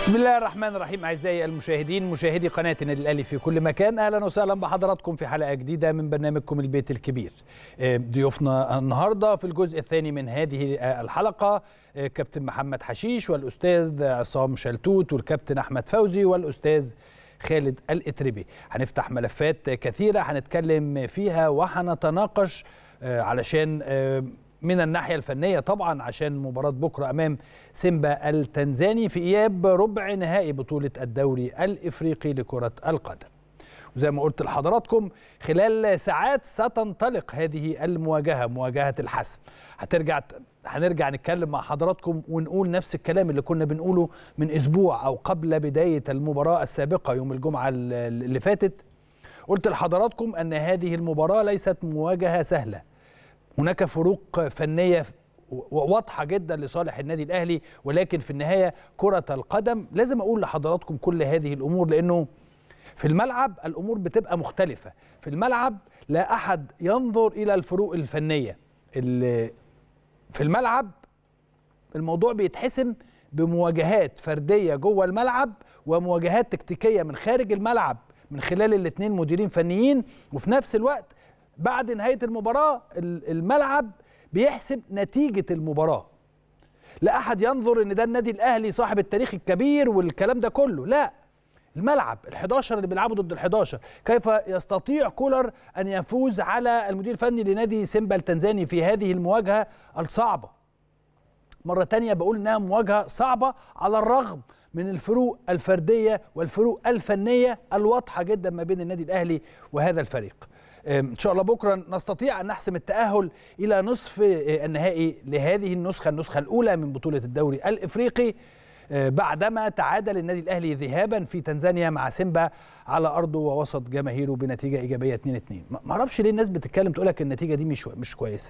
بسم الله الرحمن الرحيم اعزائي المشاهدين مشاهدي قناه النادي الاهلي في كل مكان اهلا وسهلا بحضراتكم في حلقه جديده من برنامجكم البيت الكبير ضيوفنا النهارده في الجزء الثاني من هذه الحلقه كابتن محمد حشيش والاستاذ عصام شلتوت والكابتن احمد فوزي والاستاذ خالد الاتربي هنفتح ملفات كثيره هنتكلم فيها وهنتناقش علشان من الناحيه الفنيه طبعا عشان مباراه بكره امام سيمبا التنزاني في اياب ربع نهائي بطوله الدوري الافريقي لكره القدم. وزي ما قلت لحضراتكم خلال ساعات ستنطلق هذه المواجهه مواجهه الحسم. هترجع هنرجع نتكلم مع حضراتكم ونقول نفس الكلام اللي كنا بنقوله من اسبوع او قبل بدايه المباراه السابقه يوم الجمعه اللي فاتت. قلت لحضراتكم ان هذه المباراه ليست مواجهه سهله. هناك فروق فنيه واضحه جدا لصالح النادي الاهلي ولكن في النهايه كره القدم لازم اقول لحضراتكم كل هذه الامور لانه في الملعب الامور بتبقى مختلفه في الملعب لا احد ينظر الى الفروق الفنيه اللي في الملعب الموضوع بيتحسم بمواجهات فرديه جوه الملعب ومواجهات تكتيكيه من خارج الملعب من خلال الاثنين مديرين فنيين وفي نفس الوقت بعد نهايه المباراه الملعب بيحسب نتيجه المباراه لا احد ينظر ان ده النادي الاهلي صاحب التاريخ الكبير والكلام ده كله لا الملعب ال11 اللي بيلعبوا ضد ال11 كيف يستطيع كولر ان يفوز على المدير الفني لنادي سيمبا التنزاني في هذه المواجهه الصعبه مره تانية بقول انها مواجهه صعبه على الرغم من الفروق الفرديه والفروق الفنيه الواضحه جدا ما بين النادي الاهلي وهذا الفريق ان شاء الله بكره نستطيع ان نحسم التاهل الى نصف النهائي لهذه النسخه النسخه الاولى من بطوله الدوري الافريقي بعدما تعادل النادي الاهلي ذهابا في تنزانيا مع سيمبا على ارضه ووسط جماهيره بنتيجه ايجابيه 2 2 ما اعرفش ليه الناس بتتكلم تقول لك النتيجه دي مش مش كويسه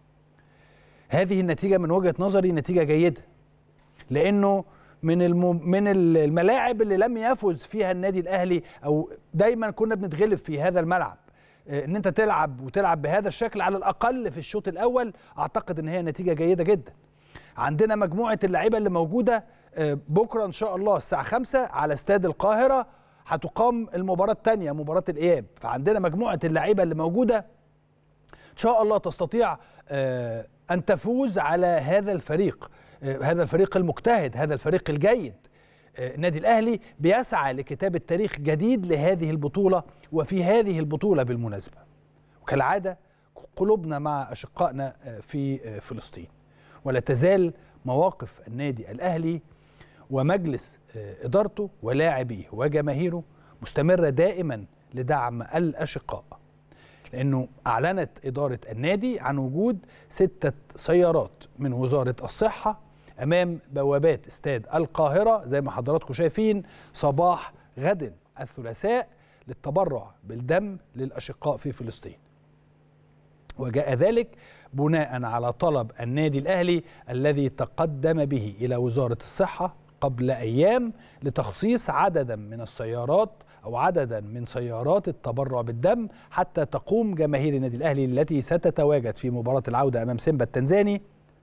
هذه النتيجه من وجهه نظري نتيجه جيده لانه من الم... من الملاعب اللي لم يفز فيها النادي الاهلي او دايما كنا بنتغلب في هذا الملعب ان انت تلعب وتلعب بهذا الشكل على الاقل في الشوط الاول اعتقد ان هي نتيجه جيده جدا عندنا مجموعه اللعيبه اللي موجوده بكره ان شاء الله الساعه 5 على استاد القاهره هتقام المباراه الثانيه مباراه الاياب فعندنا مجموعه اللعيبه اللي موجوده ان شاء الله تستطيع ان تفوز على هذا الفريق هذا الفريق المجتهد هذا الفريق الجيد النادي الاهلي بيسعى لكتابه تاريخ جديد لهذه البطوله وفي هذه البطوله بالمناسبه وكالعاده قلوبنا مع اشقائنا في فلسطين ولا تزال مواقف النادي الاهلي ومجلس ادارته ولاعبيه وجماهيره مستمره دائما لدعم الاشقاء لانه اعلنت اداره النادي عن وجود سته سيارات من وزاره الصحه امام بوابات استاد القاهره زي ما حضراتكم شايفين صباح غد الثلاثاء للتبرع بالدم للاشقاء في فلسطين. وجاء ذلك بناء على طلب النادي الاهلي الذي تقدم به الى وزاره الصحه قبل ايام لتخصيص عددا من السيارات او عددا من سيارات التبرع بالدم حتى تقوم جماهير النادي الاهلي التي ستتواجد في مباراه العوده امام سيمبا التنزاني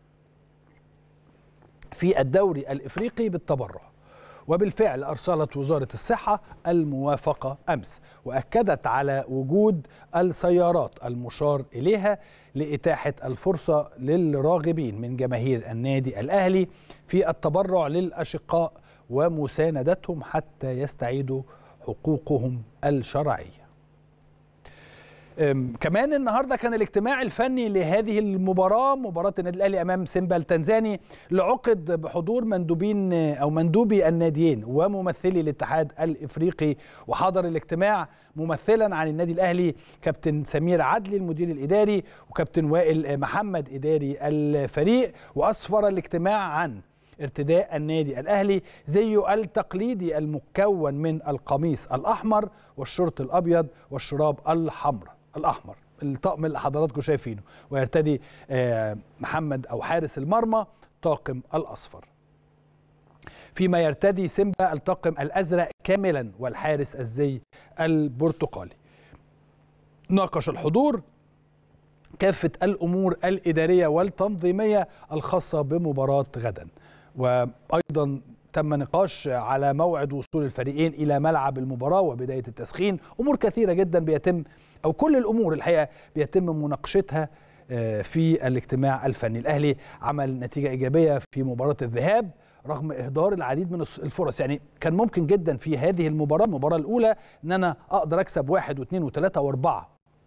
في الدوري الافريقي بالتبرع وبالفعل ارسلت وزاره الصحه الموافقه امس واكدت على وجود السيارات المشار اليها لاتاحه الفرصه للراغبين من جماهير النادي الاهلي في التبرع للاشقاء ومساندتهم حتى يستعيدوا حقوقهم الشرعيه كمان النهارده كان الاجتماع الفني لهذه المباراه مباراه النادي الاهلي امام سيمبا التنزاني لعقد بحضور مندوبين او مندوبي الناديين وممثلي الاتحاد الافريقي وحضر الاجتماع ممثلا عن النادي الاهلي كابتن سمير عدلي المدير الاداري وكابتن وائل محمد اداري الفريق واسفر الاجتماع عن ارتداء النادي الاهلي زيه التقليدي المكون من القميص الاحمر والشورت الابيض والشراب الحمر الاحمر الطقم اللي حضراتكم شايفينه ويرتدي محمد او حارس المرمى طاقم الاصفر فيما يرتدي سيمبا الطاقم الازرق كاملا والحارس الزي البرتقالي ناقش الحضور كافه الامور الاداريه والتنظيميه الخاصه بمباراه غدا وايضا تم نقاش على موعد وصول الفريقين الى ملعب المباراه وبدايه التسخين امور كثيره جدا بيتم او كل الامور الحقيقه بيتم مناقشتها في الاجتماع الفني الاهلي عمل نتيجه ايجابيه في مباراه الذهاب رغم اهدار العديد من الفرص يعني كان ممكن جدا في هذه المباراه المباراه الاولى ان انا اقدر اكسب واحد واثنين وثلاثه واربعه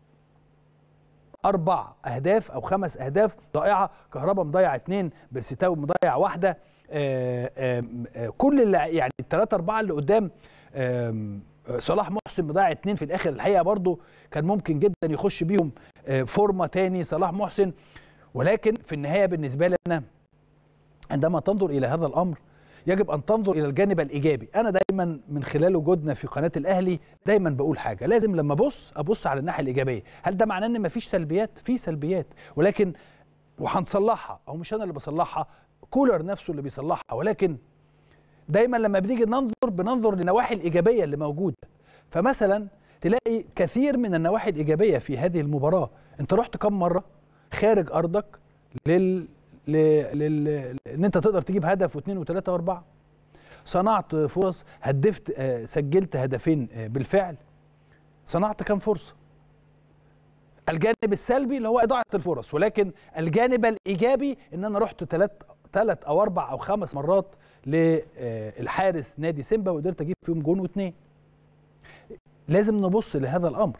اربع اهداف او خمس اهداف ضائعه كهربا مضيع اثنين بيرسيتاو مضيع واحده آآ آآ كل اللي يعني الثلاثه اربعه اللي قدام صلاح محسن مضيع اثنين في الاخر الحقيقه برضو كان ممكن جدا يخش بيهم فورمه تاني صلاح محسن ولكن في النهايه بالنسبه لي انا عندما تنظر الى هذا الامر يجب ان تنظر الى الجانب الايجابي انا دايما من خلال وجودنا في قناه الاهلي دايما بقول حاجه لازم لما ابص ابص على الناحيه الايجابيه هل ده معناه ان مفيش سلبيات في سلبيات ولكن وهنصلحها او مش انا اللي بصلحها كولر نفسه اللي بيصلحها ولكن دايما لما بنيجي ننظر بننظر للنواحي الايجابيه اللي موجوده فمثلا تلاقي كثير من النواحي الايجابيه في هذه المباراه انت رحت كم مره خارج ارضك لل ل... لل... ان انت تقدر تجيب هدف واثنين وثلاثه واربعه صنعت فرص هدفت سجلت هدفين بالفعل صنعت كم فرصه الجانب السلبي اللي هو اضاعه الفرص ولكن الجانب الايجابي ان انا رحت ثلاث ثلاث او اربع او خمس مرات للحارس نادي سيمبا وقدرت اجيب فيهم جون واثنين لازم نبص لهذا الامر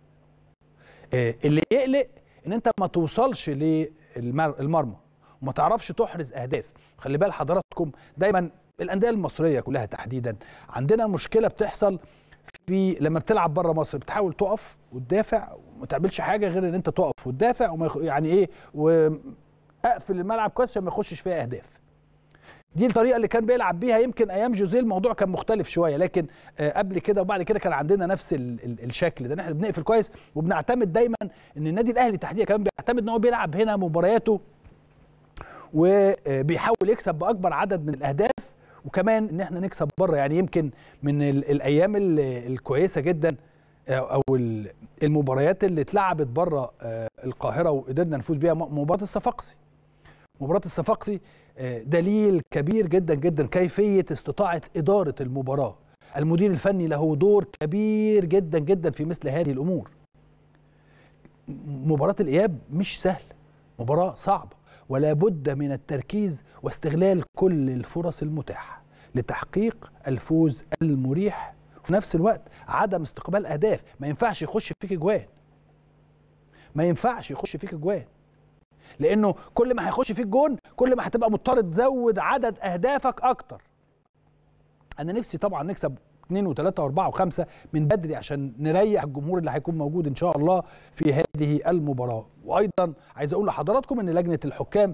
اللي يقلق ان انت ما توصلش للمرمى وما تعرفش تحرز اهداف خلي بال حضراتكم دايما الانديه المصريه كلها تحديدا عندنا مشكله بتحصل في لما بتلعب بره مصر بتحاول تقف وتدافع وما تعملش حاجه غير ان انت تقف وتدافع وما يخ... يعني ايه واقفل الملعب كويس عشان ما يخشش فيها اهداف دي الطريقه اللي كان بيلعب بيها يمكن ايام جوزيه الموضوع كان مختلف شويه لكن قبل كده وبعد كده كان عندنا نفس ال ال الشكل ده احنا بنقفل كويس وبنعتمد دايما ان النادي الاهلي تحديدا كمان بيعتمد ان هو بيلعب هنا مبارياته وبيحاول يكسب باكبر عدد من الاهداف وكمان ان احنا نكسب بره يعني يمكن من الايام الكويسه جدا او المباريات اللي اتلعبت بره القاهره وقدرنا نفوز بيها مباراه الصفاقسي مباراه الصفاقسي دليل كبير جدا جدا كيفيه استطاعه اداره المباراه المدير الفني له دور كبير جدا جدا في مثل هذه الامور مباراه الاياب مش سهله مباراه صعبه ولا بد من التركيز واستغلال كل الفرص المتاحه لتحقيق الفوز المريح وفي نفس الوقت عدم استقبال اهداف ما ينفعش يخش فيك اجوان ما ينفعش يخش فيك اجوان لانه كل ما هيخش فيك جون كل ما هتبقى مضطر تزود عدد اهدافك اكتر انا نفسي طبعا نكسب اثنين وثلاثة واربعة وخمسة من بدري عشان نريح الجمهور اللي هيكون موجود ان شاء الله في هذه المباراة وايضا عايز اقول لحضراتكم ان لجنة الحكام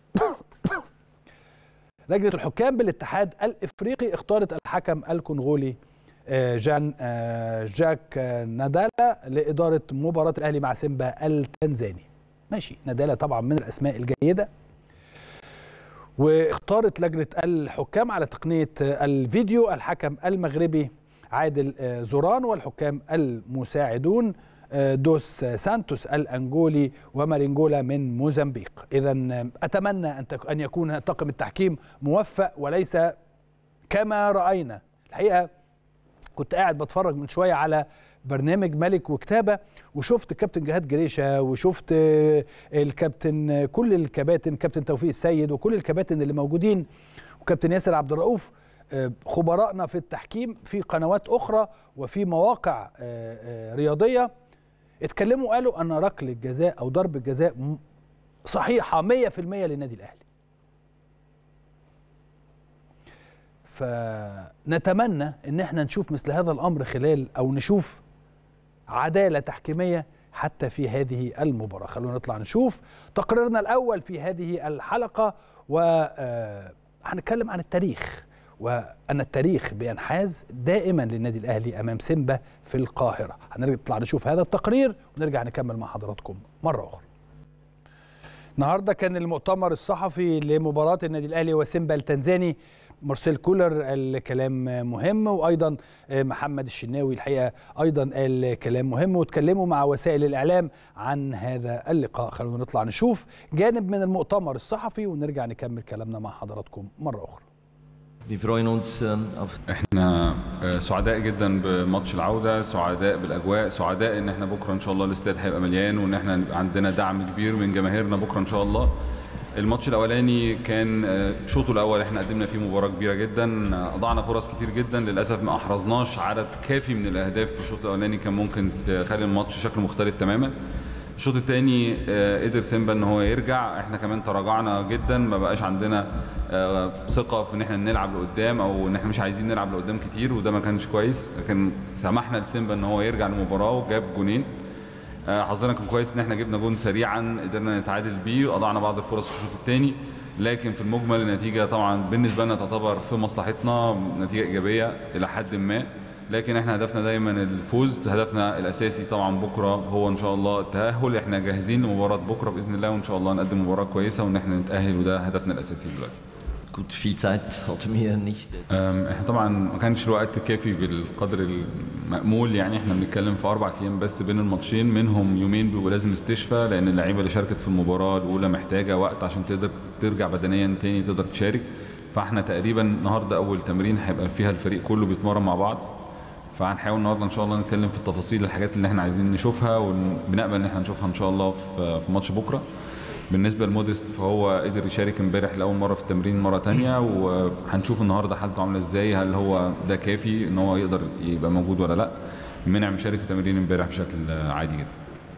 لجنة الحكام بالاتحاد الافريقي اختارت الحكم الكونغولي جان جاك نادالا لإدارة مباراة الأهلي مع سيمبا التنزاني ماشي نادالا طبعا من الأسماء الجيدة واختارت لجنة الحكام على تقنية الفيديو الحكم المغربي عادل زوران والحكام المساعدون دوس سانتوس الأنجولي ومارينجولا من موزمبيق إذا أتمنى أن يكون طاقم التحكيم موفق وليس كما رأينا الحقيقة كنت قاعد بتفرج من شويه على برنامج ملك وكتابه وشفت الكابتن جهاد جريشه وشفت الكابتن كل الكباتن كابتن توفيق السيد وكل الكباتن اللي موجودين وكابتن ياسر عبد الرؤوف خبرائنا في التحكيم في قنوات اخرى وفي مواقع رياضيه اتكلموا قالوا ان ركله الجزاء او ضرب الجزاء صحيحه 100% للنادي الاهلي فنتمنى ان احنا نشوف مثل هذا الامر خلال او نشوف عداله تحكيميه حتى في هذه المباراه خلونا نطلع نشوف تقريرنا الاول في هذه الحلقه وهنتكلم عن التاريخ وان التاريخ بينحاز دائما للنادي الاهلي امام سيمبا في القاهره هنطلع نشوف هذا التقرير ونرجع نكمل مع حضراتكم مره اخرى النهارده كان المؤتمر الصحفي لمباراه النادي الاهلي وسيمبا التنزاني مارسيل كولر الكلام مهم وايضا محمد الشناوي الحقيقه ايضا قال كلام مهم واتكلموا مع وسائل الاعلام عن هذا اللقاء خلونا نطلع نشوف جانب من المؤتمر الصحفي ونرجع نكمل كلامنا مع حضراتكم مره اخرى Wir freuen uns ähm, auf احنا آه، سعداء جدا بماتش العوده سعداء بالاجواء سعداء ان احنا بكره ان شاء الله الاستاد هيبقى مليان وان احنا يبقى عندنا دعم كبير من جماهيرنا بكره ان شاء الله الماتش الاولاني كان آه، شوطه الاول احنا قدمنا فيه مباراه كبيره جدا آه، اضعنا فرص كتير جدا للاسف ما احرزناش عدد كافي من الاهداف في الشوط الاولاني كان ممكن تخلي الماتش شكله مختلف تماما الشوط الثاني قدر سيمبا ان هو يرجع احنا كمان تراجعنا جدا ما بقاش عندنا آه، ثقه في ان احنا نلعب لقدام او ان احنا مش عايزين نلعب لقدام كتير وده ما كانش كويس لكن سمحنا لسيمبا ان هو يرجع للمباراه وجاب جونين آه، حظنا كان كويس ان احنا جبنا جون سريعا قدرنا نتعادل بيه وقضعنا بعض الفرص في الشوط الثاني لكن في المجمل النتيجه طبعا بالنسبه لنا تعتبر في مصلحتنا نتيجه ايجابيه الى حد ما لكن احنا هدفنا دايما الفوز هدفنا الاساسي طبعا بكره هو ان شاء الله التاهل احنا جاهزين لمباراه بكره باذن الله وان شاء الله نقدم مباراه كويسه وان احنا نتاهل وده هدفنا الاساسي دلوقتي gut viel Zeit hatten wir nicht. أم، احنا طبعا ما كانش الوقت كافي بالقدر المأمول يعني احنا بنتكلم في اربع ايام بس بين الماتشين منهم يومين بيبقوا لازم استشفاء لان اللعيبه اللي شاركت في المباراه الاولى محتاجه وقت عشان تقدر ترجع بدنيا تاني تقدر تشارك فاحنا تقريبا النهارده اول تمرين هيبقى فيها الفريق كله بيتمرن مع بعض فهنحاول النهارده ان شاء الله نتكلم في التفاصيل الحاجات اللي احنا عايزين نشوفها وبنقبل ان احنا نشوفها ان شاء الله في في ماتش بكره بالنسبه لموديست فهو قدر يشارك امبارح لاول مره في التمرين مره تانية وهنشوف النهارده حالته عامله ازاي هل هو ده كافي ان هو يقدر يبقى موجود ولا لا منعم شارك في التمرين امبارح بشكل عادي جدا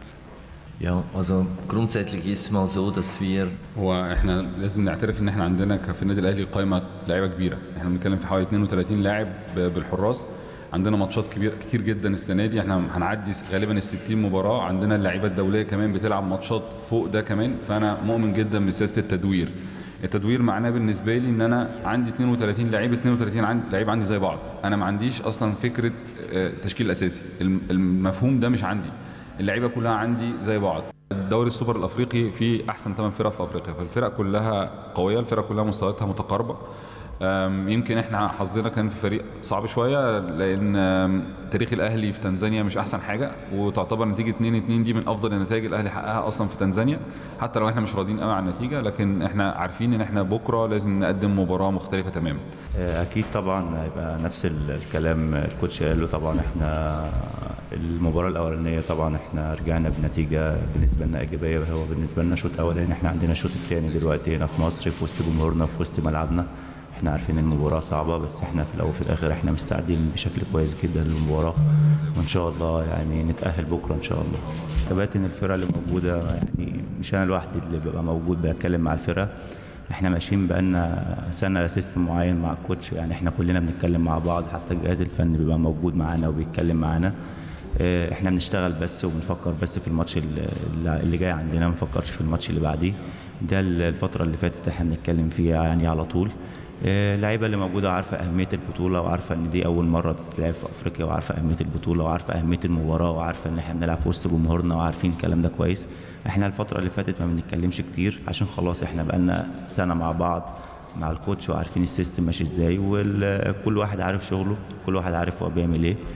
Ja, also grundsätzlich ist es mal so, dass wir هو احنا لازم نعترف ان احنا عندنا ك- في النادي الاهلي قائمه لعيبه كبيره احنا بنتكلم في حوالي 32 لاعب ب- بالحراس عندنا ماتشات كبير كتير جدا السنه دي احنا هنعدي غالبا ال 60 مباراه عندنا اللعيبه الدوليه كمان بتلعب ماتشات فوق ده كمان فانا مؤمن جدا بسياسه التدوير التدوير معناه بالنسبه لي ان انا عندي 32 لعيب 32 عندي لعيب عندي زي بعض انا ما عنديش اصلا فكره آه، تشكيل اساسي الم- المفهوم ده مش عندي اللعيبه كلها عندي زي بعض الدوري السوبر الافريقي فيه احسن 8 فرق في افريقيا فالفرق كلها قويه الفرق كلها مستوياتها متقاربه أم، يمكن احنا حظنا كان في فريق صعب شويه لان أم، تاريخ الاهلي في تنزانيا مش احسن حاجه وتعتبر نتيجه 2 2 دي من افضل النتائج الاهلي حققها اصلا في تنزانيا حتى لو احنا مش راضيين قوي عن النتيجه لكن احنا عارفين ان احنا بكره لازم نقدم مباراه مختلفه تماما اكيد طبعا هيبقى نفس ال- الكلام الكوتش قاله طبعا احنا المباراه الاولانيه طبعا احنا رجعنا بنتيجه بالنسبه لنا ايجابيه هو بالنسبه لنا شوط اولاني احنا عندنا الشوط الثاني دلوقتي هنا في مصر في وسط جمهورنا في وسط ملعبنا احنا عارفين المباراه صعبه بس احنا في الاول وفي الاخر احنا مستعدين بشكل كويس جدا للمباراه وان شاء الله يعني نتاهل بكره ان شاء الله كباتن الفرقه اللي موجوده يعني مش انا لوحدي اللي ببقى موجود بتكلم مع الفرقه احنا ماشيين بقالنا سنه سيستم معين مع الكوتش يعني احنا كلنا بنتكلم مع بعض حتى الجهاز الفني بيبقى موجود معانا وبيتكلم معانا اه، احنا بنشتغل بس وبنفكر بس في الماتش اللي اللي جاي عندنا ما بنفكرش في الماتش اللي بعديه ده الفتره اللي فاتت احنا بنتكلم فيها يعني على طول اه، اللعيبه اللي موجوده عارفه اهميه البطوله وعارفه ان دي اول مره تتلعب في افريقيا وعارفه اهميه البطوله وعارفه اهميه المباراه وعارفه ان احنا بنلعب في وسط جمهورنا وعارفين الكلام ده كويس احنا الفتره اللي فاتت ما بنتكلمش كتير عشان خلاص احنا بقالنا سنه مع بعض مع الكوتش وعارفين السيستم ماشي ازاي وكل واحد عارف شغله كل واحد عارف هو بيعمل ايه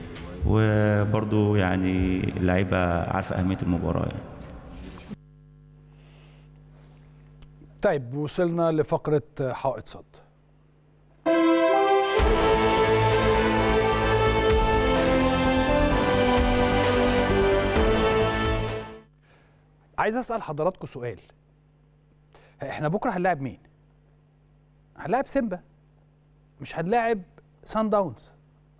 وبرضه يعني اللعيبه عارفه اهميه المباراه يعني طيب وصلنا لفقرة حائط صد عايز اسال حضراتكم سؤال احنا بكره هنلاعب مين هنلاعب سيمبا مش هنلاعب سان داونز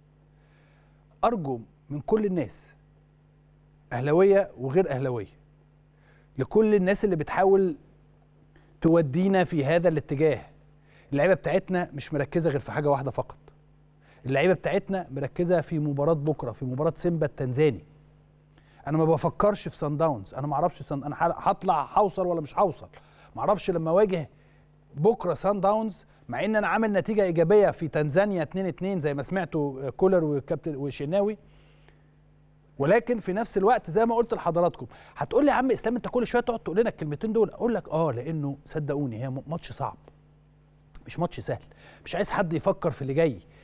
ارجو من كل الناس اهلاويه وغير اهلاويه لكل الناس اللي بتحاول تودينا في هذا الاتجاه اللعيبه بتاعتنا مش مركزه غير في حاجه واحده فقط اللعيبه بتاعتنا مركزه في مباراه بكره في مباراه سيمبا التنزاني انا ما بفكرش في سان داونز انا ما اعرفش سان... انا هطلع هوصل ولا مش هوصل ما اعرفش لما اواجه بكره سان داونز مع ان انا عامل نتيجه ايجابيه في تنزانيا 2 2 زي ما سمعتوا كولر وكابتن وشناوي ولكن في نفس الوقت زي ما قلت لحضراتكم هتقول لي يا عم اسلام انت كل شويه تقعد تقول لنا الكلمتين دول اقول لك اه لانه صدقوني هي ماتش صعب مش ماتش سهل مش عايز حد يفكر في اللي جاي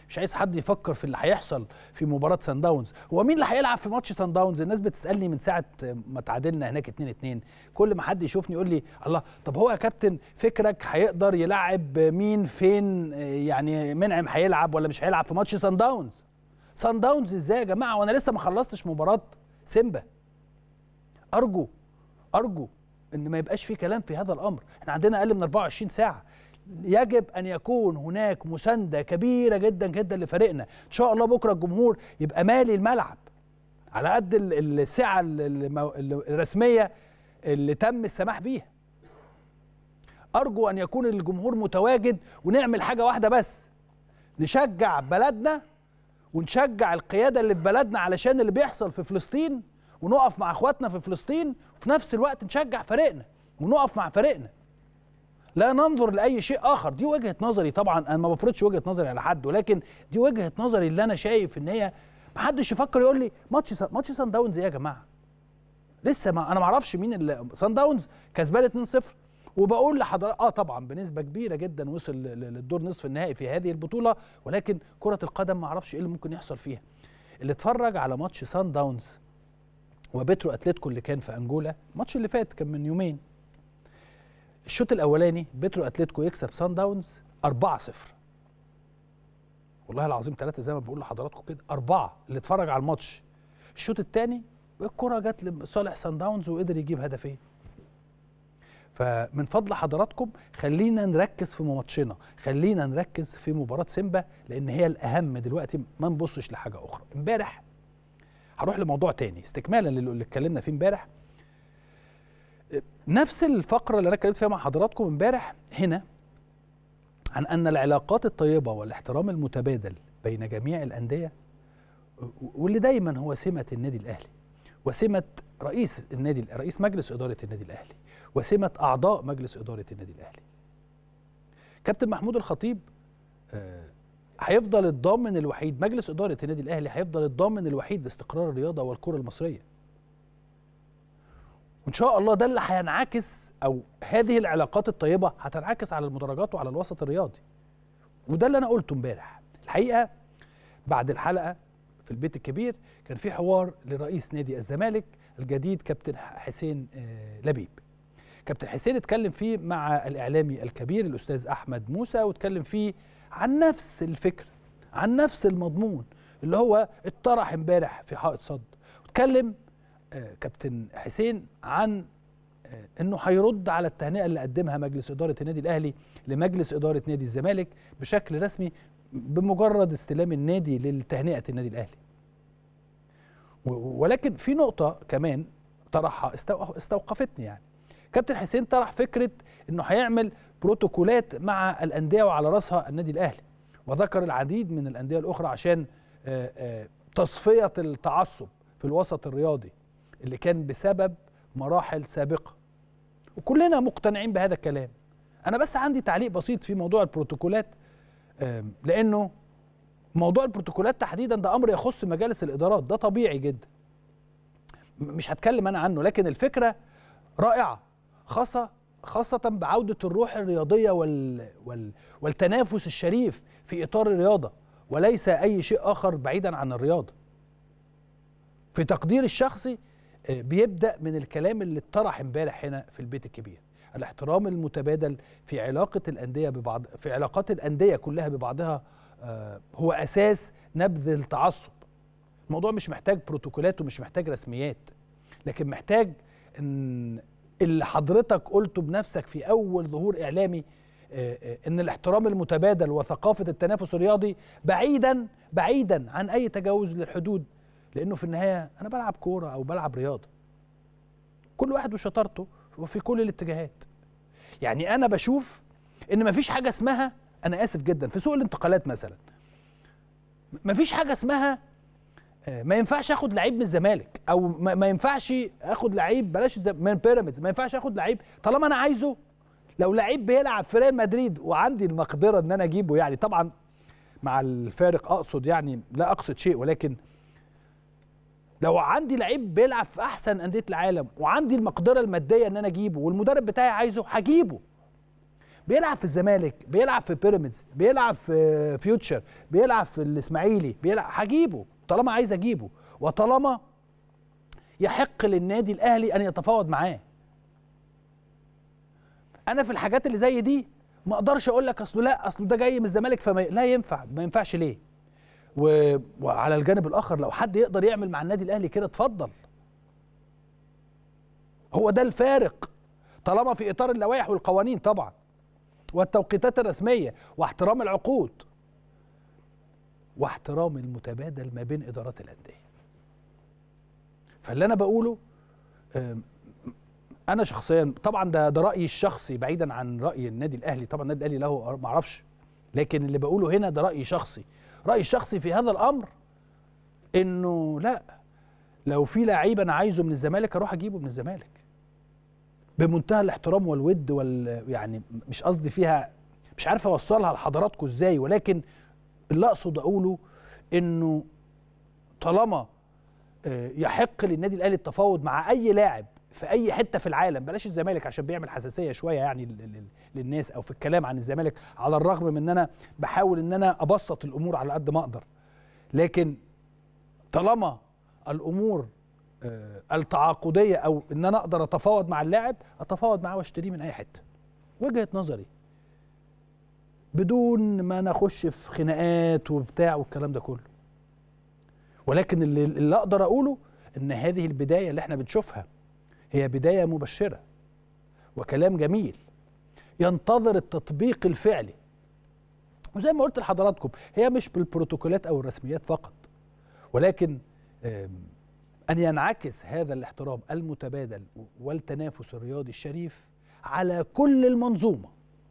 مش عايز حد يفكر في اللي هيحصل في مباراه سان داونز هو مين اللي هيلعب في ماتش سان داونز الناس بتسالني من ساعه ما تعادلنا هناك 2 2 كل ما حد يشوفني يقول لي الله طب هو يا كابتن فكرك هيقدر يلعب مين فين يعني منعم هيلعب ولا مش هيلعب في ماتش سان داونز سان داونز ازاي يا جماعه وانا لسه ما خلصتش مباراه سيمبا ارجو ارجو ان ما يبقاش في كلام في هذا الامر احنا عندنا اقل من 24 ساعه يجب ان يكون هناك مسانده كبيره جدا جدا لفريقنا ان شاء الله بكره الجمهور يبقى مالي الملعب على قد ال- السعه ال- المو- الرسميه اللي تم السماح بيها ارجو ان يكون الجمهور متواجد ونعمل حاجه واحده بس نشجع بلدنا ونشجع القياده اللي في بلدنا علشان اللي بيحصل في فلسطين ونقف مع اخواتنا في فلسطين وفي نفس الوقت نشجع فريقنا ونقف مع فريقنا لا ننظر لاي شيء اخر دي وجهه نظري طبعا انا ما بفرضش وجهه نظري على حد ولكن دي وجهه نظري اللي انا شايف ان هي ما حدش يفكر يقول لي ماتش سان- ماتش سان داونز ايه يا جماعه لسه ما انا ما اعرفش مين اللي سان داونز كسبان 2-0 وبقول لحضرتك اه طبعا بنسبه كبيره جدا وصل ل- ل- للدور نصف النهائي في هذه البطوله ولكن كره القدم ما اعرفش ايه اللي ممكن يحصل فيها اللي اتفرج على ماتش سان داونز وبترو اتلتيكو اللي كان في انجولا الماتش اللي فات كان من يومين الشوط الاولاني بترو اتلتيكو يكسب سان داونز 4-0 والله العظيم ثلاثة زي ما بقول لحضراتكم كده أربعة اللي اتفرج على الماتش الشوط الثاني الكرة جت لصالح سان داونز وقدر يجيب هدفين فمن فضل حضراتكم خلينا نركز في ماتشنا خلينا نركز في مباراة سيمبا لأن هي الأهم دلوقتي ما نبصش لحاجة أخرى امبارح هروح لموضوع تاني استكمالا للي اللي اتكلمنا فيه امبارح نفس الفقرة اللي أنا اتكلمت فيها مع حضراتكم امبارح هنا عن أن العلاقات الطيبة والاحترام المتبادل بين جميع الأندية واللي دايما هو سمة النادي الأهلي وسمة رئيس النادي رئيس مجلس إدارة النادي الأهلي وسمة أعضاء مجلس إدارة النادي الأهلي كابتن محمود الخطيب آه، هيفضل الضامن الوحيد مجلس إدارة النادي الأهلي هيفضل الضامن الوحيد لاستقرار الرياضة والكرة المصرية وإن شاء الله ده اللي هينعكس أو هذه العلاقات الطيبة هتنعكس على المدرجات وعلى الوسط الرياضي وده اللي أنا قلته امبارح الحقيقة بعد الحلقة في البيت الكبير كان في حوار لرئيس نادي الزمالك الجديد كابتن حسين آه، لبيب كابتن حسين اتكلم فيه مع الاعلامي الكبير الاستاذ احمد موسى واتكلم فيه عن نفس الفكره عن نفس المضمون اللي هو اتطرح امبارح في حائط صد واتكلم آه، كابتن حسين عن آه، انه هيرد على التهنئه اللي قدمها مجلس اداره النادي الاهلي لمجلس اداره نادي الزمالك بشكل رسمي بمجرد استلام النادي للتهنئه النادي الاهلي و- ولكن في نقطه كمان طرحها استو- استوقفتني يعني كابتن حسين طرح فكره انه هيعمل بروتوكولات مع الانديه وعلى راسها النادي الاهلي وذكر العديد من الانديه الاخرى عشان آه، آه، تصفيه التعصب في الوسط الرياضي اللي كان بسبب مراحل سابقه وكلنا مقتنعين بهذا الكلام انا بس عندي تعليق بسيط في موضوع البروتوكولات آم، لانه موضوع البروتوكولات تحديدا ده امر يخص مجالس الادارات ده طبيعي جدا م- مش هتكلم انا عنه لكن الفكره رائعه خاصه خاصه بعوده الروح الرياضيه وال وال والتنافس الشريف في اطار الرياضه وليس اي شيء اخر بعيدا عن الرياضه في تقديري الشخصي آه، بيبدا من الكلام اللي اتطرح امبارح هنا في البيت الكبير الاحترام المتبادل في علاقه الانديه ببعض في علاقات الانديه كلها ببعضها آه، هو اساس نبذ التعصب الموضوع مش محتاج بروتوكولات ومش محتاج رسميات لكن محتاج ان اللي حضرتك قلته بنفسك في اول ظهور اعلامي آه، آه، ان الاحترام المتبادل وثقافه التنافس الرياضي بعيدا بعيدا عن اي تجاوز للحدود لانه في النهايه انا بلعب كوره او بلعب رياضه كل واحد وشطارته وفي كل الاتجاهات يعني انا بشوف ان مفيش حاجه اسمها انا اسف جدا في سوق الانتقالات مثلا مفيش حاجه اسمها آه، ما ينفعش اخد لعيب من الزمالك او ما ما ينفعش اخد لعيب بلاش الزم- من بيراميدز ما ينفعش اخد لعيب طالما انا عايزه لو لعيب بيلعب في ريال مدريد وعندي المقدره ان انا اجيبه يعني طبعا مع الفارق اقصد يعني لا اقصد شيء ولكن لو عندي لعيب بيلعب في احسن انديه العالم وعندي المقدره الماديه ان انا اجيبه والمدرب بتاعي عايزه هجيبه بيلعب في الزمالك بيلعب في بيراميدز بيلعب في فيوتشر بيلعب في الاسماعيلي بيلعب هجيبه طالما عايز اجيبه وطالما يحق للنادي الاهلي ان يتفاوض معاه انا في الحاجات اللي زي دي ما اقدرش اقول لك اصله لا اصله ده جاي من الزمالك فما لا ينفع ما ينفعش ليه و... وعلى الجانب الاخر لو حد يقدر يعمل مع النادي الاهلي كده اتفضل هو ده الفارق طالما في اطار اللوائح والقوانين طبعا والتوقيتات الرسميه واحترام العقود واحترام المتبادل ما بين ادارات الانديه فاللي انا بقوله أم، انا شخصيا طبعا ده ده رايي الشخصي بعيدا عن راي النادي الاهلي طبعا النادي الاهلي له ما اعرفش لكن اللي بقوله هنا ده رايي شخصي رايي الشخصي في هذا الامر انه لا لو في لعيب انا عايزه من الزمالك اروح اجيبه من الزمالك بمنتهى الاحترام والود وال يعني مش قصدي فيها مش عارف اوصلها لحضراتكم ازاي ولكن اللي اقصد اقوله انه طالما آه، يحق للنادي الاهلي التفاوض مع اي لاعب في اي حته في العالم بلاش الزمالك عشان بيعمل حساسيه شويه يعني لل- لل- للناس او في الكلام عن الزمالك على الرغم من ان انا بحاول ان انا ابسط الامور على قد ما اقدر لكن طالما الامور آه، التعاقديه او ان انا اقدر اتفاوض مع اللاعب اتفاوض معاه واشتريه من اي حته وجهه نظري بدون ما نخش في خناقات وبتاع والكلام ده كله ولكن اللي, اللي اقدر اقوله ان هذه البدايه اللي احنا بنشوفها هي بدايه مبشره وكلام جميل ينتظر التطبيق الفعلي وزي ما قلت لحضراتكم هي مش بالبروتوكولات او الرسميات فقط ولكن آم، ان ينعكس هذا الاحترام المتبادل والتنافس الرياضي الشريف على كل المنظومه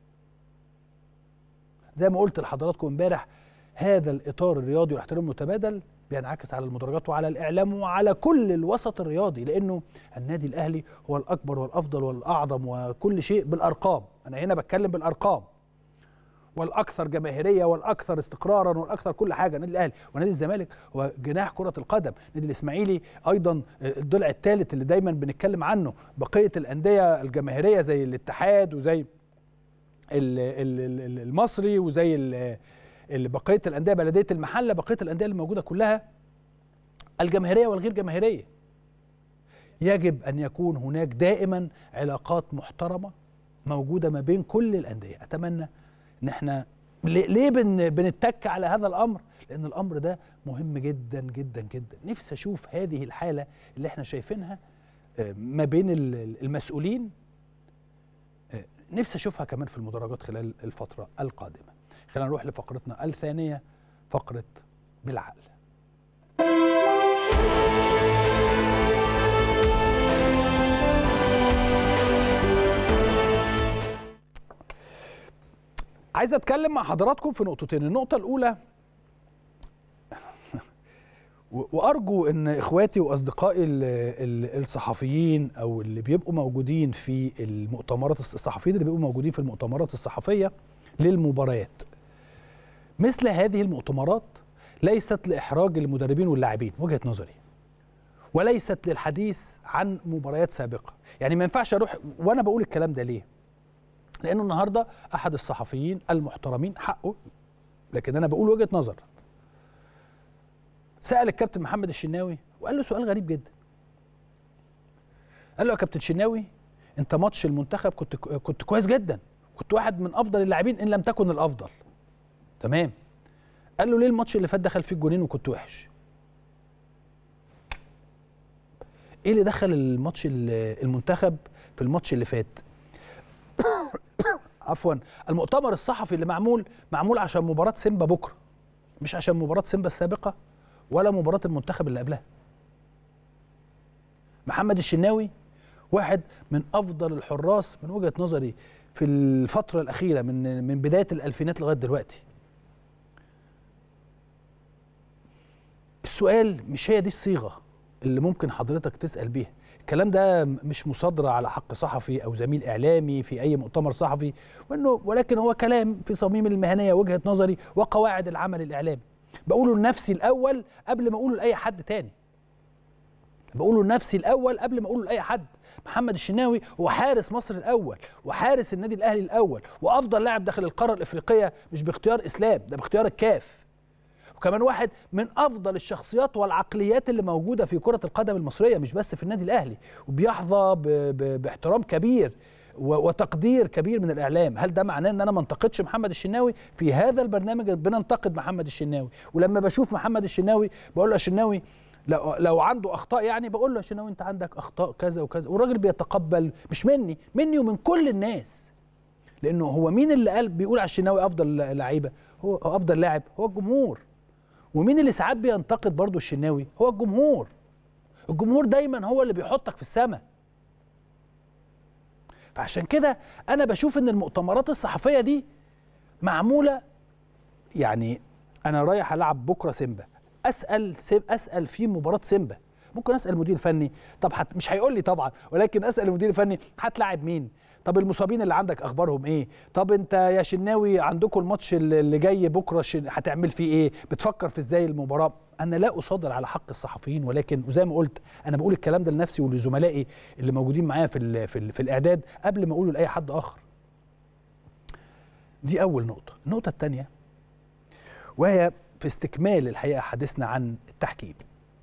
زي ما قلت لحضراتكم امبارح هذا الاطار الرياضي والاحترام المتبادل بينعكس على المدرجات وعلى الاعلام وعلى كل الوسط الرياضي لانه النادي الاهلي هو الاكبر والافضل والاعظم وكل شيء بالارقام انا هنا بتكلم بالارقام والاكثر جماهيريه والاكثر استقرارا والاكثر كل حاجه النادي الاهلي ونادي الزمالك هو جناح كره القدم النادي الاسماعيلي ايضا الضلع الثالث اللي دايما بنتكلم عنه بقيه الانديه الجماهيريه زي الاتحاد وزي ال- ال- ال- المصري وزي ال- ال- بقيه الانديه بلديه المحله بقيه الانديه اللي موجوده كلها الجماهيريه والغير جماهيريه يجب ان يكون هناك دائما علاقات محترمه موجوده ما بين كل الانديه اتمنى ان احنا ليه ليه بن بنتك على هذا الامر لان الامر ده مهم جدا جدا جدا نفسي اشوف هذه الحاله اللي احنا شايفينها آه، ما بين ال- المسؤولين آه، نفسي اشوفها كمان في المدرجات خلال الفتره القادمه خلينا نروح لفقرتنا الثانيه فقره بالعقل عايز اتكلم مع حضراتكم في نقطتين النقطه الاولى و- وارجو ان اخواتي واصدقائي ال- ال- الصحفيين او اللي بيبقوا موجودين في المؤتمرات الص- الصحفيين اللي بيبقوا موجودين في المؤتمرات الصحفيه للمباريات مثل هذه المؤتمرات ليست لاحراج المدربين واللاعبين وجهه نظري وليست للحديث عن مباريات سابقه يعني ما ينفعش اروح وانا بقول الكلام ده ليه لانه النهارده احد الصحفيين المحترمين حقه لكن انا بقول وجهه نظر سال الكابتن محمد الشناوي وقال له سؤال غريب جدا قال له يا كابتن شناوي انت ماتش المنتخب كنت كنت كويس جدا كنت واحد من افضل اللاعبين ان لم تكن الافضل تمام قال له ليه الماتش اللي فات دخل فيه الجونين وكنت وحش ايه اللي دخل الماتش ال- المنتخب في الماتش اللي فات عفوا المؤتمر الصحفي اللي معمول معمول عشان مباراة سيمبا بكرة مش عشان مباراة سيمبا السابقة ولا مباراة المنتخب اللي قبلها محمد الشناوي واحد من أفضل الحراس من وجهة نظري في الفترة الأخيرة من من بداية الألفينات لغاية دلوقتي السؤال مش هي دي الصيغة اللي ممكن حضرتك تسأل بيها الكلام ده مش مصادرة على حق صحفي أو زميل إعلامي في أي مؤتمر صحفي وإنه ولكن هو كلام في صميم المهنية وجهة نظري وقواعد العمل الإعلامي بقوله لنفسي الأول قبل ما أقوله لأي حد تاني بقوله لنفسي الاول قبل ما اقوله لاي حد محمد الشناوي هو حارس مصر الاول وحارس النادي الاهلي الاول وافضل لاعب داخل القاره الافريقيه مش باختيار اسلام ده باختيار الكاف وكمان واحد من افضل الشخصيات والعقليات اللي موجوده في كره القدم المصريه مش بس في النادي الاهلي وبيحظى ب... ب... باحترام كبير و... وتقدير كبير من الاعلام هل ده معناه ان انا ما انتقدش محمد الشناوي في هذا البرنامج بننتقد محمد الشناوي ولما بشوف محمد الشناوي بقول له يا شناوي لو لو عنده اخطاء يعني بقول له يا شناوي انت عندك اخطاء كذا وكذا والراجل بيتقبل مش مني مني ومن كل الناس لانه هو مين اللي قال بيقول على الشناوي افضل لعيبه هو هو افضل لاعب هو الجمهور ومين اللي ساعات بينتقد برضه الشناوي هو الجمهور الجمهور دايما هو اللي بيحطك في السماء فعشان كده انا بشوف ان المؤتمرات الصحفيه دي معموله يعني انا رايح العب بكره سيمبا اسال سيب اسال في مباراه سيمبا ممكن اسال مدير فني طب حت مش هيقول لي طبعا ولكن اسال المدير الفني هتلاعب مين طب المصابين اللي عندك اخبارهم ايه طب انت يا شناوي عندكم الماتش اللي جاي بكره شن... هتعمل فيه ايه بتفكر في ازاي المباراه انا لا اصادر على حق الصحفيين ولكن وزي ما قلت انا بقول الكلام ده لنفسي ولزملائي اللي موجودين معايا في ال... في, ال... في الاعداد قبل ما اقوله لاي حد اخر دي اول نقطه النقطه الثانيه وهي في استكمال الحقيقه حديثنا عن التحكيم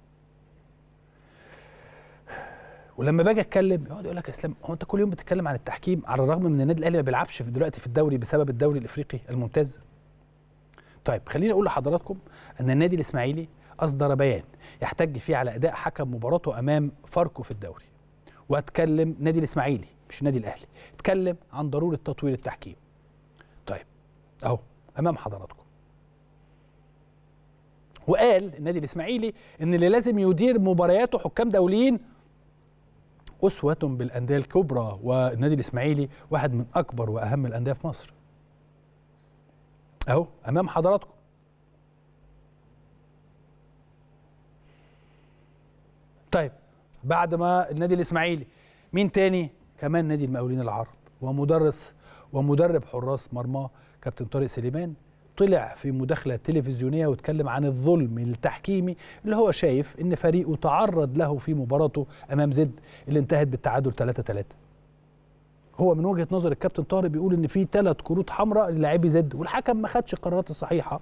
ولما باجي اتكلم يقعد يقول لك يا اسلام هو انت كل يوم بتتكلم عن التحكيم على الرغم من ان النادي الاهلي ما بيلعبش في دلوقتي في الدوري بسبب الدوري الافريقي الممتاز طيب خليني اقول لحضراتكم ان النادي الاسماعيلي اصدر بيان يحتج فيه على اداء حكم مباراته امام فاركو في الدوري واتكلم نادي الاسماعيلي مش النادي الاهلي اتكلم عن ضروره تطوير التحكيم طيب اهو امام حضراتكم وقال النادي الاسماعيلي ان اللي لازم يدير مبارياته حكام دوليين أسوة بالأندية الكبرى والنادي الإسماعيلي واحد من أكبر وأهم الأندية في مصر أهو أمام حضراتكم طيب بعد ما النادي الإسماعيلي مين تاني كمان نادي المقاولين العرب ومدرس ومدرب حراس مرمى كابتن طارق سليمان طلع في مداخله تلفزيونيه واتكلم عن الظلم التحكيمي اللي هو شايف ان فريقه تعرض له في مباراته امام زد اللي انتهت بالتعادل 3 3 هو من وجهه نظر الكابتن طارق بيقول ان في ثلاث كروت حمراء للاعبي زد والحكم ما خدش القرارات الصحيحه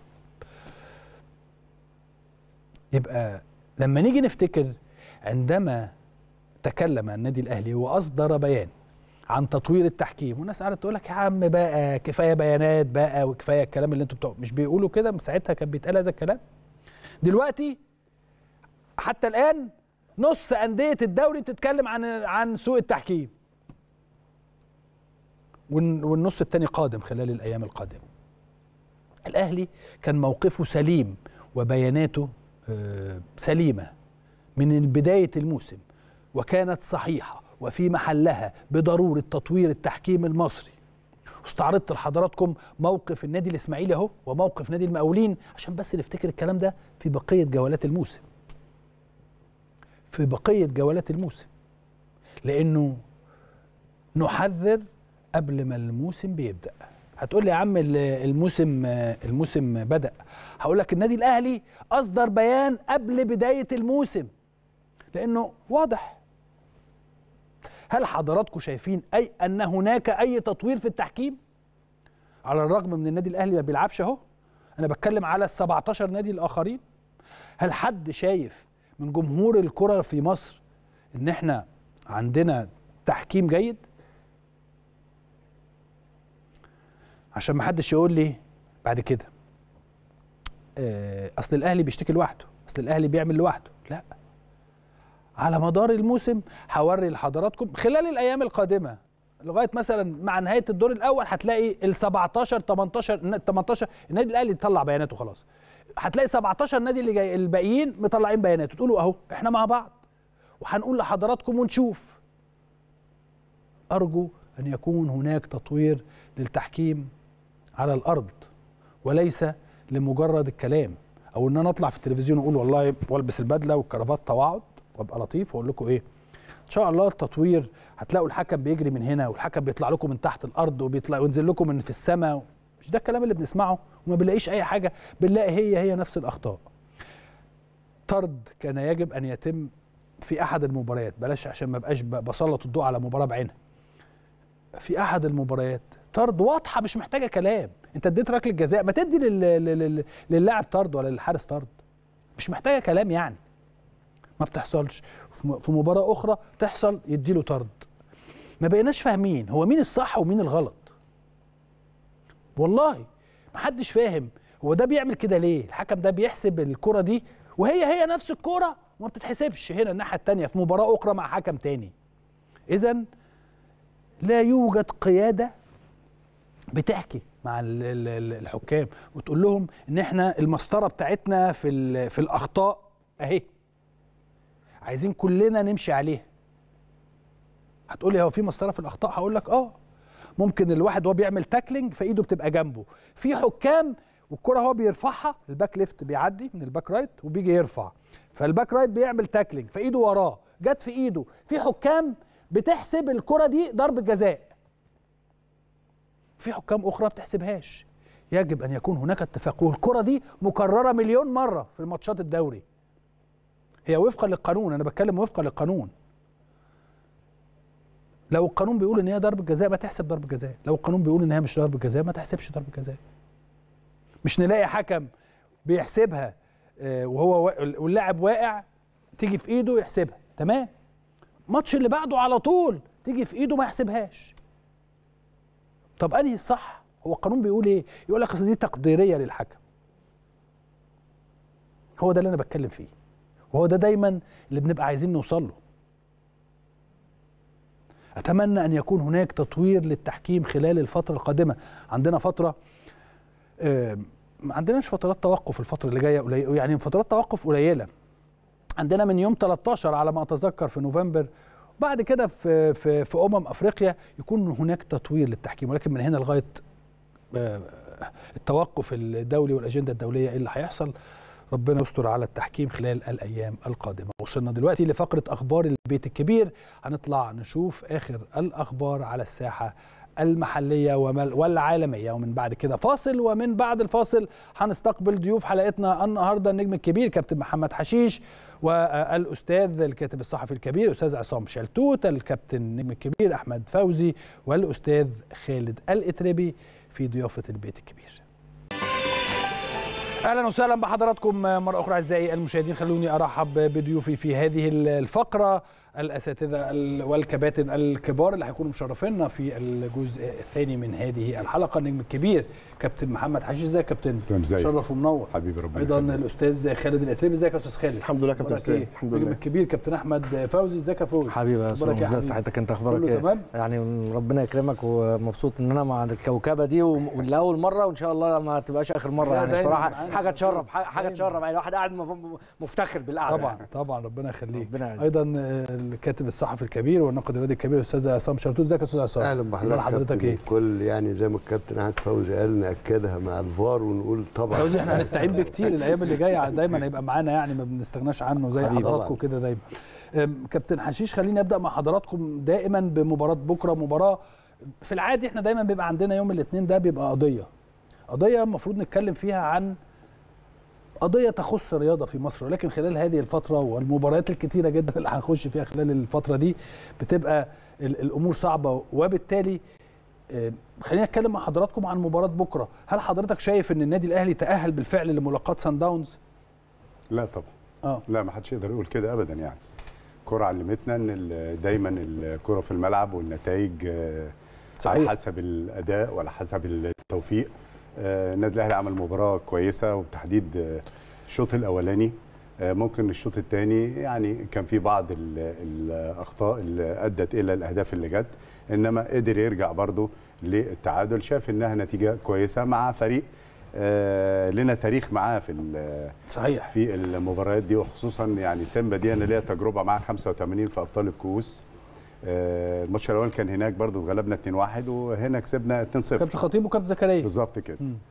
يبقى لما نيجي نفتكر عندما تكلم النادي الاهلي واصدر بيان عن تطوير التحكيم والناس قاعده تقول لك يا عم بقى كفايه بيانات بقى وكفايه الكلام اللي انتوا بتوع مش بيقولوا كده ساعتها كان بيتقال هذا الكلام دلوقتي حتى الان نص انديه الدوري بتتكلم عن عن سوء التحكيم والنص الثاني قادم خلال الايام القادمه الاهلي كان موقفه سليم وبياناته سليمه من بدايه الموسم وكانت صحيحه وفي محلها بضروره تطوير التحكيم المصري واستعرضت لحضراتكم موقف النادي الاسماعيلي اهو وموقف نادي المقاولين عشان بس نفتكر الكلام ده في بقيه جولات الموسم في بقيه جولات الموسم لانه نحذر قبل ما الموسم بيبدا هتقول لي يا عم الموسم الموسم بدا هقول لك النادي الاهلي اصدر بيان قبل بدايه الموسم لانه واضح هل حضراتكم شايفين اي ان هناك اي تطوير في التحكيم على الرغم من النادي الاهلي ما بيلعبش اهو انا بتكلم على ال 17 نادي الاخرين هل حد شايف من جمهور الكره في مصر ان احنا عندنا تحكيم جيد عشان ما حدش يقول لي بعد كده اصل الاهلي بيشتكي لوحده اصل الاهلي بيعمل لوحده لا على مدار الموسم هوري لحضراتكم خلال الايام القادمه لغايه مثلا مع نهايه الدور الاول هتلاقي ال 17 18 18 النادي الاهلي طلع بياناته خلاص هتلاقي 17 نادي اللي جاي الباقيين مطلعين بيانات تقولوا اهو احنا مع بعض وهنقول لحضراتكم ونشوف ارجو ان يكون هناك تطوير للتحكيم على الارض وليس لمجرد الكلام او ان انا اطلع في التلفزيون واقول والله والبس البدله والكرافات واقعد وابقى لطيف واقول لكم ايه ان شاء الله التطوير هتلاقوا الحكم بيجري من هنا والحكم بيطلع لكم من تحت الارض وبيطلع وينزل لكم من في السماء مش ده الكلام اللي بنسمعه وما بنلاقيش اي حاجه بنلاقي هي هي نفس الاخطاء طرد كان يجب ان يتم في احد المباريات بلاش عشان ما بقاش ب- بسلط الضوء على مباراه بعينها في احد المباريات طرد واضحه مش محتاجه كلام انت اديت ركله جزاء ما تدي لل- لل- لل- للاعب طرد ولا للحارس طرد مش محتاجه كلام يعني ما بتحصلش في م- في مباراه اخرى تحصل يديله طرد ما بقيناش فاهمين هو مين الصح ومين الغلط والله محدش فاهم هو ده بيعمل كده ليه الحكم ده بيحسب الكرة دي وهي هي نفس الكرة وما بتتحسبش هنا الناحية التانية في مباراة أخرى مع حكم تاني إذا لا يوجد قيادة بتحكي مع ال- ال- ال- الحكام وتقول لهم ان احنا المسطره بتاعتنا في ال- في الاخطاء اهي عايزين كلنا نمشي عليها هتقول لي هو في مسطره في الاخطاء هقول لك اه ممكن الواحد وهو بيعمل تاكلينج فايده بتبقى جنبه في حكام والكره هو بيرفعها الباك ليفت بيعدي من الباك رايت وبيجي يرفع فالباك رايت بيعمل تاكلينج فايده وراه جت في ايده في حكام بتحسب الكره دي ضربه جزاء في حكام اخرى ما بتحسبهاش يجب ان يكون هناك اتفاق والكره دي مكرره مليون مره في ماتشات الدوري هي وفقا للقانون انا بتكلم وفقا للقانون لو القانون بيقول ان هي ضربه جزاء ما تحسب ضربه جزاء لو القانون بيقول ان هي مش ضربه جزاء ما تحسبش ضربه جزاء مش نلاقي حكم بيحسبها آه، وهو وا- واللاعب واقع تيجي في ايده يحسبها تمام الماتش اللي بعده على طول تيجي في ايده ما يحسبهاش طب انهي الصح هو القانون بيقول ايه يقول لك اصل دي تقديريه للحكم هو ده اللي انا بتكلم فيه وهو ده دايما اللي بنبقى عايزين نوصل له اتمنى ان يكون هناك تطوير للتحكيم خلال الفتره القادمه عندنا فتره آه، ما عندناش فترات توقف الفتره اللي جايه قليل يعني فترات توقف قليله عندنا من يوم 13 على ما اتذكر في نوفمبر بعد كده في في في امم افريقيا يكون هناك تطوير للتحكيم ولكن من هنا لغايه آه، التوقف الدولي والاجنده الدوليه ايه اللي هيحصل ربنا يستر على التحكيم خلال الايام القادمه وصلنا دلوقتي لفقره اخبار البيت الكبير هنطلع نشوف اخر الاخبار على الساحه المحليه ومل- والعالميه ومن بعد كده فاصل ومن بعد الفاصل هنستقبل ضيوف حلقتنا النهارده النجم الكبير كابتن محمد حشيش والاستاذ الكاتب الصحفي الكبير الاستاذ عصام شلتوت الكابتن النجم الكبير احمد فوزي والاستاذ خالد الاتربي في ضيافه البيت الكبير اهلا وسهلا بحضراتكم مره اخرى اعزائي المشاهدين خلوني ارحب بضيوفي في هذه الفقره الاساتذه ال- والكباتن الكبار اللي هيكونوا مشرفينا في الجزء الثاني من هذه الحلقه النجم الكبير كابتن محمد حشيش ازيك يا كابتن تسلم، ازيك؟ مشرف ومنور حبيبي ربنا ايضا يخليك. الاستاذ خالد الاتربي ازيك يا استاذ خالد الحمد لله يا كابتن أخبارك اسلام إيه؟ الحمد النجم لله الكبير كابتن احمد فوزي ازيك يا فوزي حبيبي يا أخبارك سلام ازي حبيبي؟ صحتك انت اخبارك كله ايه تمام؟ يعني ربنا يكرمك ومبسوط ان انا مع الكوكبه دي و- ولاول مره وان شاء الله ما تبقاش اخر مره لا، يعني دايماً الصراحه معانا. حاجه تشرف حاجه حاجة دايماً. تشرف يعني الواحد قاعد مف- مفتخر بالقعده طبعا يعني. طبعا ربنا يخليك ربنا يعزك. ايضا آه، الكاتب الصحفي الكبير والناقد الرياضي الكبير الاستاذ عصام شلتوت ازيك يا استاذ عصام اهلا أخبار بحضرتك حضرتك كابتن. ايه كل يعني زي ما الكابتن احمد فوزي قال ناكدها مع الفار ونقول طبعا فوزي احنا هنستعين بيه كتير الايام اللي جايه دايما هيبقى معانا يعني ما بنستغناش عنه زي حبيبي حضراتكم طبعاً. كده دايما أم، كابتن حشيش خليني ابدا مع حضراتكم دائما بمباراه بكره مباراه في العادي احنا دايما بيبقى عندنا يوم الاثنين ده بيبقى قضيه قضيه المفروض نتكلم فيها عن قضيه تخص الرياضه في مصر ولكن خلال هذه الفتره والمباريات الكتيره جدا اللي هنخش فيها خلال الفتره دي بتبقى ال- الامور صعبه وبالتالي آه، خلينا اتكلم مع حضراتكم عن مباراه بكره هل حضرتك شايف ان النادي الاهلي تاهل بالفعل لملاقاه سان داونز لا طبعا اه لا ما حدش يقدر يقول كده ابدا يعني الكرة علمتنا ان ال- دايما الكرة في الملعب والنتائج آه، على صحيح. حسب الاداء وعلى حسب التوفيق آه، النادي الاهلي عمل مباراة كويسة وبتحديد آه، الشوط الاولاني آه، ممكن الشوط الثاني يعني كان في بعض ال- الاخطاء اللي ادت الى الاهداف اللي جت انما قدر يرجع برضه للتعادل شاف انها نتيجة كويسة مع فريق آه، لنا تاريخ معاه في ال- صحيح في المباريات دي وخصوصا يعني سيمبا دي انا ليا تجربه معاه 85 في ابطال الكؤوس آه، الماتش الاول كان هناك برضو اتغلبنا 2-1 وهنا كسبنا 2-0 كابتن خطيب وكابتن زكريا بالظبط كده مم.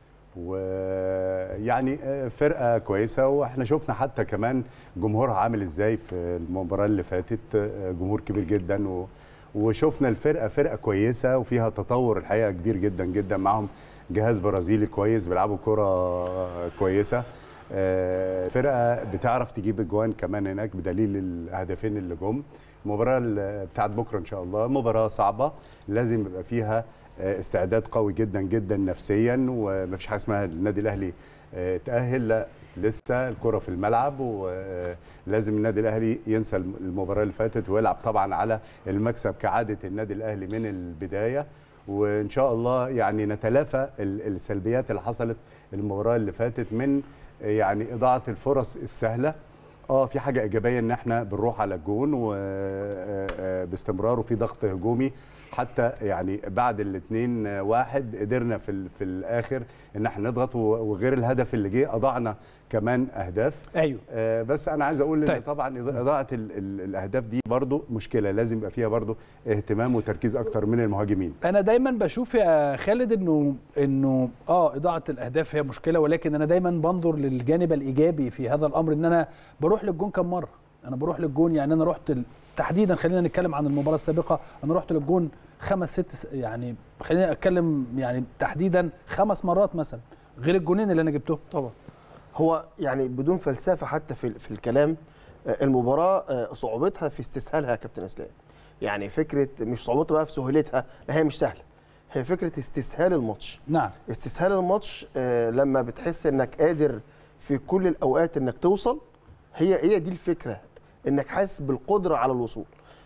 ويعني آه، فرقه كويسه واحنا شفنا حتى كمان جمهورها عامل ازاي في المباراه اللي فاتت آه، جمهور كبير جدا و وشفنا الفرقه فرقه كويسه وفيها تطور الحقيقه كبير جدا جدا معاهم جهاز برازيلي كويس بيلعبوا كره كويسه آه، فرقه بتعرف تجيب اجوان كمان هناك بدليل الهدفين اللي جم المباراه ال- بتاعت بكره ان شاء الله مباراه صعبه لازم يبقى فيها آه، استعداد قوي جدا جدا نفسيا ومفيش حاجه اسمها النادي الاهلي آه، تاهل لا لسه الكره في الملعب ولازم النادي الاهلي ينسى المباراه اللي فاتت ويلعب طبعا على المكسب كعاده النادي الاهلي من البدايه وان شاء الله يعني نتلافى ال- السلبيات اللي حصلت المباراه اللي فاتت من يعني اضاعه الفرص السهله اه في حاجه ايجابيه ان احنا بنروح على الجون وباستمرار وفي ضغط هجومي حتى يعني بعد الاثنين واحد قدرنا في ال- في الاخر ان احنا نضغط و- وغير الهدف اللي جه اضعنا كمان اهداف ايوه آه، بس انا عايز اقول طيب. ان طبعا إضاءة- اضاعه ال- ال- الاهداف دي برضو مشكله لازم يبقى فيها برضو اهتمام وتركيز اكتر من المهاجمين انا دايما بشوف يا خالد انه انه اه اضاعه الاهداف هي مشكله ولكن انا دايما بنظر للجانب الايجابي في هذا الامر ان انا بروح للجون كم مره انا بروح للجون يعني انا رحت ال- تحديدا خلينا نتكلم عن المباراه السابقه انا رحت للجون خمس ست س- يعني خلينا اتكلم يعني تحديدا خمس مرات مثلا غير الجونين اللي انا جبتهم طبعا هو يعني بدون فلسفه حتى في في الكلام آه، المباراه آه، صعوبتها في استسهالها يا كابتن اسلام يعني فكره مش صعوبتها بقى في سهولتها لا هي مش سهله هي فكره استسهال الماتش نعم استسهال الماتش آه، لما بتحس انك قادر في كل الاوقات انك توصل هي هي دي الفكره انك حاسس بالقدره على الوصول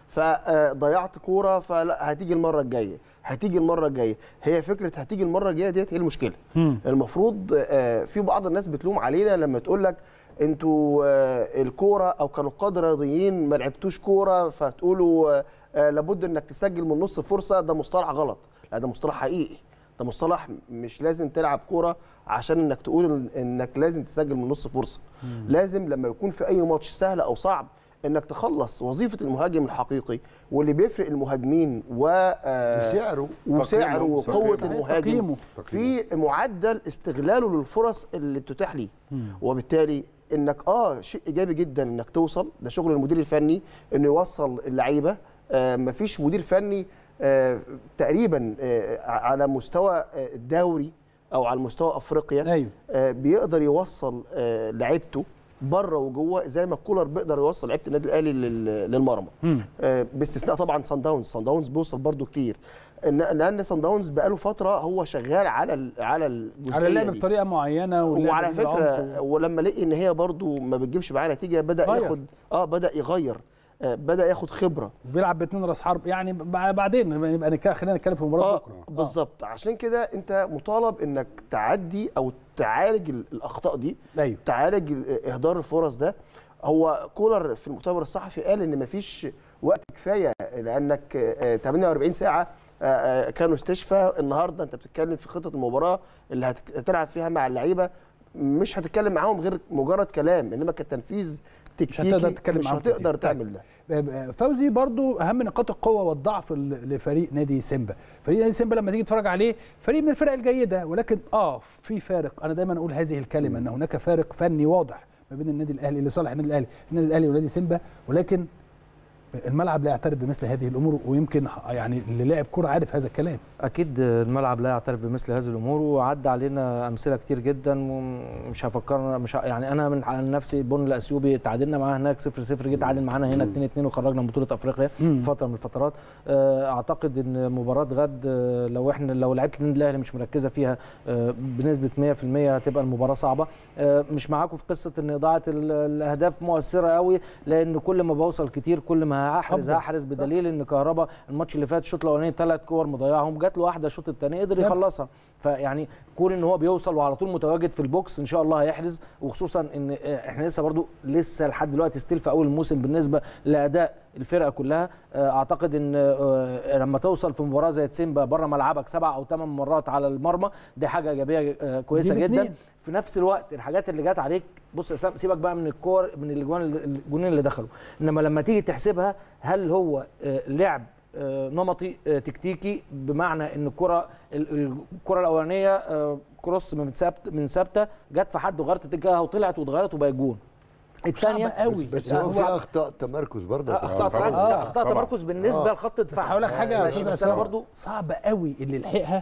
فضيعت كوره فلا هتيجي المره الجايه هتيجي المره الجايه هي فكره هتيجي المره الجايه ديت هي المشكله مم. المفروض آه، في بعض الناس بتلوم علينا لما تقول لك انتوا آه، الكوره او كانوا قاد رياضيين ما لعبتوش كوره فتقولوا آه، آه، لابد انك تسجل من نص فرصه ده مصطلح غلط لا ده مصطلح حقيقي ده مصطلح مش لازم تلعب كوره عشان انك تقول إن- انك لازم تسجل من نص فرصه لازم لما يكون في اي ماتش سهل او صعب انك تخلص وظيفه المهاجم الحقيقي واللي بيفرق المهاجمين و آه، وسعره وسعره تقييمه. وقوه صحيح. المهاجم تقييمه. في معدل استغلاله للفرص اللي بتتاح ليه وبالتالي انك اه شيء ايجابي جدا انك توصل ده شغل المدير الفني انه يوصل اللعيبه آه مفيش مدير فني آه تقريبا آه على مستوى آه الدوري او على مستوى افريقيا ايوه آه بيقدر يوصل آه لعيبته بره وجوه زي ما كولر بيقدر يوصل لعيبه النادي الاهلي لل- للمرمى آه، باستثناء طبعا سان داونز سان داونز بيوصل برده كتير إن- لان سان داونز بقاله فتره هو شغال على ال- على الجزئيه على اللعب دي. بطريقه معينه واللعب وعلى بالعمق فكره ولما لقي ان هي برده ما بتجيبش معاه نتيجه بدا غير. ياخد اه بدا يغير آه بدا ياخد خبره بيلعب باثنين راس حرب يعني ب- بعدين نبقى نك- خلينا نتكلم في مباراه اه بكره بالظبط عشان كده انت مطالب انك تعدي او تعالج ال- الاخطاء دي ايوه تعالج ال- اهدار الفرص ده هو كولر في المؤتمر الصحفي قال ان مفيش وقت كفايه لانك آه، 48 ساعه آه، آه، كانوا استشفى النهارده انت بتتكلم في خطه المباراه اللي هت- هتلعب فيها مع اللعيبه مش هتتكلم معاهم غير مجرد كلام انما كتنفيذ تكتيكي هتقدر تتكلم مش معاهم هتقدر كتير. تعمل ده فوزي برضو اهم نقاط القوه والضعف ل- لفريق نادي سيمبا فريق نادي سيمبا لما تيجي تتفرج عليه فريق من الفرق الجيده ولكن اه في فارق انا دايما اقول هذه الكلمه ان هناك فارق فني واضح ما بين النادي الاهلي لصالح النادي الاهلي النادي الاهلي ونادي سيمبا ولكن الملعب لا يعترف بمثل هذه الامور ويمكن يعني اللي لعب كوره عارف هذا الكلام اكيد الملعب لا يعترف بمثل هذه الامور وعدى علينا امثله كتير جدا ومش هفكرنا مش ه- يعني انا من عن نفسي بون الاثيوبي تعادلنا معاه هناك 0 0 جه تعادل معانا هنا 2 2 وخرجنا من بطوله افريقيا في فتره من الفترات آه، اعتقد ان مباراه غد آه، لو احنا لو لعيبه النادي الاهلي مش مركزه فيها آه، بنسبه 100% هتبقى المباراه صعبه آه، مش معاكم في قصه ان اضاعه ال- الاهداف مؤثره قوي لان كل ما بوصل كتير كل ما هحرز أفضل. هحرز بدليل ان كهربا الماتش اللي فات الشوط الاولاني ثلاث كور مضيعهم جات له واحده الشوط الثاني قدر جاب. يخلصها فيعني كون ان هو بيوصل وعلى طول متواجد في البوكس ان شاء الله هيحرز وخصوصا ان احنا لسه برضو لسه لحد دلوقتي ستيل في اول الموسم بالنسبه لاداء الفرقه كلها آه، اعتقد ان آه، لما توصل في مباراه زي تسيمبا بره ملعبك سبع او ثمان مرات على المرمى دي حاجه ايجابيه آه، كويسه دي جدا باتنين. في نفس الوقت الحاجات اللي جت عليك بص يا اسلام سيبك بقى من الكور من الاجوان الجونين اللي دخلوا انما لما تيجي تحسبها هل هو آه، لعب آه، نمطي آه، تكتيكي بمعنى ان الكره ال- الكره الاولانيه آه، كروس من ثابت من ثابته جت في حد وغيرت اتجاهها وطلعت واتغيرت وبقى جون الثانيه قوي بس هو في اخطاء تمركز برضه يا اخطاء كابتن. فعلا طبعاً. اخطاء طبعاً. تمركز بالنسبه آه. لخط بس الدفاع هقول لك حاجه يا ماشي، استاذ بس انا اسامه برضو صعب قوي اللي لحقها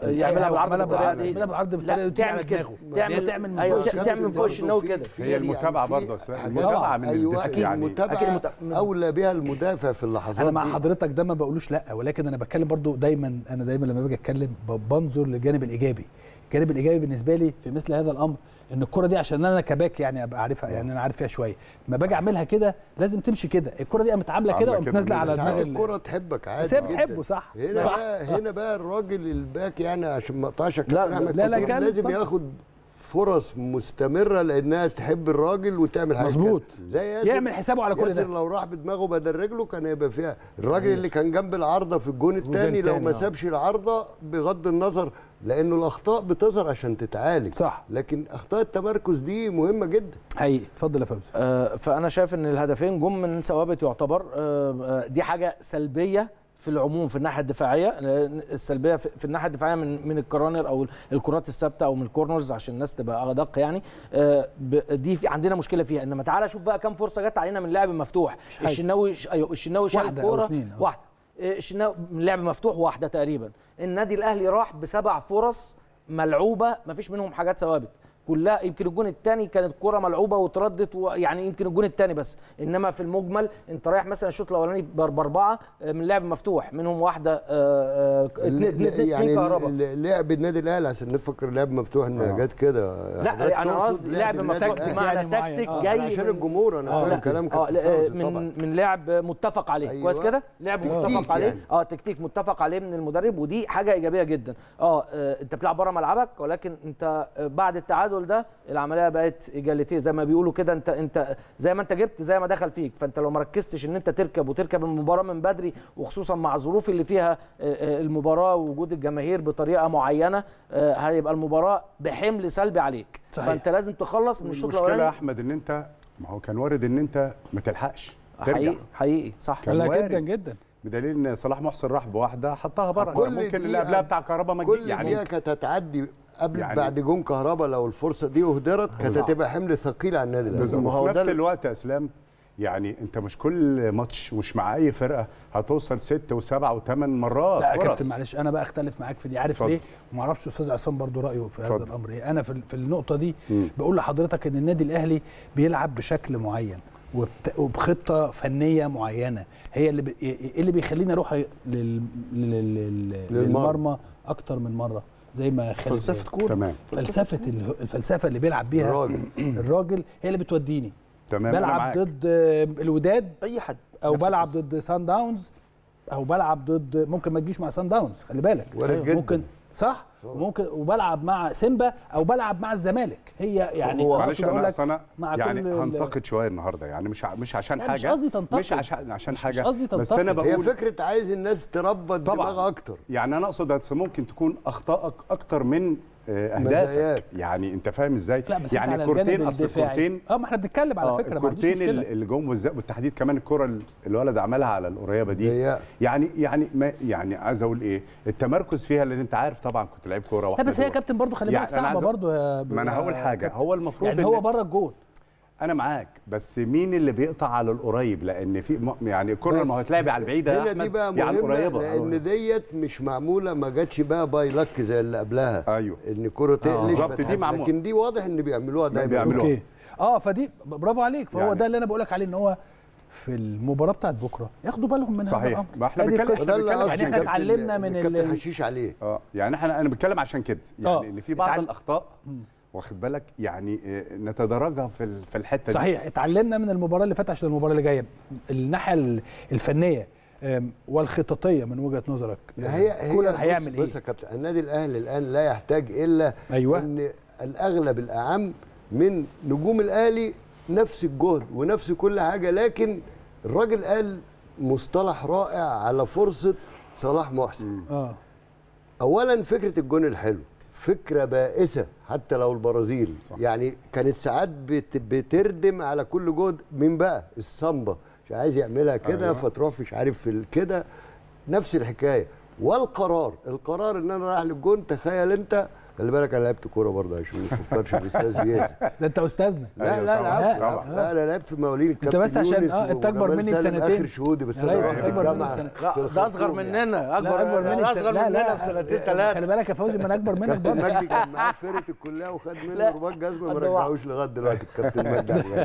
يعملها بالعرض عملها بالطريقه دي يعملها بالعرض بالطريقه لا دي وتيجي تعمل على كده دماغه. تعمل هي تعمل من ايوه فوق. تعمل من فوق الشناوي كده هي المتابعه برضه أصل المتابعه من ايوه الدفاع أكيد يعني أكيد المتابعه مت- اولى بها المدافع في اللحظات انا مع دي. حضرتك ده ما بقولوش لا ولكن انا بتكلم برضو دايما انا دايما لما باجي اتكلم ب- بنظر للجانب الايجابي الجانب الايجابي بالنسبه لي في مثل هذا الامر ان الكره دي عشان انا كباك يعني ابقى عارفها يعني انا عارف فيها شويه ما باجي اعملها كده لازم تمشي كده الكره دي قامت عامله كده عاملة وقامت كده نازله على ونازلة. دماغ ساعات ال- الكرة تحبك عادي بس هي جداً. بتحبه صح هنا صح بقى هنا بقى الراجل الباك يعني عشان ما اقطعش لا، كابتن احمد لا، لا، كتير كان لازم طبعا. ياخد فرص مستمره لانها تحب الراجل وتعمل حاجه مظبوط. كده. زي ياسر يعمل حسابه على كل ياسر ده. لو راح بدماغه بدل رجله كان هيبقى فيها الراجل اللي كان جنب العارضه في الجون الثاني لو التاني، ما آه. سابش العارضه بغض النظر لانه الاخطاء بتظهر عشان تتعالج صح. لكن اخطاء التمركز دي مهمه جدا حقيقي اتفضل يا فوزي آه، فانا شايف ان الهدفين جم من ثوابت يعتبر آه، آه، دي حاجه سلبيه في العموم في الناحيه الدفاعيه لأن السلبيه في في الناحيه الدفاعيه من من الكرانر او الكرات الثابته او من الكورنرز عشان الناس تبقى ادق يعني آه، ب- دي في عندنا مشكله فيها انما تعالى شوف بقى كام فرصه جت علينا من لعب مفتوح حاجة. الشناوي ايوه الشناوي شال واحدة أو الكوره اتنين، آه. واحده آه، الشناوي من لعب مفتوح واحده تقريبا النادي الاهلي راح بسبع فرص ملعوبه ما فيش منهم حاجات ثوابت كلها يمكن الجون الثاني كانت كرة ملعوبه وتردت يعني يمكن الجون الثاني بس انما في المجمل انت رايح مثلا الشوط الاولاني بأر- باربعه آه، من لعب مفتوح منهم واحده آه، آه، اتنين اتنين- اتنين يعني كهرباء ال- لعب النادي الاهلي عشان نفكر لعب مفتوح انها جت كده حضرتك لا انا تقصد قصدي لعب النادي مفتوح الأهلي. بمعنى يعني معين. تكتيك آه، جاي عشان من- الجمهور انا آه، فاهم لا. كلام اه كابتن لا، فوزي من طبعا من لعب متفق عليه أيوة. كويس كده لعب تكتيك متفق عليه يعني. اه تكتيك متفق عليه من المدرب ودي حاجه ايجابيه جدا اه آه، انت بتلعب بره ملعبك ولكن انت آه، بعد التعادل ده العمليه بقت ايجاليتيه زي ما بيقولوا كده انت انت زي ما انت جبت زي ما دخل فيك فانت لو ما ركزتش ان انت تركب وتركب المباراه من بدري وخصوصا مع الظروف اللي فيها آه، آه، المباراه ووجود الجماهير بطريقه معينه آه، هيبقى المباراه بحمل سلبي عليك صحيح. فانت لازم تخلص من الشوط المشكله يا الاولاني احمد ان انت ما هو كان وارد ان انت ما تلحقش ترجع حقيقي حقيقي صح كان لا وارد. جدا جدا بدليل ان صلاح محسن راح بواحده حطها بره كل ممكن اللي دقيقة- قبلها بتاع كهربا ما كل تجي- دقيقه يعني كانت هتعدي قبل يعني- بعد جون كهربا لو الفرصه دي اهدرت كانت هتبقى حمل ثقيل على النادي الاهلي بالظبط. ما هو وفي ده نفس ال- الوقت يا اسلام يعني انت مش كل ماتش مش مع اي فرقه هتوصل ست وسبع وثمان مرات لا يا فرص. كابتن معلش انا بقى اختلف معاك في دي عارف اتفضل. ليه وما اعرفش استاذ عصام برضو رايه في هذا اتفضل. الامر ايه انا في في النقطه دي مم. بقول لحضرتك ان النادي الاهلي بيلعب بشكل معين وبت- وبخطه فنيه معينه هي اللي بي... إيه اللي بيخليني اروح لل... لل... لل... للمرمى اكتر من مره زي ما خالد فلسفه قال. كوره تمام فلسفه ال- الفلسفه اللي بيلعب بيها الراجل. الراجل هي اللي بتوديني تمام أنا بلعب معاك. ضد آه، الوداد اي حد او نفس بلعب القصة. ضد سان داونز او بلعب ضد ممكن ما تجيش مع سان داونز خلي بالك وارد جدا. ممكن صح ممكن وبلعب مع سيمبا او بلعب مع الزمالك هي يعني هو- أقصد معلش أقول انا لك أصل انا مع يعني كل ال- هنتقد شويه النهارده يعني مش ع- مش عشان لا، حاجه مش قصدي تنتقد. مش عشان عشان مش- مش حاجه قصدي بس انا تنتقد. هي بقول فكره عايز الناس تربط طبعا دماغها اكتر يعني انا اقصد بس ممكن تكون اخطائك اكتر من آه، مزاياك. اهدافك يعني انت فاهم ازاي لا بس يعني يعني على الجانب الكورتين اصل الدفاعي الكورتين اه ما احنا بنتكلم على آه، فكره ما عنديش الكورتين مشكله اللي جم بالذات بالتحديد كمان الكره اللي الولد عملها على القريبه دي هي- يعني يعني ما يعني عايز اقول ايه التمركز فيها لان انت عارف طبعا كنت لعيب كوره لا واحده بس هي يا دور. كابتن برضو خلي يعني بالك أنا صعبه عايز أ- برضو يا ما انا هقول يا حاجه كابتن. هو المفروض يعني إن- هو بره الجول انا معاك بس مين اللي بيقطع على القريب لان في م- يعني الكره بس ما هو هتلاعب على البعيده يا هنا احمد دي بقى يا على مهمه القريبه لان ديت مش معموله ما جاتش بقى باي لك زي اللي قبلها ايوه ان الكره تقلش بالظبط، دي فتحت. معمول. لكن دي واضح ان بيعملوها دايما بيعملوها. اوكي اه فدي برافو عليك فهو يعني- ده اللي انا بقول لك عليه ان هو في المباراه بتاعت بكره ياخدوا بالهم من هذا صحيح. الامر ما احنا هذه بنتكلم- القصة. وده اللي بنتكلم قصدي يعني احنا كابتن- اتعلمنا من ال- كابتن حشيش عليه اه يعني احنا انا بتكلم عشان كده يعني آه. ان في بعض اتعل- الاخطاء واخد بالك يعني آه، نتدرجها في ال- في الحته دي صحيح اتعلمنا من المباراه اللي فاتت عشان المباراه اللي جايه الناحيه ال- الفنيه أم، والخططيه من وجهه نظرك هي هي كولر بص- هيعمل بص ايه يا كابتن النادي الاهلي الان لا يحتاج الا أيوة. ان الاغلب الاعم من نجوم الاهلي نفس الجهد ونفس كل حاجه لكن الراجل قال مصطلح رائع على فرصه صلاح محسن اه اولا فكره الجون الحلو فكره بائسه حتى لو البرازيل صح. يعني كانت ساعات بت بتردم على كل جهد مين بقى السامبا مش عايز يعملها كده أيوة. فتروح مش عارف في ال- كده نفس الحكايه والقرار القرار ان انا رايح للجون تخيل انت خلي بالك انا لعبت كوره برضه عشان ما تفكرش بالاستاذ بياسر ده انت استاذنا لا أيوة لا طبعاً، لا طبعاً. العفو لا انا لعبت في مواليد أنت بس الكابتن عشان- يونس آه، أنت أكبر وجمال مني سالم بسنتين. اخر شهودي بس يا انا ريس، رحت أكبر مني الجامعه بسنتين. في لا ده الخرطوم اصغر يعني. مننا اكبر لا اكبر مني اصغر لا مننا لا بسنتين خلي ثلاثه بالك يا فوزي ما انا اكبر منك كابتن برضه. مجدي كان معاه في فرقه الكليه وخد منه لا. رباط جزمه ما قد بعض. رجعوش لغايه دلوقتي الكابتن مجدي عبد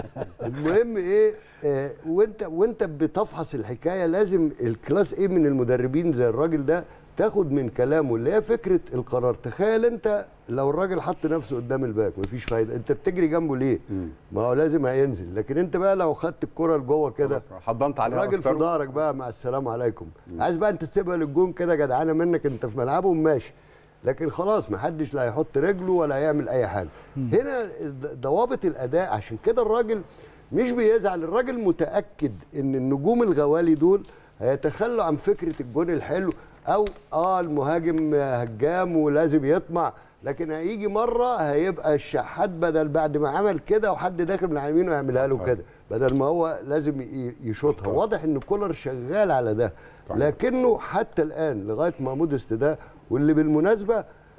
المهم ايه آه وانت وانت بتفحص الحكايه لازم الكلاس ايه من المدربين زي الراجل ده تاخد من كلامه اللي هي فكره القرار تخيل انت لو الراجل حط نفسه قدام الباك مفيش فايده انت بتجري جنبه ليه ما هو لازم هينزل لكن انت بقى لو خدت الكره لجوه كده خلاص، حضنت عليها الراجل في أكتر. ظهرك بقى مع السلام عليكم عايز بقى انت تسيبها للجون كده جدعانه منك انت في ملعبه ماشي لكن خلاص محدش لا هيحط رجله ولا هيعمل اي حاجه هنا د- ضوابط الاداء عشان كده الراجل مش بيزعل الراجل متاكد ان النجوم الغوالي دول هيتخلوا عن فكره الجون الحلو او اه المهاجم هجام ولازم يطمع لكن هيجي مره هيبقى الشحات بدل بعد ما عمل كده وحد داخل من على يمينه يعملها له كده بدل ما هو لازم ي- يشوطها واضح ان كولر شغال على ده لكنه حتى الان لغايه محمود استداء واللي بالمناسبه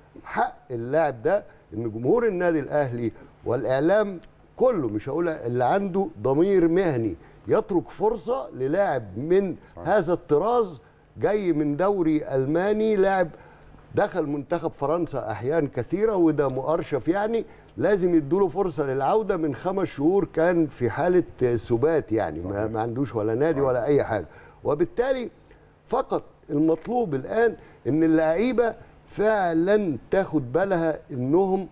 حق اللاعب ده ان جمهور النادي الاهلي والاعلام كله مش هقول اللي عنده ضمير مهني يترك فرصه للاعب من هذا الطراز جاي من دوري الماني لاعب دخل منتخب فرنسا احيان كثيره وده مؤرشف يعني لازم يدوله فرصه للعوده من خمس شهور كان في حاله سبات يعني ما, ما عندوش ولا نادي ولا اي حاجه وبالتالي فقط المطلوب الان ان اللعيبه فعلا تاخد بالها انهم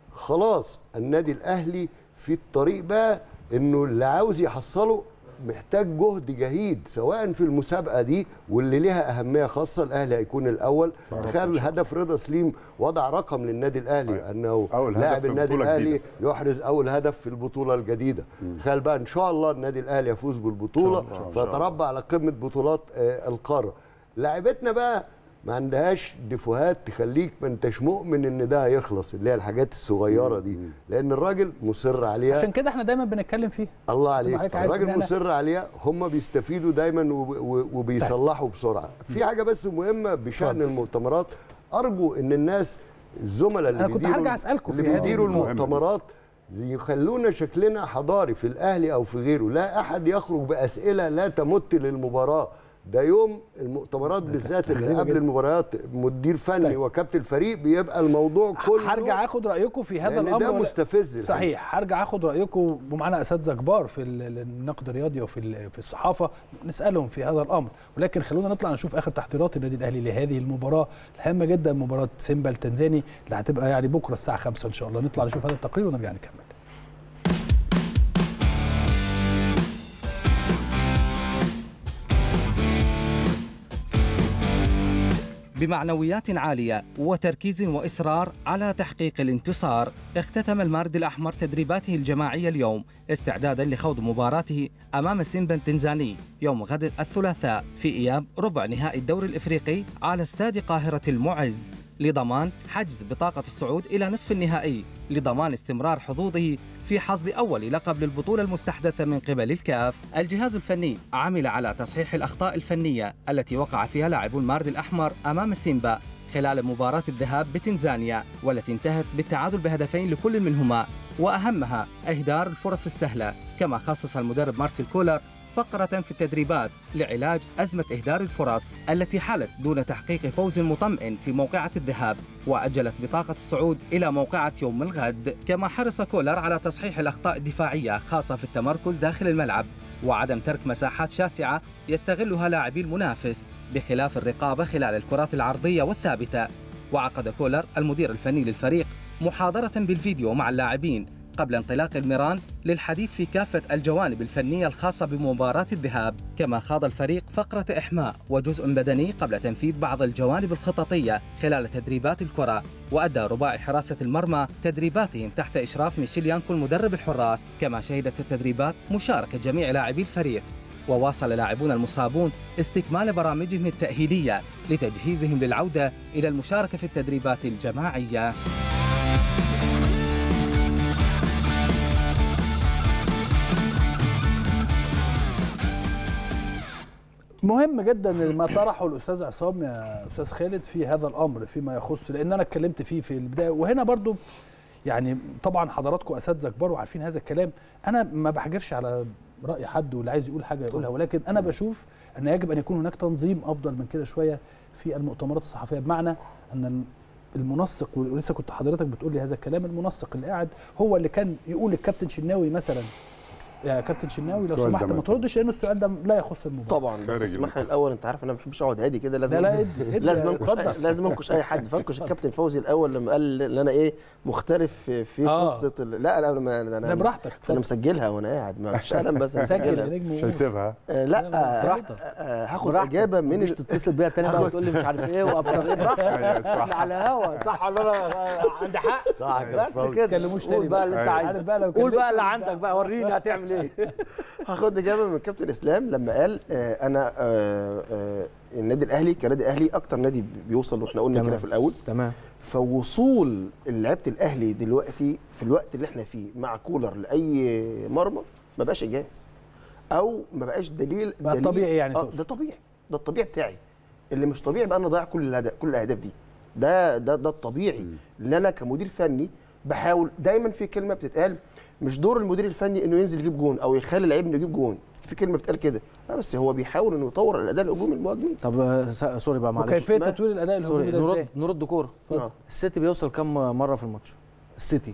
خلاص النادي الاهلي في الطريق بقى انه اللي عاوز يحصله محتاج جهد جهيد سواء في المسابقه دي واللي ليها اهميه خاصه الاهلي هيكون الاول تخيل هدف رضا سليم وضع رقم للنادي الاهلي انه أول هدف لاعب في النادي بطولة الاهلي جديدة. يحرز اول هدف في البطوله الجديده تخيل بقى ان شاء الله النادي الاهلي يفوز بالبطوله فيتربى على قمه بطولات آه، القاره لاعبتنا بقى ما عندهاش ديفوهات تخليك ما انتش مؤمن ان ده هيخلص اللي هي الحاجات الصغيره دي لان الراجل مصر عليها عشان كده احنا دايما بنتكلم فيه الله عليك حضرتك عارف إن الراجل أنا- مصر عليها هم بيستفيدوا دايما وب- و- وبيصلحوا بسرعه في حاجه بس مهمه بشان اتفضل. المؤتمرات ارجو ان الناس الزملاء اللي أنا كنت بيديروا- هرجع أسألكم اللي في هذه بيديروا المهمة دي. المؤتمرات يخلونا شكلنا حضاري في الاهلي او في غيره لا احد يخرج باسئله لا تمت للمباراه ده يوم المؤتمرات بالذات اللي غريبة قبل جدا. المباريات مدير فني طيب. وكابتن الفريق بيبقى الموضوع كله هرجع اخد رايكم في هذا لأن الامر ده ولا- مستفز الحقيقة. صحيح هرجع اخد رايكم ومعانا اساتذه كبار في ال- النقد الرياضي وفي ال- في الصحافه نسالهم في هذا الامر ولكن خلونا نطلع نشوف اخر تحضيرات النادي الاهلي لهذه المباراه الهامه جدا مباراه سيمبا التنزاني اللي هتبقى يعني بكره الساعه 5 ان شاء الله نطلع نشوف هذا التقرير ونرجع نكمل بمعنويات عالية وتركيز وإصرار على تحقيق الانتصار اختتم المارد الأحمر تدريباته الجماعية اليوم استعدادا لخوض مباراته أمام سيمبا التنزاني يوم غد الثلاثاء في إياب ربع نهائي الدوري الإفريقي على استاد قاهرة المعز لضمان حجز بطاقة الصعود إلى نصف النهائي لضمان استمرار حظوظه في حظ أول لقب للبطولة المستحدثة من قبل الكاف الجهاز الفني عمل على تصحيح الأخطاء الفنية التي وقع فيها لاعبو المارد الأحمر أمام سيمبا خلال مباراة الذهاب بتنزانيا والتي انتهت بالتعادل بهدفين لكل منهما وأهمها إهدار الفرص السهلة كما خصص المدرب مارسيل كولر فقرة في التدريبات لعلاج أزمة إهدار الفرص التي حالت دون تحقيق فوز مطمئن في موقعة الذهاب وأجلت بطاقة الصعود إلى موقعة يوم الغد كما حرص كولر على تصحيح الأخطاء الدفاعية خاصة في التمركز داخل الملعب وعدم ترك مساحات شاسعة يستغلها لاعبي المنافس بخلاف الرقابة خلال الكرات العرضية والثابتة وعقد كولر المدير الفني للفريق محاضرة بالفيديو مع اللاعبين قبل انطلاق الميران للحديث في كافة الجوانب الفنية الخاصة بمباراة الذهاب كما خاض الفريق فقرة إحماء وجزء بدني قبل تنفيذ بعض الجوانب الخططية خلال تدريبات الكرة وأدى رباعي حراسة المرمى تدريباتهم تحت إشراف ميشيل يانكو المدرب الحراس كما شهدت التدريبات مشاركة جميع لاعبي الفريق وواصل لاعبون المصابون استكمال برامجهم التأهيلية لتجهيزهم للعودة إلى المشاركة في التدريبات الجماعية مهم جدا ما طرحه الاستاذ عصام يا استاذ خالد في هذا الامر فيما يخص لان انا اتكلمت فيه في البدايه وهنا برضو يعني طبعا حضراتكم اساتذه كبار وعارفين هذا الكلام انا ما بحجرش على راي حد واللي عايز يقول حاجه يقولها ولكن انا بشوف ان يجب ان يكون هناك تنظيم افضل من كده شويه في المؤتمرات الصحفيه بمعنى ان المنسق ولسه كنت حضرتك بتقول لي هذا الكلام المنسق اللي قاعد هو اللي كان يقول الكابتن شناوي مثلا يا كابتن شناوي لو السؤال ده سمحت ما ما تردش لان السؤال ده لا يخص المباراه طبعا بس خارج اسمح لي النقاش. الاول انت عارف انا ما بحبش اقعد هادي كده لازم لا لا ادي- ادي- لازم انكش اتفضل. أي- لازم انكش اي حد فانكش الكابتن فوزي الاول لما قال ان انا ايه مختلف في, في آه. قصه ال... لا لا انا انا لا براحتك انا اتفضل. مسجلها وانا قاعد ما فيش قلم بس أنا سجل يا مسجلها نجم مش وقول. هيسيبها آه، لا، لا لا، آه، براحتك. آه، هاخد براحتك. اجابه من مش ال- تتصل بيها تاني بقى وتقول لي مش عارف ايه وابصر ايه براحتك أيوة، صح. احنا على هوا صح ولا انا عندي حق صح يا بس فوزي. كده تكلموش تاني قول بقى اللي انت أيوة. عايزه عارف بقى لو قول بقى كلمت اللي بتاع- عندك بقى وريني هتعمل ايه هاخد اجابه من كابتن اسلام لما قال آه، انا آه، آه، النادي الاهلي كنادي اهلي اكتر نادي بيوصل واحنا قلنا تمام. كده في الاول تمام فوصول لعيبه الاهلي دلوقتي في الوقت اللي احنا فيه مع كولر لاي مرمى ما بقاش انجاز او ما بقاش دليل بقى دليل طبيعي يعني اه تقصد. ده طبيعي ده الطبيعي بتاعي اللي مش طبيعي بقى انا ضايع كل الهدف كل الاهداف دي ده ده ده الطبيعي اللي انا كمدير فني بحاول دايما في كلمه بتتقال مش دور المدير الفني انه ينزل يجيب جون او يخلي اللعيب انه يجيب جون في كلمه بتقال كده لا بس هو بيحاول انه يطور الاداء الهجومي المهاجمين طب آه، س- سوري بقى معلش وكيفيه ما- تطوير الاداء سوري الهجومي ده ازاي نرد نرد كوره آه. السيتي بيوصل كم مره في الماتش السيتي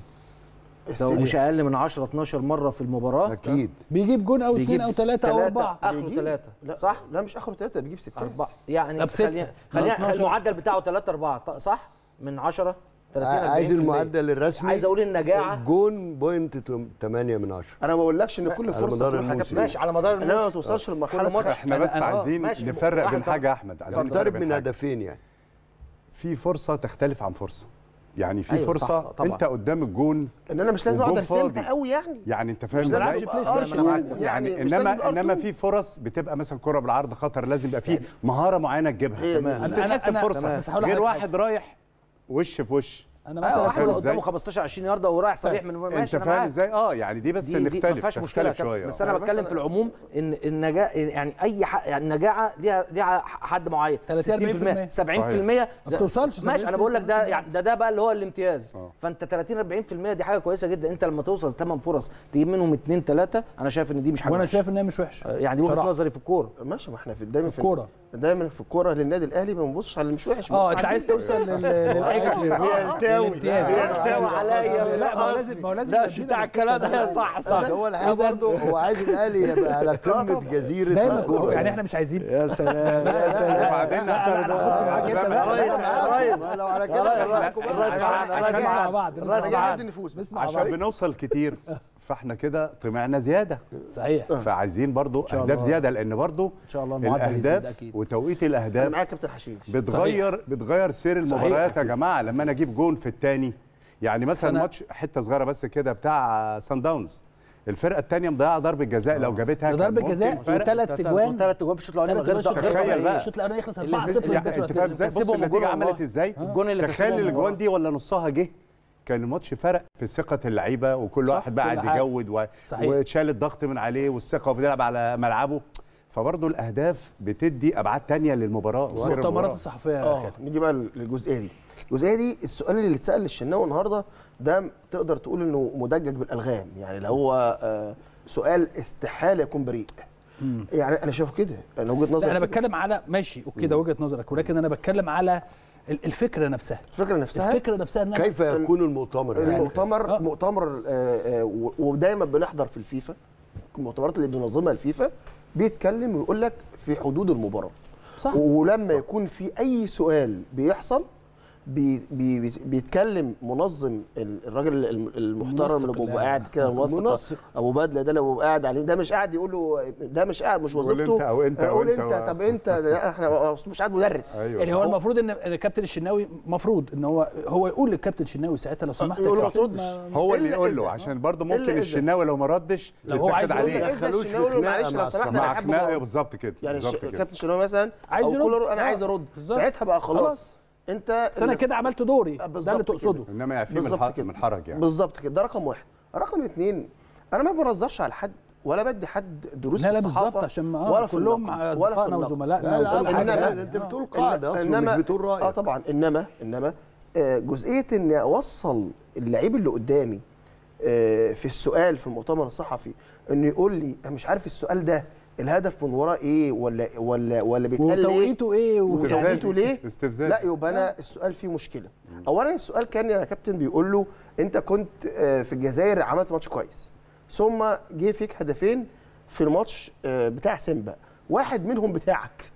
لو السيتي مش اقل من 10 12 مره في المباراه اكيد بيجيب جون او بيجيب اثنين او ثلاثه او تلاتة، اربعه اخره بيجيب. ثلاثه لا صح لا مش اخره ثلاثه بيجيب ستة أربعة يعني طب ستة. خلينا خلينا 12. المعدل بتاعه 3 4 صح؟ من 10 30 عايز 40%. المعدل الرسمي عايز اقول النجاعه جون بوينت 8 من 10 انا ما بقولكش ان كل على فرصه مدار تروح يا الموسم. كابتن ماشي على مدار انما ما الموسم توصلش كل لمرحله ماتش. احنا أنا- بس أنا- عايزين ماشي. نفرق واحد بين طبعا. حاجه يا احمد عايزين نفرق تقترب بين من حاجة. هدفين يعني في فرصه تختلف عن فرصه يعني في أيوة، فرصه صح، طبعا. انت قدام الجون ان انا مش لازم اقعد والجون ارسمها فاضي. قوي يعني يعني انت فاهم مش ازاي لازم بلاي أبقى ستيشن، أنا أرسم. معاك. يعني مش لازم انما أبقى انما أرسم. في فرص بتبقى مثلا كره بالعرض خطر لازم يبقى فيه مهاره معينه تجيبها هي دي. تمام أنا- أنا- بتحسب أنا- فرصه بس هقول غير لحضرتك واحد رايح وش في وش انا ايوه مثلا واحد فاهم قدامه إزاي؟ 15 20 يارده ورايح صريح من انت ماشي أنا فاهم معاك. ازاي اه يعني دي بس دي, دي ما نختلف فيهاش مشكله يا تختلف كابتن شويه بس آه. انا بس بتكلم أنا- في العموم ان النجاح يعني اي حق يعني النجاعه ليها ليها حد معين 30 60% 70% ما بتوصلش ماشي انا بقول لك ده 70%. يعني ده ده بقى اللي هو الامتياز آه. فانت 30 40% دي حاجه كويسه جدا انت لما توصل 8 فرص تجيب منهم 2 3 انا شايف ان دي مش حاجه وانا وحشة. شايف ان هي مش وحشه يعني دي وجهه بصراحة. نظري في الكوره ماشي ما احنا في دايما في الكورة. دايما في الكوره للنادي الاهلي ما بنبصش على اللي مش وحش اه بنبص انت على عايز اللي- توصل لل- للاكس للامتياز بيلتوي عليا لا ما هو لازم ما هو لازم لا يبقى مش فينا بتاع بس الكلام ده كده. صح بس صح هو الحقيقه برضه هو عايز الاهلي يبقى على قمه جزيره دايما الكورة. يعني احنا مش عايزين يا سلام يا سلام وبعدين لا انا هخش معاك انت بقى ريس ريس ما لو على يا كده راجل، الراس معانا الراس نسمع معانا بعض الراس نسمع هي معانا حد النفوس بس عشان بنوصل كتير فاحنا كده طمعنا زياده صحيح فعايزين برضو شاء اهداف الله. زياده لان برضو ان شاء الله المعدل يزيد الاهداف اكيد وتوقيت انا الاهداف معاك كابتن حشيش بتغير بتغير سير المباريات يا جماعه لما انا اجيب جون في الثاني يعني مثلا أنا- ماتش حته صغيره بس كده بتاع سان داونز الفرقه الثانيه مضيعه ضربه جزاء لو جابتها ده كان ضربه ممكن جزاء فرق. وثلاث اجوان ثلاث اجوان في الشوط الاولاني ثلاث غير اجوان الشوط تخيل بقى. الشوط الاولاني يخلص اللي 4 بس- 0 يعني انت فاهم ازاي بص كسبهم النتيجه الجون عملت والله. ازاي الجون اللي تخيل كسبهم الاجوان والله. دي ولا نصها جه كان الماتش فرق في ثقه اللعيبه وكل صح، واحد بقى كل عايز حاجة. يجود و... صحيح. وتشال الضغط من عليه والثقه وبيلعب على ملعبه فبرضه الاهداف بتدي ابعاد تانية للمباراه وسير المؤتمرات المباراه الصحفيه يا اه خالد نيجي بقى للجزئيه دي الجزئيه دي السؤال اللي اتسال للشناوي النهارده ده تقدر تقول انه مدجج بالالغام يعني اللي هو آه سؤال استحاله يكون بريء يعني انا شايفه كده انا وجهه لا نظري انا كده. بتكلم على ماشي اوكي ده وجهه نظرك ولكن انا بتكلم على ال- الفكره نفسها الفكره نفسها الفكره نفسها ان أنا- كيف يكون المؤتمر يعني المؤتمر آه. مؤتمر آه، آه، و- ودايما بنحضر في الفيفا المؤتمرات اللي بينظمها الفيفا بيتكلم ويقول لك في حدود المباراه صح ولما يكون في اي سؤال بيحصل بي بي بيتكلم منظم ال- الراجل الم- المحترم منسق اللي بيبقى اللعبة. قاعد كده منسق منسق. ابو بدله ده اللي بيبقى قاعد عليه ده مش قاعد يقول له ده مش قاعد مش قول وظيفته أنت أو أنت أو قول أنت انت و- طب انت لا احنا أصل مش قاعد مدرس ايوه اللي هو المفروض ان إن كابتن الشناوي المفروض ان هو هو يقول للكابتن الشناوي ساعتها لو سمحت يا يقول له ما كابتن تردش. ما- هو اللي إلا يقول إذا- له عشان برضه إلا ممكن إذا. الشناوي لو ما ردش لو هو عايز يتاخد يقول عليه له إذا دخلوش في الشناوي خناقة معلش مع لو سمحت الصحافة. انا مع حابب خناقه أرد. بالظبط كده يعني بالظبط الش- كده كابتن شناوي مثلا عايز او يرد. كولر انا آه، عايز ارد بالظبط. ساعتها بقى خلاص خلاص. انت بس انا كده عملت دوري ده بالظبط اللي كده. تقصده انما يعفيه من بالظبط الح- كده. من حرج يعني بالظبط كده ده رقم واحد رقم اتنين انا ما بنظرش على حد ولا بدي حد دروس لا في لا الصحافه بالظبط عشان ما آه ولا في كلهم النقد، ولا في اصدقائنا النقد. وزملائنا لا لا وكل حاجة إنما يعني. انت آه. بتقول قاعده اصلا مش بتقول رايك اه طبعا انما انما آه، جزئيه اني اوصل اللعيب اللي قدامي آه، في السؤال في المؤتمر الصحفي انه يقول لي انا مش عارف السؤال ده الهدف من وراه ايه ولا ولا ولا بيتقال ليه وتوقيته ايه وتوقيته ليه استفزاز لا يبقى انا السؤال فيه مشكله اولا السؤال كان يا كابتن بيقول له انت كنت آه، في الجزائر عملت ماتش كويس ثم جه فيك هدفين في الماتش آه، بتاع سيمبا واحد منهم بتاعك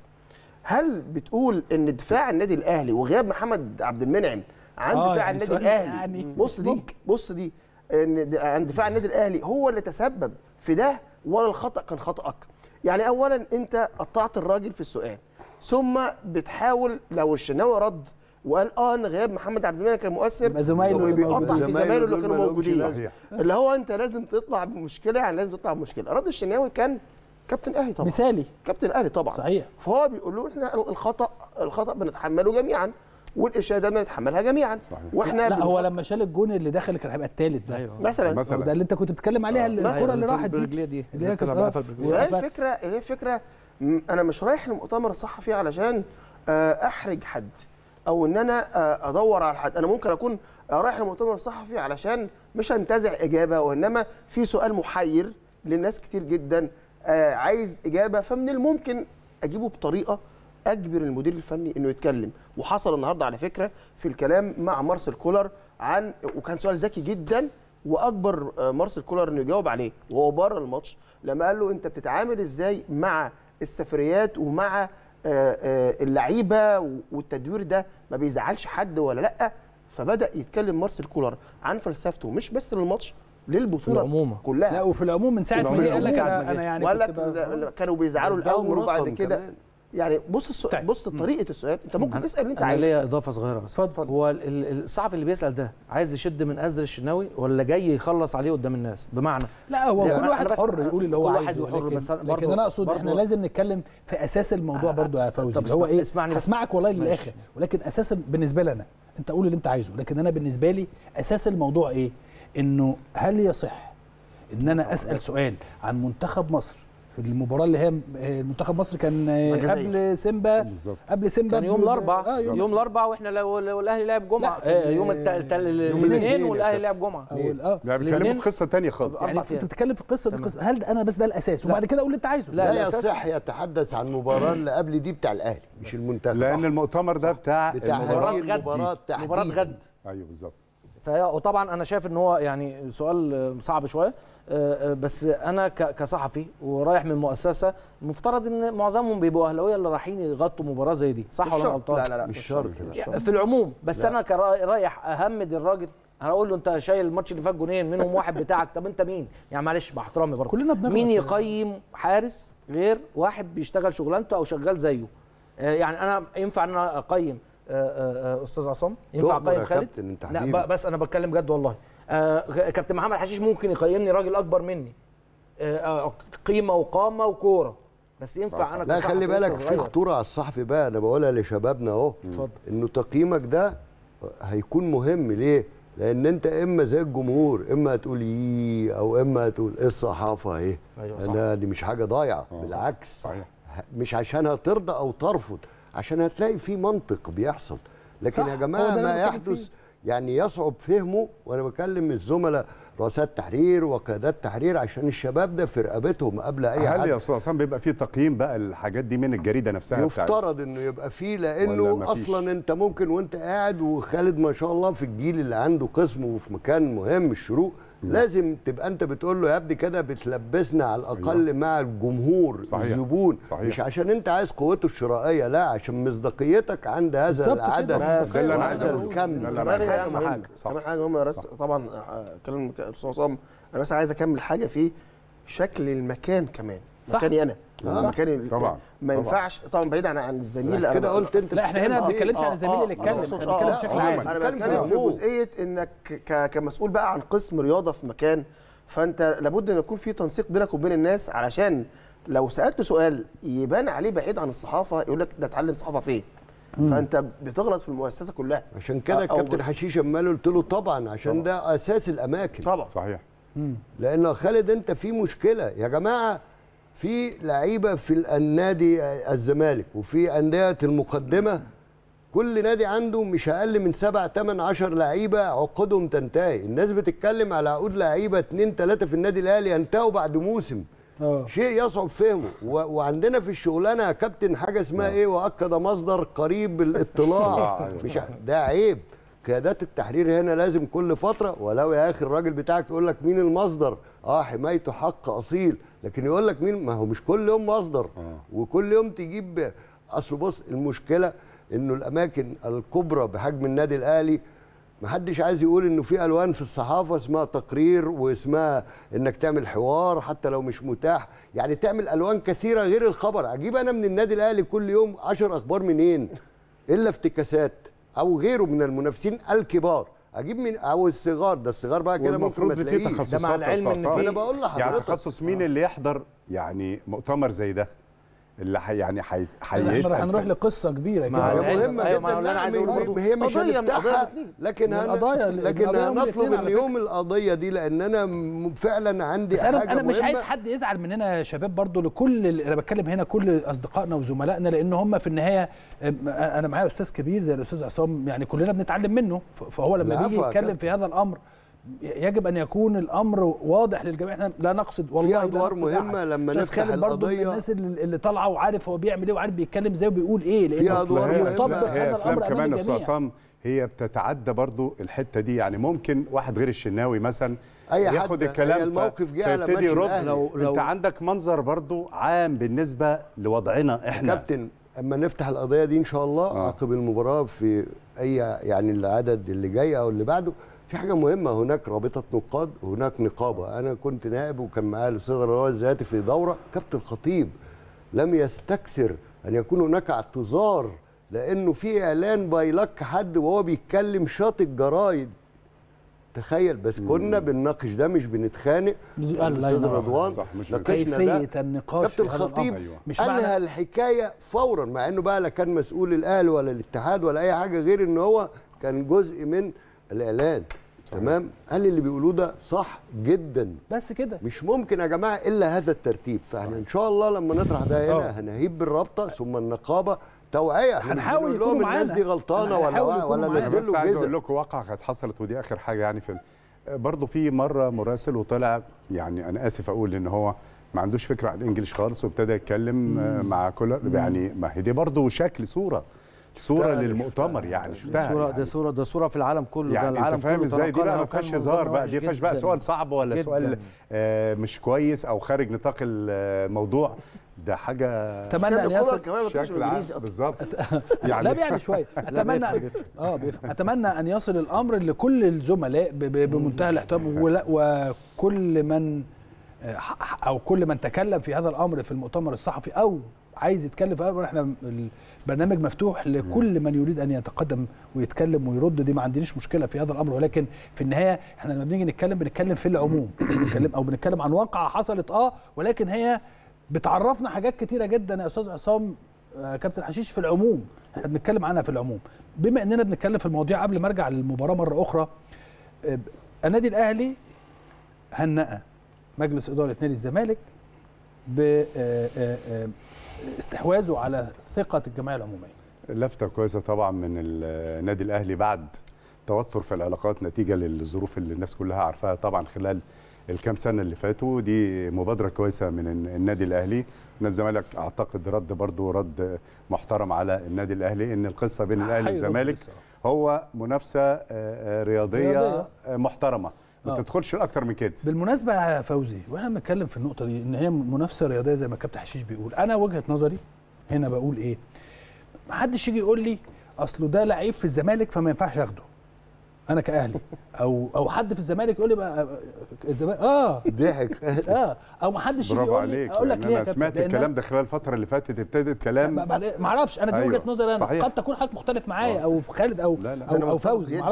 هل بتقول ان دفاع النادي الاهلي وغياب محمد عبد المنعم عن آه، دفاع يعني النادي سؤال الاهلي يعني بص دي بص دي ان د- عن دفاع النادي الاهلي هو اللي تسبب في ده ولا الخطا كان خطاك يعني اولا انت قطعت الراجل في السؤال ثم بتحاول لو الشناوي رد وقال اه ان غياب محمد عبد المنعم كان مؤثر يبقى زمايله اللي بيقطع في موجودين. زمايله اللي دول كانوا ما لهمش موجودين صحيح. اللي هو انت لازم تطلع بمشكله يعني لازم تطلع بمشكله رد الشناوي كان كابتن اهلي طبعا مثالي كابتن اهلي طبعا صحيح. فهو بيقول له احنا الخطا الخطا بنتحمله جميعا والاشاده بنتحملها جميعا صحيح. واحنا لا هو بنخ- لما شال الجون اللي دخل كان هيبقى الثالث ده ايوه مثلا ده مثلا اللي انت كنت بتتكلم عليها الكوره اللي راحت دي برجليه دي اللي هي كانت طلع آه، بقفل برجليه. فهي وقفل. الفكره هي الفكره م- انا مش رايح لمؤتمر الصحفي علشان آه، احرج حد او ان انا آه، ادور على حد انا ممكن اكون آه، رايح لمؤتمر الصحفي علشان مش هنتزع اجابه وانما في سؤال محير للناس كتير جدا آه، عايز اجابه فمن الممكن اجيبه بطريقه اجبر المدير الفني انه يتكلم وحصل النهارده على فكره في الكلام مع مارسيل كولر عن وكان سؤال ذكي جدا واكبر آه، مارسيل كولر انه يجاوب عليه وهو بره الماتش لما قال له انت بتتعامل ازاي مع السفريات ومع آه، آه، اللعيبه والتدوير ده ما بيزعلش حد ولا لا فبدا يتكلم مارسيل كولر عن فلسفته مش بس للماتش للبطوله العمومة. كلها لا وفي العموم من ساعه ما العموم. جه قال لك ساعة انا ما انا جه. يعني وقال لك كنت ب- لا- كانوا بيزعلوا قدام الاول وبعد رقم كده كمان. يعني بص السؤال طيب. بص طريقه السؤال انت ممكن تسال اللي انت انا عايزه ليا اضافه صغيره بس اتفضل. هو ال- ال- الصحفي اللي بيسال ده عايز يشد من ازر الشناوي ولا جاي يخلص عليه قدام الناس بمعنى لا هو لا، كل أنا واحد بس- حر يقول اللي هو كل واحد عايزه حر، لكن, بس أنا لكن برضو- انا اقصد احنا برضو- لازم نتكلم في اساس الموضوع برضو يا فوزي طب اللي هو اسمع- ايه اسمعني بس. هسمعك والله ماشي. للاخر ولكن اساسا بالنسبه لي انا انت قول اللي انت عايزه لكن انا بالنسبه لي اساس الموضوع ايه انه هل يصح ان انا اسال سؤال عن منتخب مصر في المباراه اللي هي آه، منتخب مصر كان آه، الجزائر. قبل سيمبا بالظبط. قبل سيمبا كان يوم ب- الاربعاء اه يوم يوم الاربعاء واحنا لو لو الاهلي لعب جمعه لا، آه، يوم الت- الت- الاثنين الاثنين يا والاهلي كابتن. لعب جمعه أو ال- اه لا بيتكلموا الاثنين- في قصه ثانيه خالص يعني أربع انت بتتكلم في القصه دي قصه هل انا بس ده الاساس وبعد كده قول اللي انت عايزه لا، لا الأساس- يصح يتحدث عن المباراه اللي قبل دي بتاع الاهلي مش المنتخب لان المؤتمر ده بتاع بتاع المباراة هذه غد. المباراه مباراه تحديدا غد ايوه بالظبط فهي وطبعا انا شايف ان هو يعني سؤال آه، صعب شويه آه، آه، بس انا ك- كصحفي ورايح من مؤسسه المفترض ان معظمهم بيبقوا اهلاويه اللي رايحين يغطوا مباراه زي دي صح مش ولا انا شرط. غلطان؟ لا لا لا مش شرط شرط. في العموم بس انا كرايح اهمد الراجل انا اقول له انت شايل الماتش اللي فات جونين منهم واحد بتاعك طب انت مين يعني معلش مع احترامي برضه كلنا بنغلط. مين يقيم حارس غير واحد بيشتغل شغلانته او شغال زيه آه، يعني انا ينفع ان انا اقيم آه، آه، آه، استاذ عصام ينفع تؤمر يا اقيم خالد كابتن، انت لا حبيبي. ب- بس انا بتكلم جد والله آه، كابتن محمد حشيش ممكن يقيمني راجل اكبر مني آه، آه، قيمه وقامه وكوره بس ينفع انا لا كصحفي خلي بالك لسه في صغير. خطوره على الصحفي بقى انا بقولها لشبابنا اهو اتفضل. انه تقييمك ده هيكون مهم ليه؟ لان انت اما زي الجمهور اما هتقول ايه او اما هتقول ايه الصحافه اهي أيوة صح. انا دي مش حاجه ضايعه آه، بالعكس صحيح. ه- مش عشان ترضى او ترفض عشان هتلاقي في منطق بيحصل لكن صح، يا هو جماعه ده اللي ما أنا بتكلم يحدث فيه. يعني يصعب فهمه وانا بكلم الزملاء رؤساء التحرير وقيادات التحرير عشان الشباب ده في رقبتهم قبل اي هل حد يا استاذ عصام بيبقى فيه تقييم بقى الحاجات دي من الجريده نفسها بتاعت- يفترض انه يبقى فيه ولا لانه مفيش؟ اصلا انت ممكن وانت قاعد وخالد ما شاء الله في الجيل اللي عنده قسم وفي مكان مهم الشروق لازم تبقى انت بتقول له يا ابني كده بتلبسنا على الاقل أيوة. مع الجمهور صحيح. الزبون صحيح. مش عشان انت عايز قوته الشرائيه لا عشان مصداقيتك عند هذا بالظبط كده، العدد بس ده اللي أنا وهذا عايز أقوله. الكم ده اللي أنا كمان عايز حاجه أهم مهمه حاجة. صح. كمان حاجه مهمه بس طبعا آه، كلام الاستاذ عصام انا بس عايز اكمل حاجه في شكل المكان كمان صح. مكاني انا مكاني طبعا. ما طبعا. ينفعش طبعا بعيد عن عن الزميل كده أنا- قلت انت لا احنا هنا ما بتتكلم بنتكلمش عن آه، الزميل اللي آه، اتكلم آه، احنا آه، بنتكلم آه، بشكل آه، عام انا بنتكلم في بتكلم في العموم. جزئيه انك ك- كمسؤول بقى عن قسم رياضه في مكان فانت لابد ان يكون في تنسيق بينك وبين الناس علشان لو سالت سؤال يبان عليه بعيد عن الصحافه يقول لك ده اتعلم صحافه فين فانت بتغلط في المؤسسه كلها عشان كده أو- أو الكابتن بت- حشيش امال قلت له طبعا عشان ده اساس الاماكن طبعا صحيح لان خالد انت في مشكله يا جماعه في لعيبه في النادي الزمالك وفي انديه المقدمه كل نادي عنده مش اقل من سبع ثمان عشر لعيبه عقودهم تنتهي الناس بتتكلم على عقود لعيبه اتنين تلاته في النادي الاهلي ينتهوا بعد موسم اه شيء يصعب فهمه و... وعندنا في الشغلانه يا كابتن حاجه اسمها ايه واكد مصدر قريب الاطلاع مش ع- ده عيب قيادات التحرير هنا لازم كل فتره ولو يا اخي الراجل بتاعك يقول لك مين المصدر اه حمايته حق اصيل لكن يقول لك مين ما هو مش كل يوم مصدر وكل يوم تجيب اصل بص المشكله انه الاماكن الكبرى بحجم النادي الاهلي محدش عايز يقول انه في الوان في الصحافه اسمها تقرير واسمها انك تعمل حوار حتى لو مش متاح يعني تعمل الوان كثيره غير الخبر اجيب انا من النادي الاهلي كل يوم عشر اخبار منين الا افتكاسات او غيره من المنافسين الكبار اجيب من او الصغار ده الصغار بقى كده ممكن ما والمفروض في تلاقيش تخصصات ده مع العلم إن يا في- انا بقول يعني لحضرتك تخصص مين اللي يحضر يعني مؤتمر زي ده اللي حي يعني حي... احنا هيسأل هنروح في- لقصه كبيره مع كده العلم. هي مهمه أيوة، جدا ما هو اللي أنا لا، عايز أقوله هي- برضه. هي مش قضية من هنفتحها قضايا الاتنين. لكن من هن... القضايا اللي- لكن القضايا هم الاتنين هنطلب على اليوم القضيه دي لان انا م- فعلا عندي بس انا حاجه انا مش مهمة. عايز حد يزعل مننا يا شباب برضو لكل ال- انا بتكلم هنا كل اصدقائنا وزملائنا لان هم في النهايه أم، انا معايا استاذ كبير زي الاستاذ عصام يعني كلنا بنتعلم منه ف- فهو لما العفو بيجي يا يتكلم كابتن. في هذا الامر يجب ان يكون الامر واضح للجميع احنا لا نقصد والله لا أدوار نقصد مهمة أحد. لما أستاذ نفتح خالد برضو من القضية. الناس اللي اللي طالعه وعارف هو بيعمل ايه وعارف بيتكلم ازاي وبيقول ايه لان في أصل أدوار هي مهمة. بتطبق هي هذا اسلام الامر كمان امام يا استاذ الجميع عصام هي بتتعدى برضو الحته دي يعني ممكن واحد غير الشناوي مثلا أي حد، ياخد هي الكلام الموقف جه على فيبتدي ماتش يرد الأهلي. لو- لو- انت عندك منظر برضو عام بالنسبه لوضعنا احنا كابتن اما نفتح القضيه دي ان شاء الله آه. عقب المباراه في اي يعني العدد اللي جاي او اللي بعده في حاجه مهمه هناك رابطه نقاد وهناك نقابه انا كنت نائب وكان معايا الاستاذ رضوان الزياتي في دوره كابتن خطيب لم يستكثر ان يكون هناك اعتذار لانه في اعلان بايلك حد وهو بيتكلم شاط الجرايد تخيل بس كنا بنناقش ده مش بنتخانق الله الاستاذ ينور. رضوان صح، مش ناقشنا ده كيفيه النقاش كابتن في هذا خطيب الامر أيوة. مش انهى معنى الحكايه فورا مع انه بقى لا كان مسؤول الاهلي ولا الاتحاد ولا اي حاجه غير ان هو كان جزء من الاعلان تمام قال اللي بيقولوه ده صح جدا بس كده مش ممكن يا جماعه الا هذا الترتيب فاحنا ان شاء الله لما نطرح ده آه. هنا هنهيب بالرابطه ثم النقابه توعيه إحنا مش هنحاول بنقول يكونوا لهم الناس معانا. دي غلطانه ولا هنحاول يكونوا ولا معانا. انا بس نزلوا عايز جزء اقول لكم واقعه كانت حصلت ودي اخر حاجه يعني في برضه في مره مراسل وطلع يعني انا اسف اقول ان هو ما عندوش فكره عن الانجليش خالص وابتدى يتكلم آه، مع كل يعني ما هي دي برضه شكل صوره صوره شفتها، للمؤتمر يعني شفتها صورة يعني. ده صورة ده صورة في العالم كله ده يعني العالم انت فاهم كله ازاي دي بقى تلقاها ما وكان فيهاش هزار منظرها بقى وحش دي فيهاش بقى جداً. سؤال صعب ولا جداً. سؤال آه مش كويس او خارج نطاق الموضوع ده حاجه اتمنى ان يصل كمان ما بتقولش شكل عام انجليزي اصلا بالظبط لا يعني شويه اتمنى بيفهم- بيفهم. اه بيفهم اتمنى ان يصل الامر لكل الزملاء ب- ب- بمنتهى الاحترام ولا- وكل من آه، ح- ح- او كل من تكلم في هذا الامر في المؤتمر الصحفي او عايز يتكلم في هذا الامر احنا البرنامج مفتوح لكل من يريد ان يتقدم ويتكلم ويرد دي ما عندناش مشكله في هذا الامر ولكن في النهايه احنا لما بنيجي نتكلم بنتكلم في العموم بنتكلم او بنتكلم عن واقعه حصلت اه ولكن هي بتعرفنا حاجات كتيره جدا يا استاذ عصام آه، كابتن حشيش في العموم احنا بنتكلم عنها في العموم بما اننا بنتكلم في المواضيع قبل ما ارجع للمباراه مره اخرى آه، النادي الاهلي هنأ مجلس اداره نادي الزمالك باستحواذه على ثقه الجمعيه العموميه لفته كويسه طبعا من النادي الاهلي بعد توتر في العلاقات نتيجه للظروف اللي الناس كلها عارفاها طبعا خلال الكام سنه اللي فاتوا دي مبادره كويسه من النادي الاهلي نادي الزمالك اعتقد رد برضو رد محترم على النادي الاهلي ان القصه بين الاهلي حي والزمالك رد هو منافسه آه، آه، رياضيه, رياضية. آه، محترمه ما آه. تدخلش اكتر من كده بالمناسبه يا فوزي واحنا بنتكلم في النقطه دي ان هي منافسه رياضيه زي ما كابتن حشيش بيقول انا وجهه نظري هنا بقول ايه ما حدش يجي يقول لي اصله ده لعيب في الزمالك فما ينفعش اخده انا كاهلي او او حد في الزمالك يقول لي بقى الزمالك اه ضحك اه او ما حدش يجي برافو يقول لي عليك اقول لك لأن ليه يا انا كابتن سمعت لأن الكلام ده خلال الفتره اللي فاتت ابتدت كلام ما ما- ما اعرفش انا دي أيوة، وجهه نظري انا صحيح. قد تكون حضرتك مختلف معايا او في خالد او لا، لا. او, أنا أو متفق فوزي ما جداً. اعرفش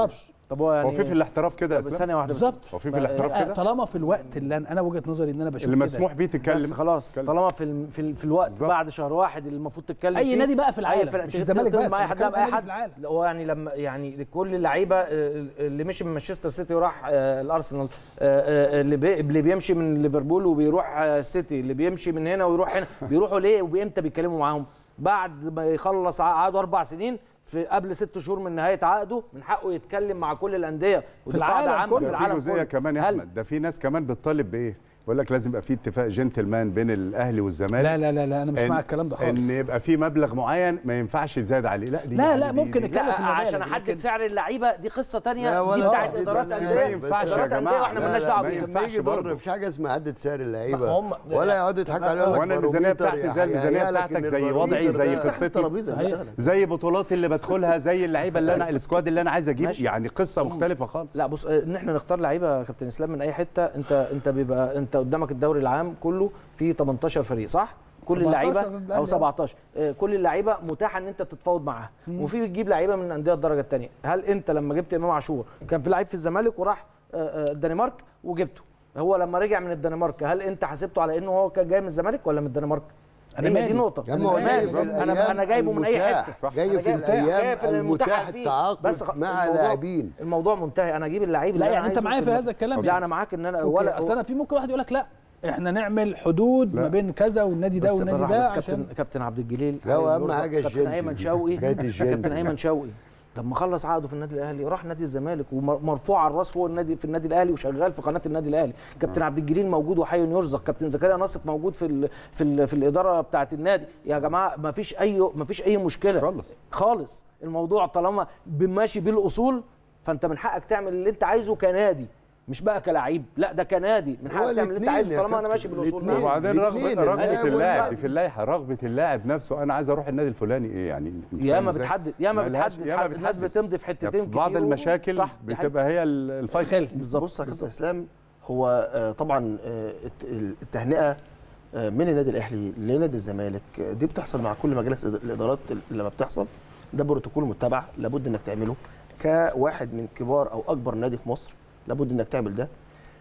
طب هو يعني هو في في الاحتراف كده يا طب اسلام ثانيه واحده بس. بالظبط هو في في الاحتراف لا، كده طالما في الوقت اللي انا, أنا وجهه نظري ان انا بشوف اللي كده. مسموح بيه تتكلم بس خلاص اتكلم. طالما في الم- في, ال- في, ال- في الوقت بالظبط. بعد شهر واحد اللي المفروض تتكلم اي فيه نادي بقى في العالم فرقة مش تتكلم الزمالك بس مع اي أنا حد بتكلم لا أي اي نادي حد في العالم. هو يعني لما يعني كل اللعيبه آه، اللي مشي من مانشستر سيتي وراح آه، الارسنال آه، آه، اللي بي- اللي بيمشي من ليفربول وبيروح آه، السيتي اللي بيمشي من هنا ويروح هنا بيروحوا ليه وبامتى بيتكلموا معاهم بعد ما يخلص عقده اربع سنين في قبل ست شهور من نهايه عقده من حقه يتكلم مع كل الانديه ودي قاعدة العالم عامة كله. في ده في العالم جزئيه كله كمان يا هل- احمد ده في ناس كمان بتطالب بايه؟ بيقول لك لازم يبقى في اتفاق جنتلمان بين الاهلي والزمالك لا لا لا لا انا مش إن- مع الكلام ده خالص ان يبقى في مبلغ معين ما ينفعش يزاد عليه لا دي لا، يعني لا، دي- ممكن دي- نتكلم لا في المبالغ، عشان لكن- احدد سعر اللعيبه دي قصه تانية لا، دي ولا بتاعت تحديد ادارات سعر. انديه ما ينفعش يا ادارات انديه جماعة. واحنا لا، مالناش لا، دعوه ما بيها ينفعش يجي بره برضه. مفيش حاجه اسمها حدد سعر اللعيبه ما هم- ولا يقعدوا يضحكوا عليهم يقول لك وانا الميزانيه باروميتر بتاعتي زي الميزانيه يهيأ لك بتاعتك إن زي الباروميتر وضعي زي ده- قصتي الترابيزه بتشتغل. زي بطولاتي اللي بدخلها زي اللعيبه اللي انا السكواد اللي انا عايز اجيب ماشي. يعني قصه مختلفه خالص لا بص ان احنا نختار لعيبه يا كابتن اسلام من اي حته انت انت بيبقى انت قدامك الدوري العام كله فيه 18 فريق صح؟ كل 17 اللعيبه الأهلي او أهو. 17 آه، كل اللعيبه متاحه ان انت تتفاوض معاها وفي بتجيب لعيبه من انديه الدرجه الثانيه هل انت لما جبت امام عاشور كان في لعيب في الزمالك وراح آه، آه، الدنمارك وجبته هو لما رجع من الدنمارك هل انت حسبته على انه هو كان جاي من الزمالك ولا من الدنمارك؟ أنا هي مالي. دي نقطة يا عم هو أنا جاي مالي. في انا الأيام انا جايبه من اي المتاح. حته صح. جاي أنا في جايب- جايب الايام في المتاح المتاح فيه. التعاقد بس خ- مع الموضوع- لاعبين الموضوع منتهي انا اجيب اللعيب اللي لا أنا يعني انت عايزه معايا في الم- هذا الكلام لا انا معاك ان انا ولا ولا اصل انا في ممكن واحد يقول لك لا احنا نعمل حدود لا. ما بين كذا والنادي ده بس والنادي بالراحة ده بس عشان كابتن كابتن عبد الجليل لا، عليه وأهم النور، حاجة كابتن الجنتل ايمن دي. شوقي حكاية الجنتل كابتن دي. ايمن شوقي لما خلص عقده في النادي الاهلي راح نادي الزمالك ومرفوع على الراس فوق النادي في النادي الاهلي وشغال في قناه النادي الاهلي كابتن عبد الجليل موجود وحي يرزق كابتن زكريا ناصف موجود في ال في ال في الاداره بتاعه النادي يا جماعه ما فيش اي ما فيش اي مشكله خالص. خالص الموضوع طالما ماشي بالاصول فانت من حقك تعمل اللي انت عايزه كنادي مش بقى كلاعب لا ده كنادي من هو حقك تعمل اللي انت الاتنين عايزه يا طالما انا كابتن، ماشي بالاصول الاتنين. نعم. وبعدين الاتنين، رغبه رغبه الأهلي اللاعب والبعض. دي في اللائحه رغبه اللاعب نفسه انا عايز اروح النادي الفلاني ايه يعني أنت يا فاهم ما إزاي؟ بتحدد يا ما ملهاش- بتحدد, ياما الناس بتحدد. بتمضي في يعني حتتين في بعض كتير و- المشاكل صح دي حقيقة. بتبقى هي ال- الفيصل بالظبط بص يا كابتن بالظبط. اسلام هو آه، طبعا آه، الت- التهنئه آه، من النادي الاهلي لنادي الزمالك آه، دي بتحصل مع كل مجالس إد- الادارات ال- لما بتحصل ده بروتوكول متبع لابد انك تعمله كواحد من كبار او اكبر نادي في مصر لابد انك تعمل ده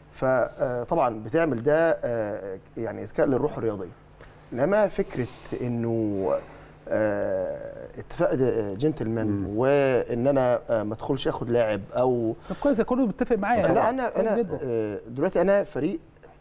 فطبعا بتعمل ده آه، يعني اذكاء للروح الرياضيه انما فكره انه آه، اتفاق د- جنتلمان وان انا آه، ما ادخلش اخد لاعب او طب كويس ده كله بيتفق معايا لا انا كويس انا جدا. آه، دلوقتي انا فريق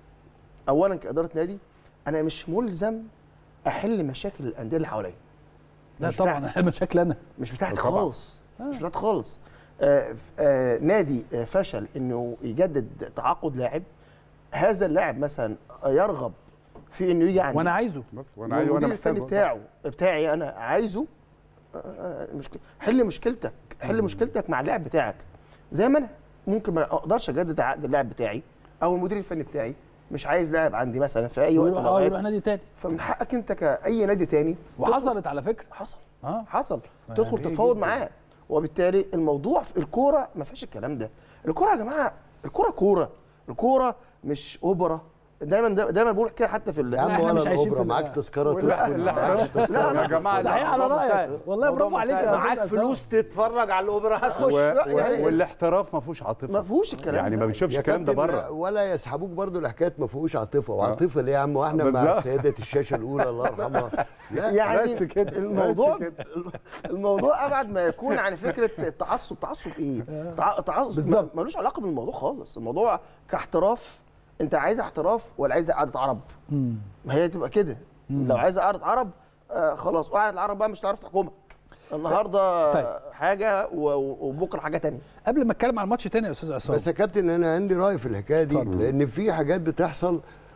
اولا كاداره نادي انا مش ملزم احل مشاكل الانديه اللي حواليا لا مش طبعا بتاعتي. المشاكل انا مش بتاعتي طبعاً. خالص مش بتاعتي خالص آه، ف- آه، نادي آه، فشل انه يجدد تعاقد لاعب هذا اللاعب مثلا يرغب في انه يجي عندي وانا عايزه بس وانا عايز وانا والمدير الفني محتاجه بتاعه بتاعي انا عايزه آه، آه، مشكله حل مشكلتك حل مشكلتك مع اللاعب بتاعك زي ما انا ممكن ما اقدرش اجدد عقد اللاعب بتاعي او المدير الفني بتاعي مش عايز لاعب عندي مثلا في اي وقت من ويروح اه يروح الاوقات نادي تاني فمن حقك انت كاي نادي تاني وحصلت على فكره حصل اه حصل تدخل تتفاوض معاه وبالتالي الموضوع في الكوره ما فيش الكلام ده الكوره يا جماعه الكوره كوره الكوره مش اوبرا دايما دايما بقول كده حتى في ال- يا عم إحنا ولا مش عايشين الاوبرا في معاك ال- تذكره لا تدخل لا معاك لا يا جماعه صحيح على موضوع رايك منتهي. والله موضوع برافو عليك منتهي. يا معاك أستاذ عصام. فلوس تتفرج على الاوبرا هتخش و... يعني- و... والاحتراف ما فيهوش عاطفه ما فيهوش الكلام يعني ده. ما بتشوفش يا الكلام ده كابتن بره ولا يسحبوك برضو الحكايات ما فيهوش عاطفه وعاطفه ليه يا عم واحنا مع بالظبط. سيده الشاشه الاولى الله يرحمها لا يعني بس كده، بس الموضوع كده. الموضوع ابعد ما يكون عن فكره التعصب تعصب ايه تع- تعصب بالظبط. ملوش علاقه بالموضوع خالص الموضوع كاحتراف انت عايز احتراف ولا عايز قعده عرب ما هي تبقى كده لو عايز قعده عرب آه خلاص قعده العرب بقى مش هتعرف تحكمها النهارده طيب. حاجه و- وبكره حاجه تانية قبل ما اتكلم عن الماتش تاني يا استاذ عصام بس يا كابتن انا عندي راي في الحكايه دي اتفضل. لان في حاجات بتحصل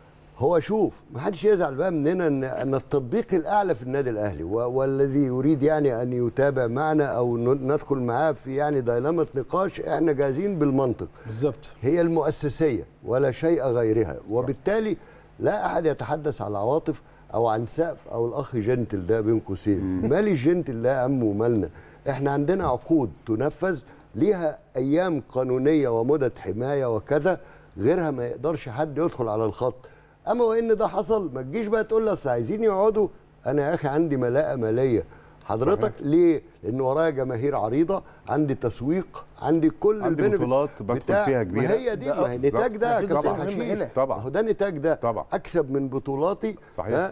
هو شوف ما حدش يزعل بقى مننا ان ان التطبيق الاعلى في النادي الاهلي و- والذي يريد يعني ان يتابع معنا او ن- ندخل معاه في يعني ديلمه نقاش احنا جاهزين بالمنطق بالظبط هي المؤسسيه ولا شيء غيرها وبالتالي لا احد يتحدث عن عواطف او عن سقف او الاخ جنتل ده بين قوسين مالي الجنتل ده يا عم ومالنا احنا عندنا عقود تنفذ ليها ايام قانونيه ومدد حمايه وكذا غيرها ما يقدرش حد يدخل على الخط اما وان ده حصل ما تجيش بقى تقول لي اصل عايزين يقعدوا انا يا اخي عندي ملاءه ماليه حضرتك ليه لان ورايا جماهير عريضه عندي تسويق عندي كل عندي البنفيت بطولات بدخل بتاع- فيها ما كبيرة. هي دي ده- ما هي بالظبط. نتاج ده في كابتن جزء مهم حشيش هنا. طبعا. ما هو ده نتاج ده طبعا. اكسب من بطولاتي صحيح. ها؟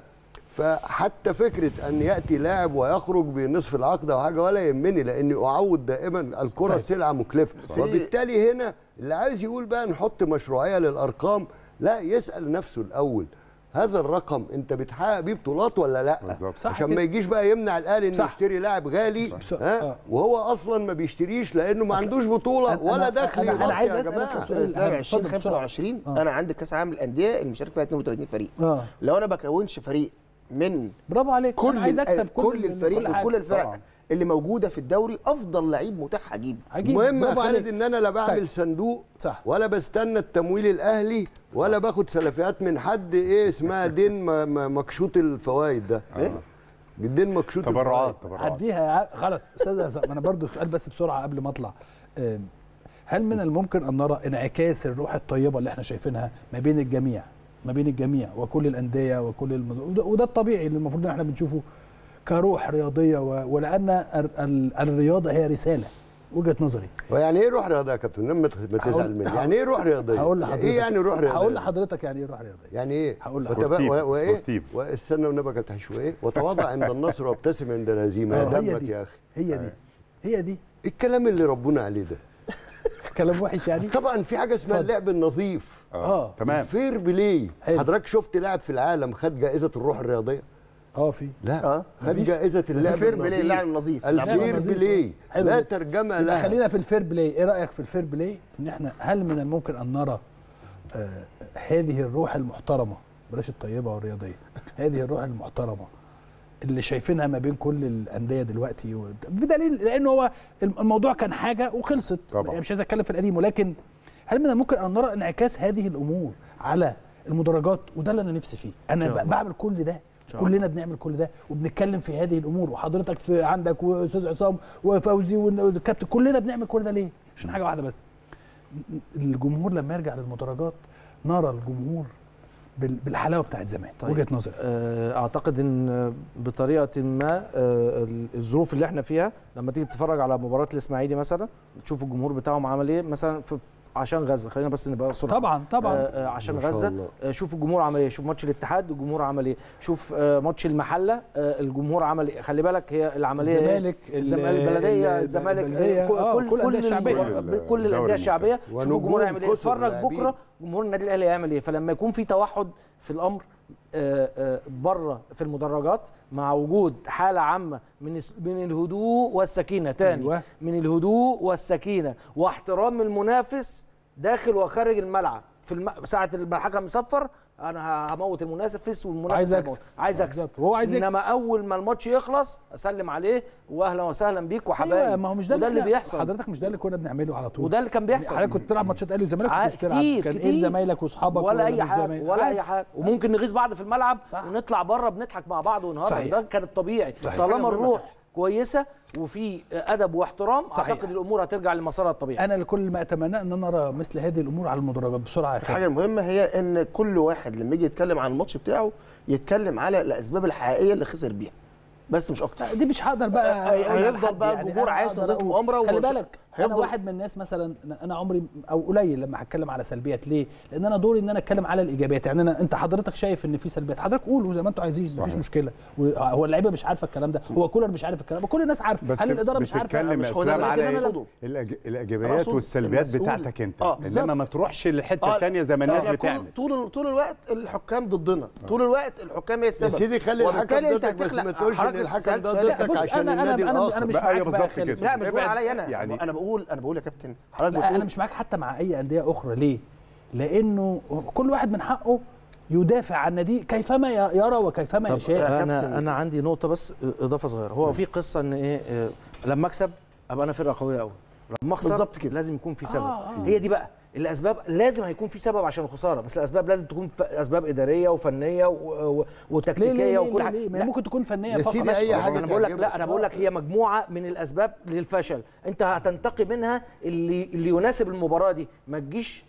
فحتى فكره ان ياتي لاعب ويخرج بنصف العقد او حاجه ولا يهمني لاني اعود دائما الكره طيب. طيب. سلعه مكلفه وبالتالي هنا اللي عايز يقول بقى نحط مشروعيه للارقام لا يسال نفسه الاول هذا الرقم انت بتحقق بيه بطولات ولا لا بالظبط. صح عشان كده. ما يجيش بقى يمنع الاهلي انه صح. يشتري لاعب غالي صح. ها آه. وهو اصلا ما بيشتريش لانه ما أصل- عندوش بطوله أنا- ولا أنا- دخل أنا- أنا يغطي عايز يا أسأل جماعه بس السؤال الاسلام اتفضل 2025 بسرعة. انا عندي كاس عالم الانديه اللي مشارك فيها 32 فريق اه لو انا بكونش فريق من برافو عليك كل أنا عايز اكسب كل, كل الفريق حاجة. وكل الفرق طبعاً. اللي موجوده في الدوري افضل لعيب متاح هجيب هجيب. المهم يا برافو خالد عليك. ان انا لا بعمل طيب. صندوق صح. ولا بستنى التمويل الاهلي ولا باخد سلفيات من حد ايه اسمها دين م- م- مكشوط الفوائد ده آه. الدين مكشوط تبرعات الفوائد. تبرعات هديها خلاص استاذ عصام، انا برضو سؤال بس بسرعه قبل ما اطلع أم، هل من الممكن ان نرى انعكاس الروح الطيبه اللي احنا شايفينها ما بين الجميع ما بين الجميع وكل الانديه وكل المد... وده, وده الطبيعي اللي المفروض ان احنا بنشوفه كروح رياضيه و... ولان ال... ال... الرياضه هي رساله وجهه نظري ويعني ايه روح رياضيه يا كابتن لما تخ- ما هقول- تزعل مني يعني ايه روح رياضيه هقول لحضرتك ايه يعني روح رياضيه هقول لحضرتك يعني ايه روح رياضيه يعني ايه هقول وتبا- سبورتيف، و- وايه سبورتيف. واستنى والنبي يا كابتن حشو ايه وتواضع عند النصر وابتسم عند الهزيمه يا آه، هي دمك دي يا اخي هي دي هي دي ايه الكلام اللي ربنا عليه ده كلام وحش يعني طبعا في حاجه اسمها اتفضل. اللعب النظيف اه تمام فير بلاي حلو. حضرتك شفت لاعب في العالم خد جائزه الروح الرياضيه اه في لا اه خد مفيش. جائزه اللعب فير بلاي النظيف اللاعب النظيف الفير نظيف. بلاي حلو لا جدا. ترجمه يبقى لها خلينا في الفير بلاي ايه رايك في الفير بلاي ان احنا هل من الممكن ان نرى آه هذه الروح المحترمه بلاش الطيبه والرياضيه هذه الروح المحترمه اللي شايفينها ما بين كل الانديه دلوقتي و- بدليل لان هو الموضوع كان حاجه وخلصت طبعا. يعني مش عايز اتكلم في القديم ولكن هل من الممكن ان نرى انعكاس هذه الامور على المدرجات وده اللي انا نفسي فيه انا شاء ب- الله. بعمل كل ده شاء الله. كلنا بنعمل كل ده وبنتكلم في هذه الامور وحضرتك في عندك واستاذ عصام وفوزي والكابتن كلنا بنعمل كل ده ليه عشان حاجه واحده بس الجمهور لما يرجع للمدرجات نرى الجمهور بال- بالحلاوه بتاعت زمان طيب. وجهه نظري آه، اعتقد ان بطريقه ما آه، الظروف اللي احنا فيها لما تيجي تتفرج على مباراه الاسماعيلي مثلا تشوف الجمهور بتاعهم عمل ايه مثلا في عشان غزه خلينا بس نبقى صراحه طبعا طبعا آه، آه، عشان ما شاء غزه الله. آه، شوف الجمهور عمل ايه شوف ماتش الاتحاد الجمهور عمل ايه شوف آه، ماتش المحله آه، الجمهور عمل ايه خلي بالك هي العمليه إيه؟ الزمالك الزمالك ال- البلديه ال- الزمالك البلدية، آه، كل آه، كل كل الأندية كل الشعبية. ال- كل الدوري الانديه الشعبيه شوف ونجوم الجمهور يعمل ايه كثر اتفرج لاعبين. بكره جمهور النادي الاهلي هيعمل ايه فلما يكون في توحد في الامر آه، آه، بره في المدرجات مع وجود حاله عامه من الس- من الهدوء والسكينه تاني أيوة. من الهدوء والسكينه واحترام المنافس داخل وخارج الملعب في الم... ساعه ما الحكم يصفر انا هموت المنافس والمنافس عايز هيموت. أكسب. عايز اكسب بالظبط. وهو عايز يكسب. انما اول ما الماتش يخلص اسلم عليه واهلا وسهلا بيك وحبايب ايوه ما هو مش ده وده اللي إحنا- بيحصل حضرتك مش ده اللي كنا بنعمله على طول وده اللي كان بيحصل حضرتك كنت بتلعب ماتشات اهلي وزمالك ع- كنت بتلعب كتير كان ايه كتير. زمايلك واصحابك ولا اي مش حاجه زمايلك؟ ولا عادي. اي حاجه وممكن نغيظ بعض في الملعب صح. ونطلع بره بنضحك مع بعض ونهرج صحيح. ده كان الطبيعي صحيح. طالما حاجة مهمة. الروح كويسه وفي ادب واحترام صحيح. اعتقد الامور هترجع لمسارها الطبيعي انا لكل ما اتمناه ان انا ارى مثل هذه الامور على المدرجات بسرعه يا خالد الحاجه المهمه هي ان كل واحد لما يجي يتكلم عن الماتش بتاعه يتكلم على الاسباب الحقيقيه اللي خسر بيها بس مش اكتر لا، دي مش هقدر بقى هي- أقول على هيفضل حد بقى الجمهور أنا عايش أقدر نظرة أقول- مؤامرة خلي ومش- بالك انا هيفضل- واحد من الناس مثلا انا عمري او قليل لما هتكلم على سلبيات ليه؟ لان انا دوري ان انا اتكلم على الايجابيات يعني انا انت حضرتك شايف ان في سلبيات حضرتك قولوا زي ما انتوا عايزين مفيش صحيح. مشكله هو اللعيبه مش عارفه الكلام ده هو كولر مش عارف الكلام ده كل الناس عارفه بس هل الاداره مش عارفه بتتكلم مش يا هو ده اسلام اللي على أنا إيه؟ أقصده. الأج- أنا الايجابيات أقصد والسلبيات المسؤول. بتاعتك انت آه، بالظبط. انما ما تروحش للحته آه، الثانيه زي ما الناس إحنا بتعمل طول طول طول الوقت الحكام ضدنا طول الوقت الحكام هي السبب يا سيدي خلي الحكم وبالتالي أنت ضدك بس هتخلق- ما تقولش ان حضرتك الحكم سألت ده سؤال. ضدك بص، عشان أنا- أنا- النادي أنا- الاخر أنا مش بقى معاك أيوة بقى بالظبط خالد. كده. لا مش بقول ابعد. عليا انا يعني- يعني انا بقول انا بقول يا كابتن حضرتك لا انا بتقول مش معاك حتى مع اي انديه اخرى ليه؟ لانه كل واحد من حقه يدافع عن ناديه كيفما يرى وكيفما طب يشاء يا انا كابتن. انا عندي نقطه بس اضافه صغيره هو في قصه ان ايه آه، لما اكسب ابقى انا فرقه قويه قوي لما اخسر بالظبط كده. لازم يكون في سبب آه، آه. هي دي بقى الاسباب لازم هيكون في سبب عشان الخساره بس الاسباب لازم تكون ف- اسباب اداريه وفنيه و- و- ليه وتكتيكيه ليه ليه, وكل ليه, حاجه ليه؟ ما لا، هي ممكن تكون فنيه يا فقط سيدي بس. أي حاجة انا بقول لك لا تعجبك. انا بقول لك هي مجموعه من الاسباب للفشل انت هتنتقي منها اللي اللي يناسب المباراه دي ما تجيش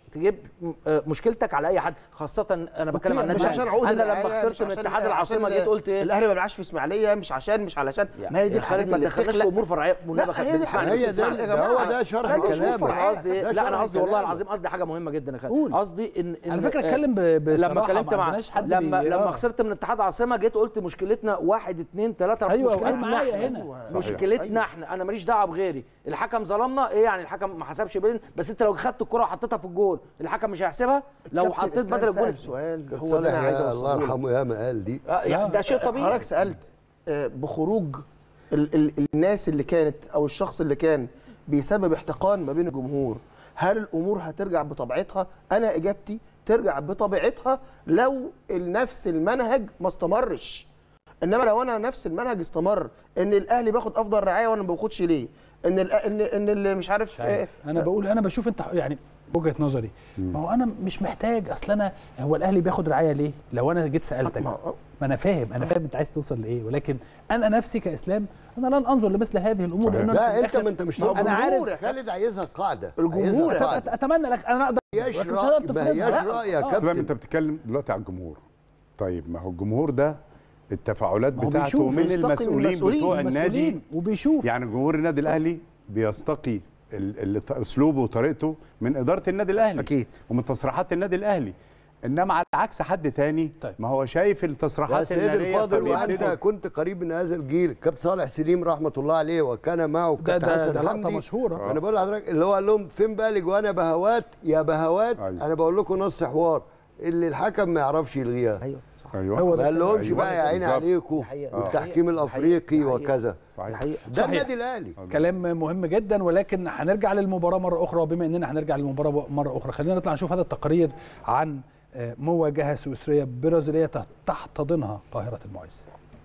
تجيب م- آه، مشكلتك على اي حد خاصه انا بتكلم عن مش النادي عشان الأهلي. عقود انا لما الرعاية، خسرت مش من عشان- اتحاد عشان العاصمه جيت قلت ايه الاهلي ما بيلعبش في اسماعيليه مش عشان مش علشان ما هي دي يا خالد الحاجات ما اللي تدخلناش في بتخلق امور فرعيه والنبي لا، هي دي اسمعني حاجة. بس هي اسمعني. ده يا ده جماعة. هو ده شرح لا، دي مش كلامك فرعية. انا قصدي ده لا انا شرح قصدي والله كلامك. العظيم قصدي حاجه مهمه جدا يا قول. خالد قصدي ان إن- على فكره آه، اتكلم ب- بصراحه لما اتكلمت ما مع عندناش حد لما بي- لما آه. خسرت من اتحاد عاصمه جيت قلت مشكلتنا واحد اتنين تلاته أيوة، مشكلتنا وقال معايا إحنا. هنا. أيوة. صحيح. مشكلتنا احنا انا ماليش دعوه بغيري الحكم ظلمنا ايه يعني الحكم ما حسبش بين بس انت لو خدت الكره وحطيتها في الجول الحكم مش هيحسبها لو كابتن حطيت إسلام بدل الجول سأل سؤال هو صالح اللي انا عايز يا الله اوصله لك. يرحمه يا ما قال دي آه، يعني ده شيء طبيعي حضرتك سالت آه، بخروج ال ال الناس اللي كانت او الشخص اللي كان بيسبب احتقان ما بين الجمهور هل الامور هترجع بطبيعتها انا اجابتي ترجع بطبيعتها لو نفس المنهج ما استمرش انما لو انا نفس المنهج استمر ان الاهلي بياخد افضل رعايه وانا ما باخدش ليه ان ال ان ان اللي مش عارف آه، انا بقول انا بشوف انت يعني وجهه نظري ما هو انا مش محتاج اصل انا هو الاهلي بياخد رعايه ليه لو انا جيت سالتك ما- ما انا فاهم انا فاهم انت عايز توصل لايه ولكن انا نفسي كاسلام انا لن انظر لمثل هذه الامور صحيح. لأن أنا في لا انت الآخر ما انت مش ما هو طالب أنا جمهور عارف. يا خالد عايزها قاعده الجمهور عايزها يا أت- قاعدة. اتمنى لك انا اقدر ياش لكن مش هقدر رأي ما هياش تفرضها. رأي يا آه. اسلام كابتن انت بتتكلم دلوقتي على الجمهور طيب ما هو الجمهور ده التفاعلات ما هو بتاعته بيشوف، من بيستقي من المسؤولين المسؤولين، بتوع النادي مسؤولين وبيشوف يعني جمهور النادي الاهلي بيستقي ال- ال- اسلوبه وطريقته من اداره النادي الاهلي أكيد. ومن تصريحات النادي الاهلي انما على عكس حد تاني طيب. ما هو شايف يا التصريحات سيد النارية الفاضل وانت فبيبتدي- كنت قريب من هذا الجيل كابتن صالح سليم رحمه الله عليه وكان معه ده كابتن ده, حسن ده لقطه حمدي مشهوره انا بقول لحضرتك اللي هو قال لهم فين بقى الاجوان يا بهوات يا بهوات أيوة. انا بقول لكم نص حوار اللي الحكم ما يعرفش يلغيها ايوه صح ايوه هو ما ده. قالهمش أيوة، بقى يا عيني بالظبط. عليكم حقيقة. والتحكيم دي الافريقي حقيقة. وكذا صحيح حقيقة. ده صحيح. النادي الاهلي كلام مهم جدا ولكن هنرجع للمباراه مره اخرى وبما اننا هنرجع للمباراه مره اخرى خلينا نطلع نشوف هذا التقرير عن آه، مواجهه سويسريه برازيليه تحتضنها قاهره المعز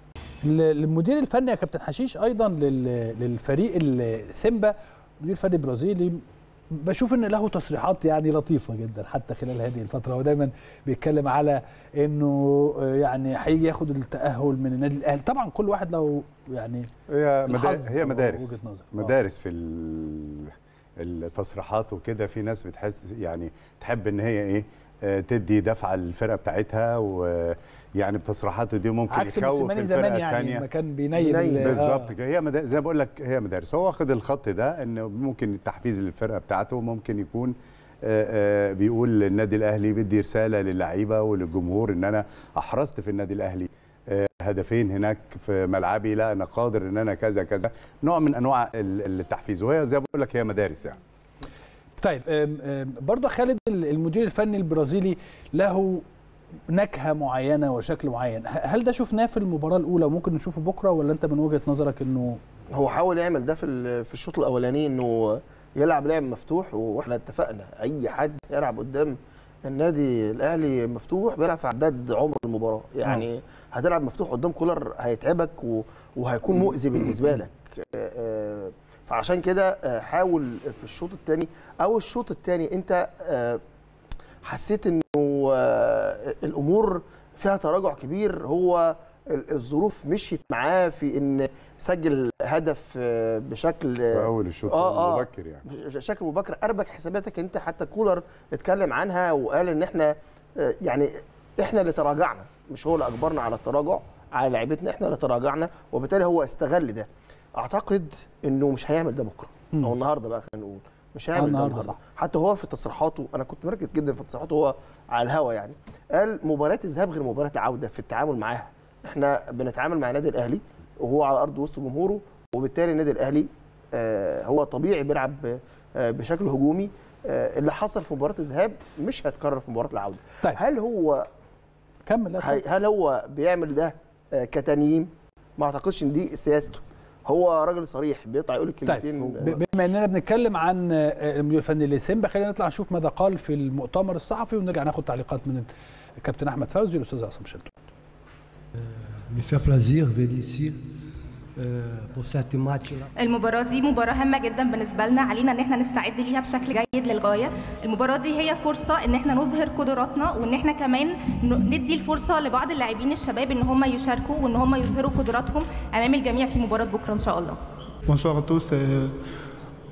ال- المدير الفني يا كابتن حشيش ايضا لل- للفريق السيمبا مدير فني برازيلي بشوف ان له تصريحات يعني لطيفه جدا حتى خلال هذه الفتره هو دايما بيتكلم على انه آه، يعني هيجي ياخد التاهل من النادي الاهلي طبعا كل واحد له يعني هي الحظ مدارس هي أو مدارس وجهة نظر. آه. مدارس في ال- التصريحات وكده في ناس بتحس يعني تحب ان هي ايه آه، تدي دفعه للفرقه بتاعتها ويعني بتصريحاته دي ممكن عكس يخوف موسيماني الفرقه زمان يعني الثانيه لما كان بينيل بينيل. ال- بالظبط آه. كده هي مدارس زي ما بقول لك هي مدارس هو واخد الخط ده ان ممكن التحفيز للفرقه بتاعته ممكن يكون آه، آه، بيقول النادي الاهلي بدي رساله للعيبه وللجمهور ان انا احرزت في النادي الاهلي آه، هدفين هناك في ملعبي لا انا قادر ان انا كذا كذا نوع من انواع ال- التحفيز وهي زي ما بقول لك هي مدارس يعني طيب أم، أم، برضه خالد ال- المدير الفني البرازيلي له نكهه معينه وشكل معين ه- هل ده شفناه في المباراه الاولى وممكن نشوفه بكره ولا انت من وجهه نظرك انه هو حاول يعمل ده في ال- في الشوط الاولاني انه يلعب لعب مفتوح واحنا اتفقنا اي حد يلعب قدام النادي الاهلي مفتوح بيلعب في عداد عمر المباراه يعني هتلعب مفتوح قدام كولر هيتعبك و- وهيكون مؤذي بالنسبه لك آه، آه، فعشان كده آه، حاول في الشوط الثاني او الشوط الثاني انت آه، حسيت انه آه، الامور فيها تراجع كبير هو ال- الظروف مشيت معاه في ان سجل هدف آه، بشكل في اول الشوط آه، آه. مبكر يعني بشكل مبكر اربك حساباتك انت حتى كولر اتكلم عنها وقال ان احنا آه، يعني احنا اللي تراجعنا مش هو اللي اجبرنا على التراجع على لعيبتنا احنا اللي تراجعنا وبالتالي هو استغل ده اعتقد انه مش هيعمل ده بكره مم. او النهارده بقى خلينا نقول مش آه، هيعمل ده النهاردة النهارده صح. حتى هو في تصريحاته انا كنت مركز جدا في تصريحاته هو على الهوا يعني قال مباراه الذهاب غير مباراه العوده في التعامل معاها احنا بنتعامل مع النادي الاهلي وهو على ارض وسط جمهوره وبالتالي النادي الاهلي آه، هو طبيعي بيلعب آه، بشكل هجومي آه، اللي حصل في مباراه الذهاب مش هيتكرر في مباراه العوده طيب. هل هو كمل لا هي- هل هو بيعمل ده آه، كتنييم ما اعتقدش ان دي سياسته هو راجل صريح بيطلع يقول الكلمتين طيب ب- بما اننا بنتكلم عن آه، المدير الفني لسيمبا خلينا نطلع نشوف ماذا قال في المؤتمر الصحفي ونرجع ناخد تعليقات من الكابتن احمد فوزي والاستاذ عصام شلتون me fait plaisir de venir ici euh, pour cette match-là. المباراة دي مباراة هامة جدا بالنسبة لنا علينا ان احنا نستعد ليها بشكل جيد للغاية المباراة دي هي فرصة ان احنا نظهر قدراتنا وان احنا كمان ن- ندي الفرصة لبعض اللاعبين الشباب ان هم يشاركوا وان هم يظهروا قدراتهم امام الجميع في مباراة بكرة ان شاء الله Bonsoir à tous. euh,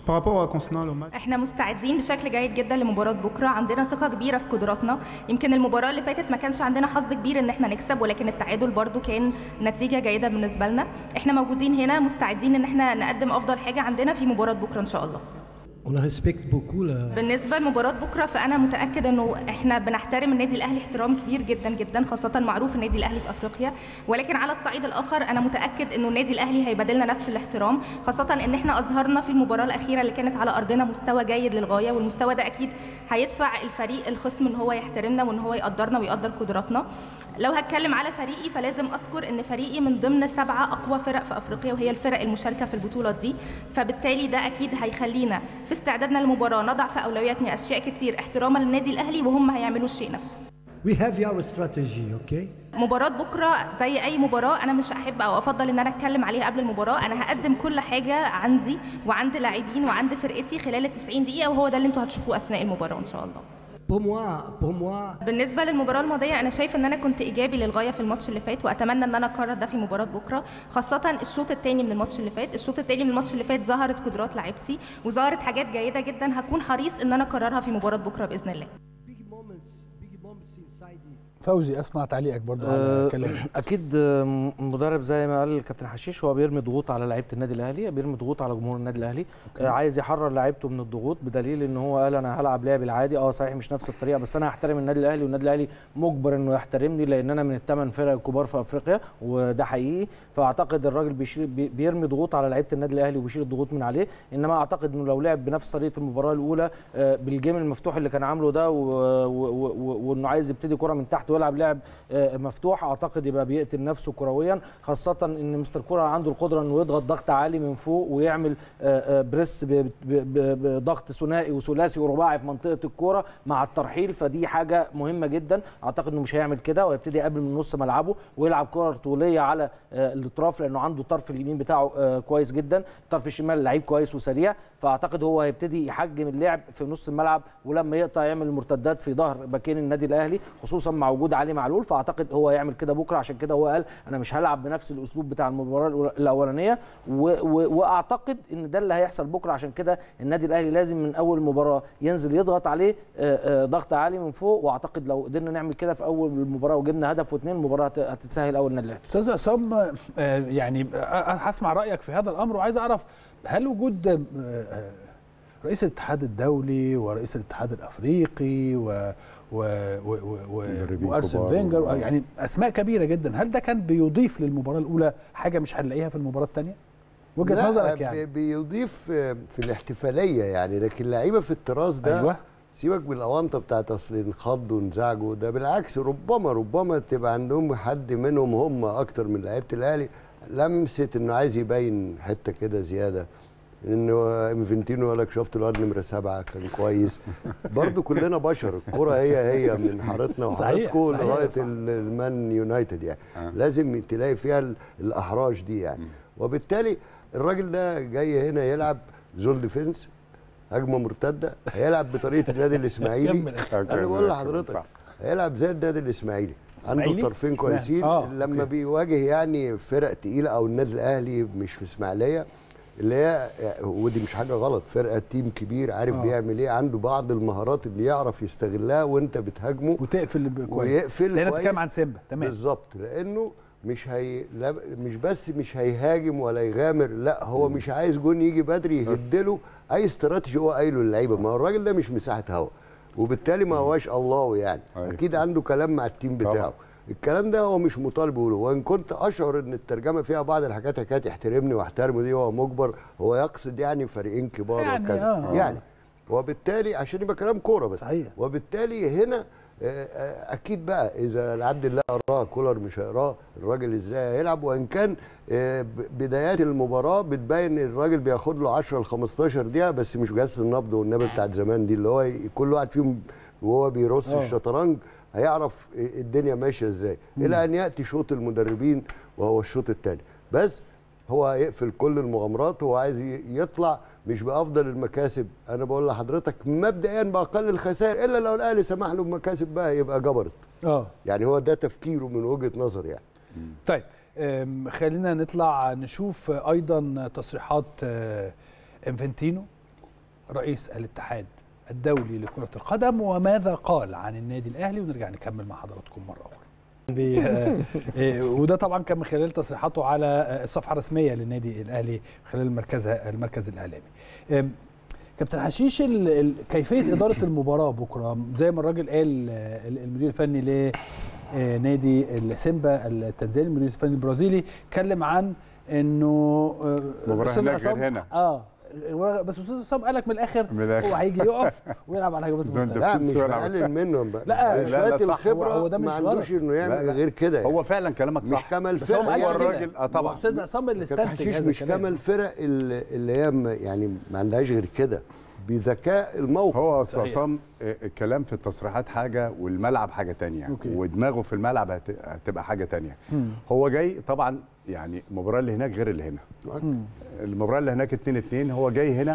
Par rapport à concernant le match, احنا مستعدين بشكل جيد جدا لمباراه بكره عندنا ثقه كبيره في قدراتنا يمكن المباراه اللي فاتت ما كانش عندنا حظ كبير ان احنا نكسب ولكن التعادل برضو كان نتيجه جيده بالنسبه لنا احنا موجودين هنا مستعدين ان احنا نقدم افضل حاجه عندنا في مباراه بكره ان شاء الله On respecte beaucoup la, بالنسبه لمباراه بكره فانا متاكد انه احنا بنحترم النادي الاهلي احترام كبير جدا جدا خاصه معروف النادي الاهلي في افريقيا ولكن على الصعيد الاخر انا متاكد انه النادي الاهلي هيبادلنا نفس الاحترام خاصه ان احنا اظهرنا في المباراه الاخيره اللي كانت على ارضنا مستوى جيد للغايه والمستوى ده اكيد هيدفع الفريق الخصم ان هو يحترمنا وان هو يقدرنا ويقدر قدراتنا لو هتكلم على فريقي فلازم اذكر ان فريقي من ضمن سبعه اقوى فرق في افريقيا وهي الفرق المشاركه في البطوله دي فبالتالي ده اكيد هيخلينا في استعدادنا للمباراه نضع في اولوياتنا اشياء كتير احتراما للنادي الاهلي وهم هيعملوا الشيء نفسه We have our strategy, okay? مباراة بكرة زي أي مباراة أنا مش أحب أو أفضل إن أنا أتكلم عليها قبل المباراة أنا هقدم كل حاجة عندي وعند لاعبين وعند فرقتي خلال ال 90 دقيقة وهو ده اللي أنتوا هتشوفوه أثناء المباراة إن شاء الله Pour moi, pour moi, بالنسبة للمباراة الماضية أنا شايف إن أنا كنت إيجابي للغاية في الماتش اللي فات وأتمنى إن أنا أكرر ده في مباراة بكرة خاصة الشوط الثاني من الماتش اللي فات الشوط الثاني من الماتش اللي فات ظهرت قدرات لعيبتي وظهرت حاجات جيدة جدا هكون حريص إن أنا أكررها في مباراة بكرة بإذن الله big moments, big moments inside the فوزي اسمع تعليقك برضو على آه، كلامك اكيد آه، م- مدرب زي ما قال الكابتن حشيش هو بيرمي ضغوط على لعيبه النادي الاهلي بيرمي ضغوط على جمهور النادي الاهلي آه، عايز يحرر لعيبته من الضغوط بدليل ان هو قال انا هلعب لعبي العادي اه صحيح مش نفس الطريقه بس انا هحترم النادي الاهلي والنادي الاهلي مجبر انه يحترمني لان انا من الثمان فرق الكبار في افريقيا وده حقيقي فاعتقد الراجل بيشيل بي- بيرمي ضغوط على لعيبه النادي الاهلي وبيشيل الضغوط من عليه انما اعتقد انه لو لعب بنفس طريقه المباراه الاولى آه، بالجيم المفتوح اللي كان عامله ده و- و- و- وانه عايز يبتدي كره من تحت ويلعب لعب آه، مفتوح اعتقد يبقى بيقتل نفسه كرويا خاصه ان مستر كولر عنده القدره انه يضغط ضغط عالي من فوق ويعمل آه، آه، بريس ب- ب- ب- بضغط ثنائي وثلاثي ورباعي في منطقه الكوره مع الترحيل فدي حاجه مهمه جدا اعتقد انه مش هيعمل كده ويبتدي يقابل من نص ملعبه ويلعب كره طوليه على آه، الاطراف لانه عنده الطرف اليمين بتاعه آه، كويس جدا الطرف الشمال لعيب كويس وسريع فاعتقد هو هيبتدي يحجم اللعب في نص الملعب ولما يقطع يعمل المرتدات في ظهر باكين النادي الاهلي خصوصا مع وجود علي معلول فاعتقد هو هيعمل كده بكره عشان كده هو قال انا مش هلعب بنفس الاسلوب بتاع المباراه الأولى- الاولانيه و و واعتقد ان ده اللي هيحصل بكره عشان كده النادي الاهلي لازم من اول مباراه ينزل يضغط عليه آه، آه، ضغط عالي من فوق واعتقد لو قدرنا نعمل كده في اول المباراه وجبنا هدف واثنين المباراه هت- هتتسهل اول النادي الاهلي استاذ عصام آه، يعني آه، هسمع رايك في هذا الامر وعايز اعرف هل وجود آه، آه، رئيس الاتحاد الدولي ورئيس الاتحاد الافريقي و و و و مدربين وارسن كبار. فينجر آه. يعني اسماء كبيره جدا هل ده كان بيضيف للمباراه الاولى حاجه مش هنلاقيها في المباراه الثانيه وجهه لا، نظرك يعني بي- بيضيف آه، في الاحتفاليه يعني لكن لعيبه في التراث ده ايوه سيبك من الاونطه بتاعت اصل انخضوا وانزعجوا ده بالعكس ربما ربما تبقى عندهم حد منهم هم اكتر من لعيبه الاهلي لمسه انه عايز يبين حته كده زياده انه انفنتينو قال لك شفت الواد نمره سبعه كان كويس برضو كلنا بشر الكره هي هي من حارتنا صحيح، وحارتكم صحيح، لغايه صح. ال- المان يونايتد يعني آه. لازم تلاقي فيها ال- الاحراج دي يعني وبالتالي الراجل ده جاي هنا يلعب زول ديفنس هجمه مرتده هيلعب بطريقه النادي الاسماعيلي كمل. انا بقول لحضرتك صح. هيلعب زي النادي الاسماعيلي عنده إسماعيلي؟ طرفين اشمعنى؟ كويسين آه، لما أوكي. بيواجه يعني فرق تقيله او النادي الاهلي مش في اسماعيليه اللي هي ودي مش حاجه غلط فرقه تيم كبير عارف آه. بيعمل ايه عنده بعض المهارات اللي يعرف يستغلها وانت بتهاجمه وتقفل ب- كويس ويقفل لان كويس. بتتكلم عن سيمبا تمام بالظبط لانه مش هي لا مش بس مش هيهاجم ولا يغامر لا هو مش عايز جون يجي بدري يهدله اي استراتيجي هو قايله للعيبه ما هو الراجل ده مش مساحه هوا وبالتالي ما هواش الله يعني أيوة. اكيد عنده كلام مع التيم طبعا. بتاعه الكلام ده هو مش مطالب يقوله وان كنت اشعر ان الترجمه فيها بعض الحاجات حكايه احترمني واحترمه دي هو مجبر هو يقصد يعني فريقين كبار يعني وكذا آه. يعني وبالتالي عشان يبقى كلام كوره بس صحيح وبالتالي هنا آه، آه، اكيد بقى اذا العبد الله قراه كولر مش هيقراه الراجل ازاي هيلعب وان كان آه، ب- بدايات المباراه بتبين ان الراجل بياخد له 10 ل 15 دقيقه بس مش جلسه النبض والنبي بتاعت زمان دي اللي هو ي- كل واحد فيهم وهو بيرص آه. الشطرنج هيعرف الدنيا ماشيه ازاي الى ان ياتي شوط المدربين وهو الشوط الثاني بس هو هيقفل كل المغامرات هو عايز ي- يطلع مش بافضل المكاسب انا بقول لحضرتك مبدئيا باقل الخسائر الا لو الاهلي سمح له بمكاسب بقى يبقى جبرت اه يعني هو ده تفكيره من وجهه نظر يعني طيب أم، خلينا نطلع نشوف ايضا تصريحات آه، انفنتينو رئيس الاتحاد الدولي لكرة القدم وماذا قال عن النادي الأهلي ونرجع نكمل مع حضراتكم مرة أخرى بي- آه، آه، وده طبعا كان من خلال تصريحاته على آه، الصفحة الرسمية للنادي الأهلي خلال مركزها المركز الإعلامي آم، كابتن حشيش ال- ال- كيفية إدارة المباراة بكرة زي ما الراجل قال آه، المدير الفني لنادي السيمبا التنزاني المدير الفني البرازيلي اتكلم عن انه آه، مباراة أستاذ هناك غير عصام- هنا. اه بس استاذ عصام قال لك من الاخر من الآخر. هو هيجي يقف ويلعب على هجمات زي انت المرتده لا بتقول مش سؤال عم- بقلل منهم بقى لا، لا، شويه لا، صح. الخبره هو ده مش ما عندوش غلط. انه لا، يعمل لا. غير كده هو فعلا كلامك مش صح كمال بس هو ما فرقه قالش هو كده. الراجل- آه، طبعا. استاذ عصام اللي كابتن استنتج حشيش هذا مش الكلام كمال فرق اللي اللي هي م- يعني ما عندهاش غير كده بذكاء الموقف هو استاذ صحيح. عصام آه، الكلام في التصريحات حاجه والملعب حاجه تانية أوكي. ودماغه في الملعب هت- هتبقى حاجه تانية هو جاي طبعا يعني المباراه اللي هناك غير اللي هنا المباراه اللي هناك 2 2 هو جاي هنا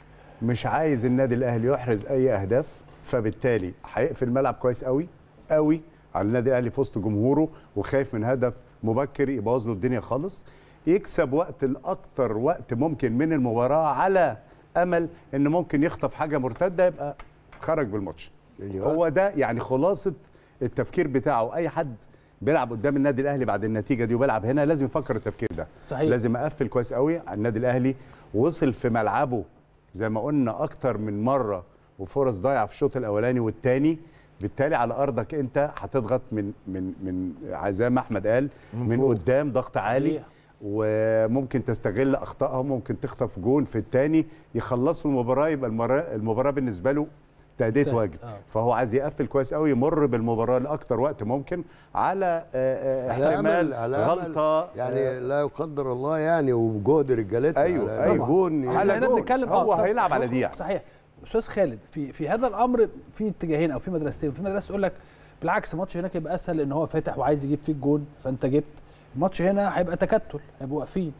مش عايز النادي الاهلي يحرز اي اهداف فبالتالي هيقفل الملعب كويس قوي قوي على النادي الاهلي في وسط جمهوره وخايف من هدف مبكر يبوظ له الدنيا خالص يكسب وقت الاكتر وقت ممكن من المباراه على امل ان ممكن يخطف حاجه مرتده يبقى خرج بالماتش أيوة. هو ده يعني خلاصه التفكير بتاعه اي حد بيلعب قدام النادي الاهلي بعد النتيجه دي وبيلعب هنا لازم يفكر التفكير ده صحيح. لازم اقفل كويس قوي على النادي الاهلي وصل في ملعبه زي ما قلنا اكتر من مره وفرص ضايعه في الشوط الاولاني والثاني بالتالي على ارضك انت هتضغط من من من زي ما احمد قال من, من قدام ضغط عالي صحيح. وممكن تستغل اخطائهم ممكن تخطف جون في الثاني يخلصوا المباراه يبقى المباراه المباراه بالنسبه له تأدية انتهت. واجب آه. فهو عايز يقفل كويس قوي يمر بالمباراه لاكتر وقت ممكن على آه، آه، على احتمال أمل- على أمل غلطه يعني لا يقدر الله يعني وبجهد رجالتنا أيوة، على أيوة. جون على احنا جول. بنتكلم هو طب هيلعب على شوف- دي يعني. صحيح استاذ خالد في في هذا الامر في اتجاهين او في مدرستين في مدرسه تقول لك بالعكس الماتش هناك يبقى اسهل لان هو فاتح وعايز يجيب فيك جون فانت جبت الماتش هنا هيبقى تكتل هيبقوا واقفين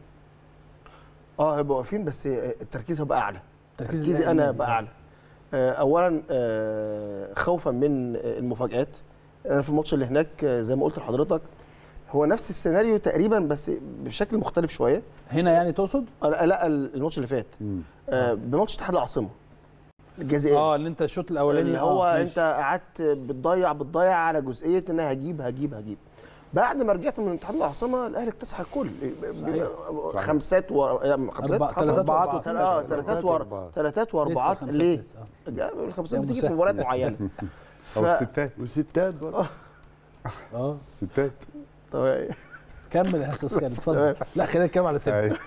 اه هيبقوا واقفين بس التركيز هيبقى اعلى تركيز تركيزي الأهلي. انا هيبقى اعلى آه، اولا آه، خوفا من المفاجات انا في الماتش اللي هناك آه، زي ما قلت لحضرتك هو نفس السيناريو تقريبا بس بشكل مختلف شويه هنا يعني تقصد آه، لا الماتش اللي فات آه، بماتش اتحاد العاصمه الجزائر اه اللي انت الشوط الاولاني اللي هو آه، انت قعدت بتضيع بتضيع على جزئيه ان انا هجيب هجيب هجيب بعد ما رجعت من اتحاد العاصمه الاهلي اكتسح الكل صحيح. خمسات ورا لا، خمسات أربع- حصل. تلاتات اه وأربعات. تلاتات تلاتات ورا وأربعات. تلاتات لسه واربعات خمسات ليه؟ لسه، آه. جا- الخمسات ده بتيجي في مسهل. مباريات معينه او ف- الستات والستات برضه اه ستات طب كمل يا استاذ خالد اتفضل تمام. لا خلينا نتكلم على سيف أيوة.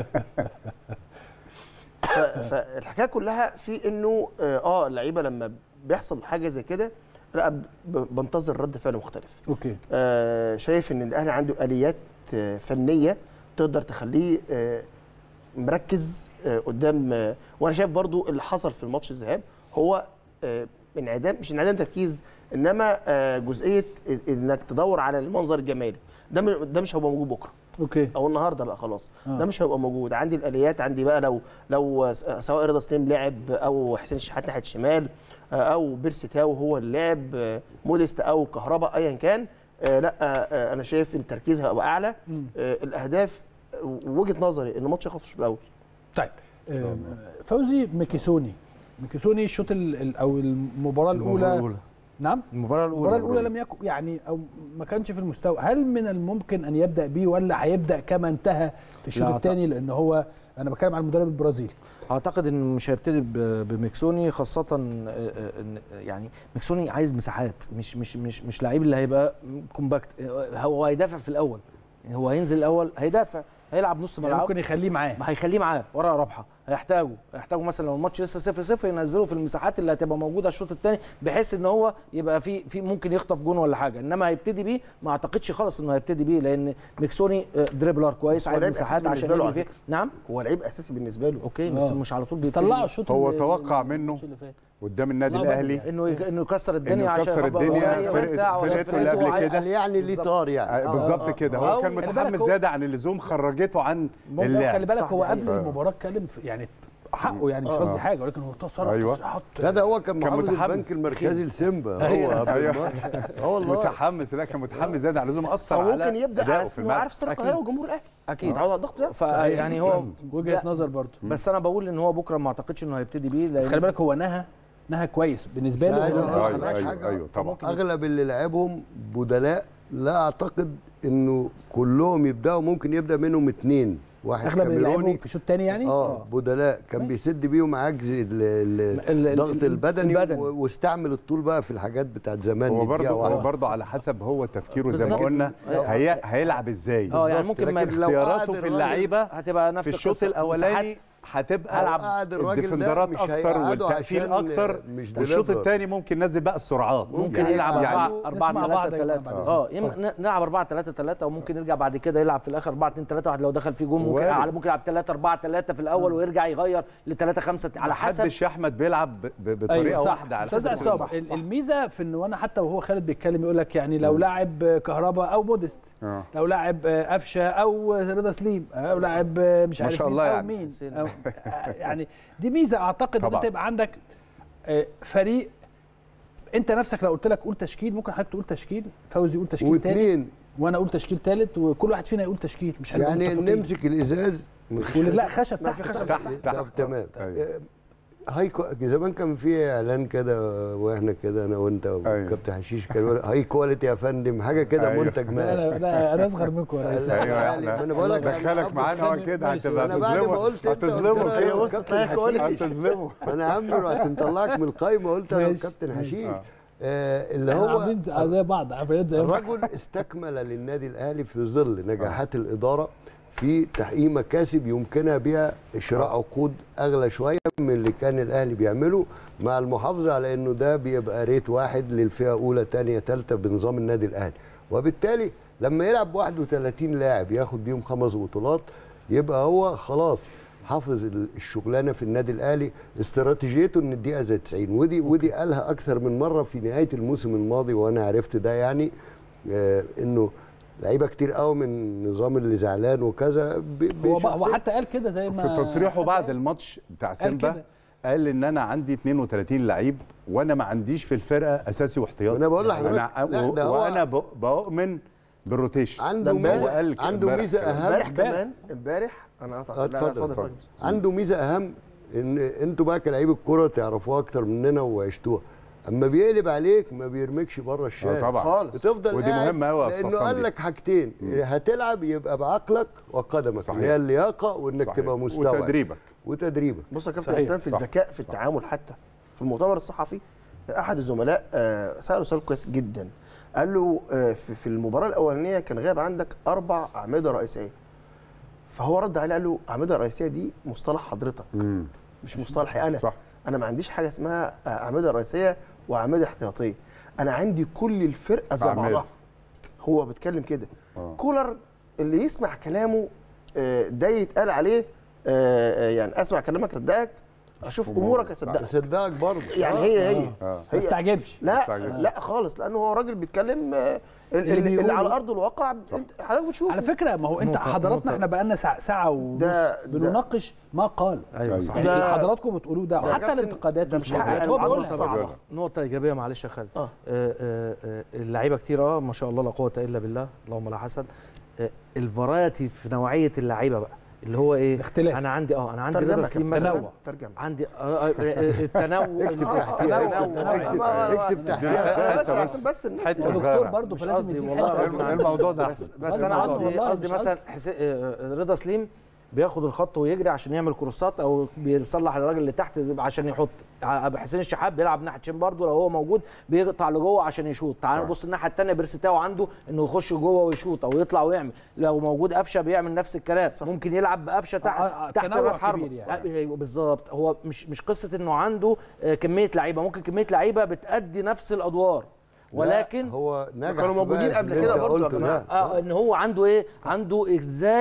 ف- فالحكايه كلها في انه اه آه، اللعيبه لما بيحصل حاجه زي كده لا ب- بنتظر رد فعل مختلف اوكي آه، شايف ان الاهلي عنده اليات آه، فنيه تقدر تخليه آه، مركز آه، قدام آه، وانا شايف برضو اللي حصل في الماتش الذهاب هو آه، انعدام مش انعدام تركيز انما آه، جزئيه انك تدور على المنظر الجمالي ده م- ده مش هيبقى موجود بكره اوكي او النهارده بقى خلاص آه. ده مش هيبقى موجود عندي الاليات عندي بقى لو لو س- سواء رضا سليم لعب او حسين شحات ناحيه الشمال آه، او بيرسي تاو هو اللي لعب آه، موديست او كهرباء ايا كان آه، لا آه، آه، انا شايف ان التركيز هيبقى اعلى آه، الاهداف آه، وجهه نظري ان الماتش يخلص في الشوط الاول طيب آم، فوزي ميكيسوني ميكيسوني الشوط ال- ال- او المباراه الاولى الأولى. نعم المباراة الأولى المباراه الاولى لم يكن يعني او ما كانش في المستوى هل من الممكن ان يبدا بيه ولا هيبدا كما انتهى في الشوط لا، الثاني لان هو انا بتكلم عن المدرب البرازيلي اعتقد ان مش هيبتدي ب- بميكسوني خاصه آه، آه، إن- يعني ميكسوني عايز مساحات مش مش مش مش لعيب اللي هيبقى كومباكت آه، هو هيدافع في الاول هو هينزل الاول هيدافع هيلعب نص يعني ملعب ممكن يخليه معاه هيخليه معاه ورا رابحه هيحتاجوا هيحتاجوا مثلا لو الماتش لسه 0 0 ينزلوا في المساحات اللي هتبقى موجوده الشوط الثاني بحيث ان هو يبقى في في ممكن يخطف جون ولا حاجه انما هيبتدي بيه ما اعتقدش خالص انه هيبتدي بيه لان ميكسوني آه، دريبلر كويس بس هو عايز لعيب مساحات أساسي عشان بالنسبة له يجري على فيها نعم هو لعيب اساسي بالنسبه له اوكي بس آه. مش على طول بيبتدي طلعوا بيه. الشوط هو ال- توقع ال- منه الماتش اللي فات. قدام النادي طلعوا الاهلي انه يك- انه يكسر الدنيا إنه عشان يكسر يبقى الدنيا، وفاء فرقة- وبتاع وعشان فرقته اللي فرقته قبل عايز- كده. قال يعني ليه طار يعني آه، بالظبط كده هو أو- كان خلي متحمس بالك هو- زياده عن اللزوم خرجته عن ممكن خلي اللعب بالك صح، هو دي قبل حقيقة. المباراه اتكلم في- يعني حقه يعني مش آه. قصدي حاجه ولكن هو تصرف أيوة. تصريحات لا ده هو كان كان محافظ متحمس. البنك المركزي لسيمبا هو أيوة. قبل أيوة. الماتش اه والله متحمس لا كان متحمس زياده عن اللزوم اثر او على ممكن يبدا أدائه على في انه الملعب. عارف استاد القاهره وجمهور الاهلي اكيد متعود على الضغط ده فيعني هو وجهه لا، نظر برضه بس انا بقول ان هو بكره ما اعتقدش انه هيبتدي بيه بس لأن- خلي بالك هو نهى نهى كويس بالنسبه بس له عايز هو- أقول أيوة، لحضرتك أيوة، حاجة. أيوة، طبعا. اغلب اللي لعبهم بدلاء لا اعتقد انه كلهم يبداوا ممكن يبدا منهم اثنين واحد اغلب اللي لعبهم كاميروني في الشوط الثاني يعني اه بدلاء كان بيسد بيهم عجز ال- ال- ال- الضغط ال- البدني البدني. و- واستعمل الطول بقى في الحاجات بتاعت زمان هو دي برضه دقيقة هو واحدة. برضه على حسب هو تفكيره زي ما بالظبط. قلنا أيوة. هي هيلعب ازاي اه يعني بالظبط. ممكن ما لكن لو اختياراته قعد في الراجل- اللعيبه هتبقى نفس في الشوط القصة. الاولاني مساحات. هتبقى هلعب. قعد الراجل ده الديفندرات مش اكتر هيقعده والتقفيل عشان اكتر مش والشوط ديليفر. الثاني ممكن ننزل بقى السرعات ممكن يلعب يعني 4 4 نسمع بعض 3 يا جماعة 3 بعد اه يم- نلعب 4 3 3 وممكن يرجع بعد كده يلعب في الاخر 4 2 3 1 لو دخل فيه جون ممكن وارد. على ممكن يلعب 3 4 3 في الاول ويرجع يغير ل 3 5 على حسب محدش يا احمد بيلعب ب- ب- بطريقه صح. واحده على استاذ اساس عصام صح ال- الميزه في انه انا حتى وهو خالد بيتكلم يقول لك يعني لو لاعب كهربا او موديست آه. لو لاعب قفشه او رضا سليم او لاعب مش ما عارف شاء مين الله او يعني. مين أو يعني دي ميزه اعتقد ان طبعاً. انت يبقى عندك آه، فريق انت نفسك لو قلت لك قول تشكيل ممكن حضرتك تقول تشكيل فوزي يقول تشكيل تاني واثنين وانا اقول تشكيل ثالث وكل واحد فينا يقول تشكيل مش هنبقى يعني متفقين. نمسك الازاز واللي لا خشب تحت تحت طب تحت تمام أيوة. هاي كو... زمان كان في اعلان كده واحنا كده انا وانت وكابتن حشيش كان يقول هاي كواليتي يا فندم حاجه كده أيوة. منتج لا ما انا انا انا اصغر منكم يا ريس. ايوه يعني احنا ما أنا بقول لك أنا دخلك أبو معانا هو خالد كده ماشي. هتبقى أنا بعد ما هتظلمه قلت أنت هتظلمه قلت لنا كده هي وسط هي كواليتي. هتظلمه انا عم رحت مطلعك من القايمه قلت انا ماشي. وكابتن حشيش آه. آه اللي احنا هو عاملين زي بعض عاملين زي بعض الرجل استكمل للنادي الاهلي في ظل نجاحات الاداره في تحقيق مكاسب يمكنها بها شراء عقود اغلى شويه من اللي كان الاهلي بيعمله مع المحافظه على انه ده بيبقى ريت واحد للفئه اولى ثانيه ثالثه بنظام النادي الاهلي وبالتالي لما يلعب 31 لاعب ياخد بيهم خمس بطولات يبقى هو خلاص حافظ ال- الشغلانه في النادي الاهلي استراتيجيته ان الدقيقه زي 90 ودي ودي قالها اكثر من مره في نهايه الموسم الماضي وانا عرفت ده يعني آه انه لعيبه كتير قوي من النظام اللي زعلان وكذا ب- هو بشخصية- هو حتى قال كده زي ما في تصريحه بعد الماتش بتاع سيمبا كده. قال ان انا عندي 32 لعيب وانا ما عنديش في الفرقه اساسي واحتياطي أنا بقول لحضرتك، أنا لا، ده هو- وانا ب- بؤمن بالروتيشن عنده ده امبارح- ميزه هو قال كده عنده امبارح ميزه كده. اهم امبارح كمان امبارح انا قطعت آه، لا، لا، اتفضل، اتفضل عنده ميزه اهم ان انتوا بقى كلاعيب الكوره تعرفوها اكتر مننا وعشتوها اما بيقلب عليك ما بيرميكش بره الشارع طبعا. خالص بتفضل ودي قاعد مهمة أوي يا لانه أستاذ قال صندي. لك حاجتين هتلعب يبقى بعقلك وقدمك صحيح. اللي هي اللياقه وانك صحيح. تبقى مستوعب وتدريبك وتدريبك بص يا كابتن صحيح، اسلام في صح. الذكاء في التعامل حتى في المؤتمر الصحفي احد الزملاء آه، ساله سؤال كويس جدا قال له آه، في في المباراه الاولانيه كان غاب عندك اربع اعمده رئيسيه فهو رد عليه قال له اعمده رئيسيه دي مصطلح حضرتك مش مصطلحي انا صح. انا ما عنديش حاجه اسمها آه، اعمده رئيسيه واعمده احتياطيه انا عندي كل الفرقه زي أعمدة. بعضها هو بيتكلم كده آه. كولر اللي يسمع كلامه آه، ده يتقال عليه آه، آه، يعني اسمع كلامك اصدقك اشوف امورك اصدقك صدقك برضه يعني هي هي آه. ما هي تستعجبش لا مستعجل. لا خالص لانه هو راجل بيتكلم آه، اللي اللي, اللي بيقوله. على ارض الواقع انت حضرتك بتشوف على فكره ما هو انت نقطة- حضراتنا نقطة. احنا بقالنا ساعه ساعه ونص ده- ده- بنناقش ما قال ايوه صح يعني ده- اللي حضراتكم بتقولوه ده ده وحتى كابتن، الانتقادات ده مش والشكوات حق هو المعادلة بيقولها الصعبة. بس نقطة إيجابية معلش يا خالد آه. آه، آه، آه، اللعيبة كتير اه ما شاء الله لا قوة إلا بالله اللهم لا حسد آه، الفرايتي في نوعية اللعيبة بقى اللي هو ايه اختلاف. انا عندي اه انا عندي ترجمة رضا يا سليم كابتن، مثلا تنوع. ترجمة عندي آه، آه، آه، التنوع اكتب آه، تحتيها تنوع. اكتب اكتب يا تحتيها باشا عشان بس الناس حتة هو يعني- صغيرة. دكتور برضه مش فلازم قصدي يديك والله حتة غصب ايه عني. الموضوع ده بس أحمد؟ بس انا والله قصدي والله قصدي مش مثلا حسين آه، رضا سليم بياخد الخط ويجري عشان يعمل كروسات او بيصلح الراجل اللي تحت عشان يحط ع- حسين الشحات بيلعب ناحيه شين برضه لو هو موجود بيقطع لجوه عشان يشوط تعال نبص الناحيه الثانيه بيرستاو عنده انه يخش جوه ويشوط او يطلع ويعمل لو موجود قفشه بيعمل نفس الكلام ممكن يلعب بقفشه تحت آه، آه، تحت تنوع راس حربه كبير يعني. أيوة بالظبط هو مش مش قصه انه عنده آه، كميه لعيبه ممكن كميه لعيبه بتأدي نفس الادوار ولكن لا، هو نجح كانوا في موجودين بقى قبل اللي كده انت برضه يا قلته جماعة. ده. اه ان هو عنده ايه عنده ازاي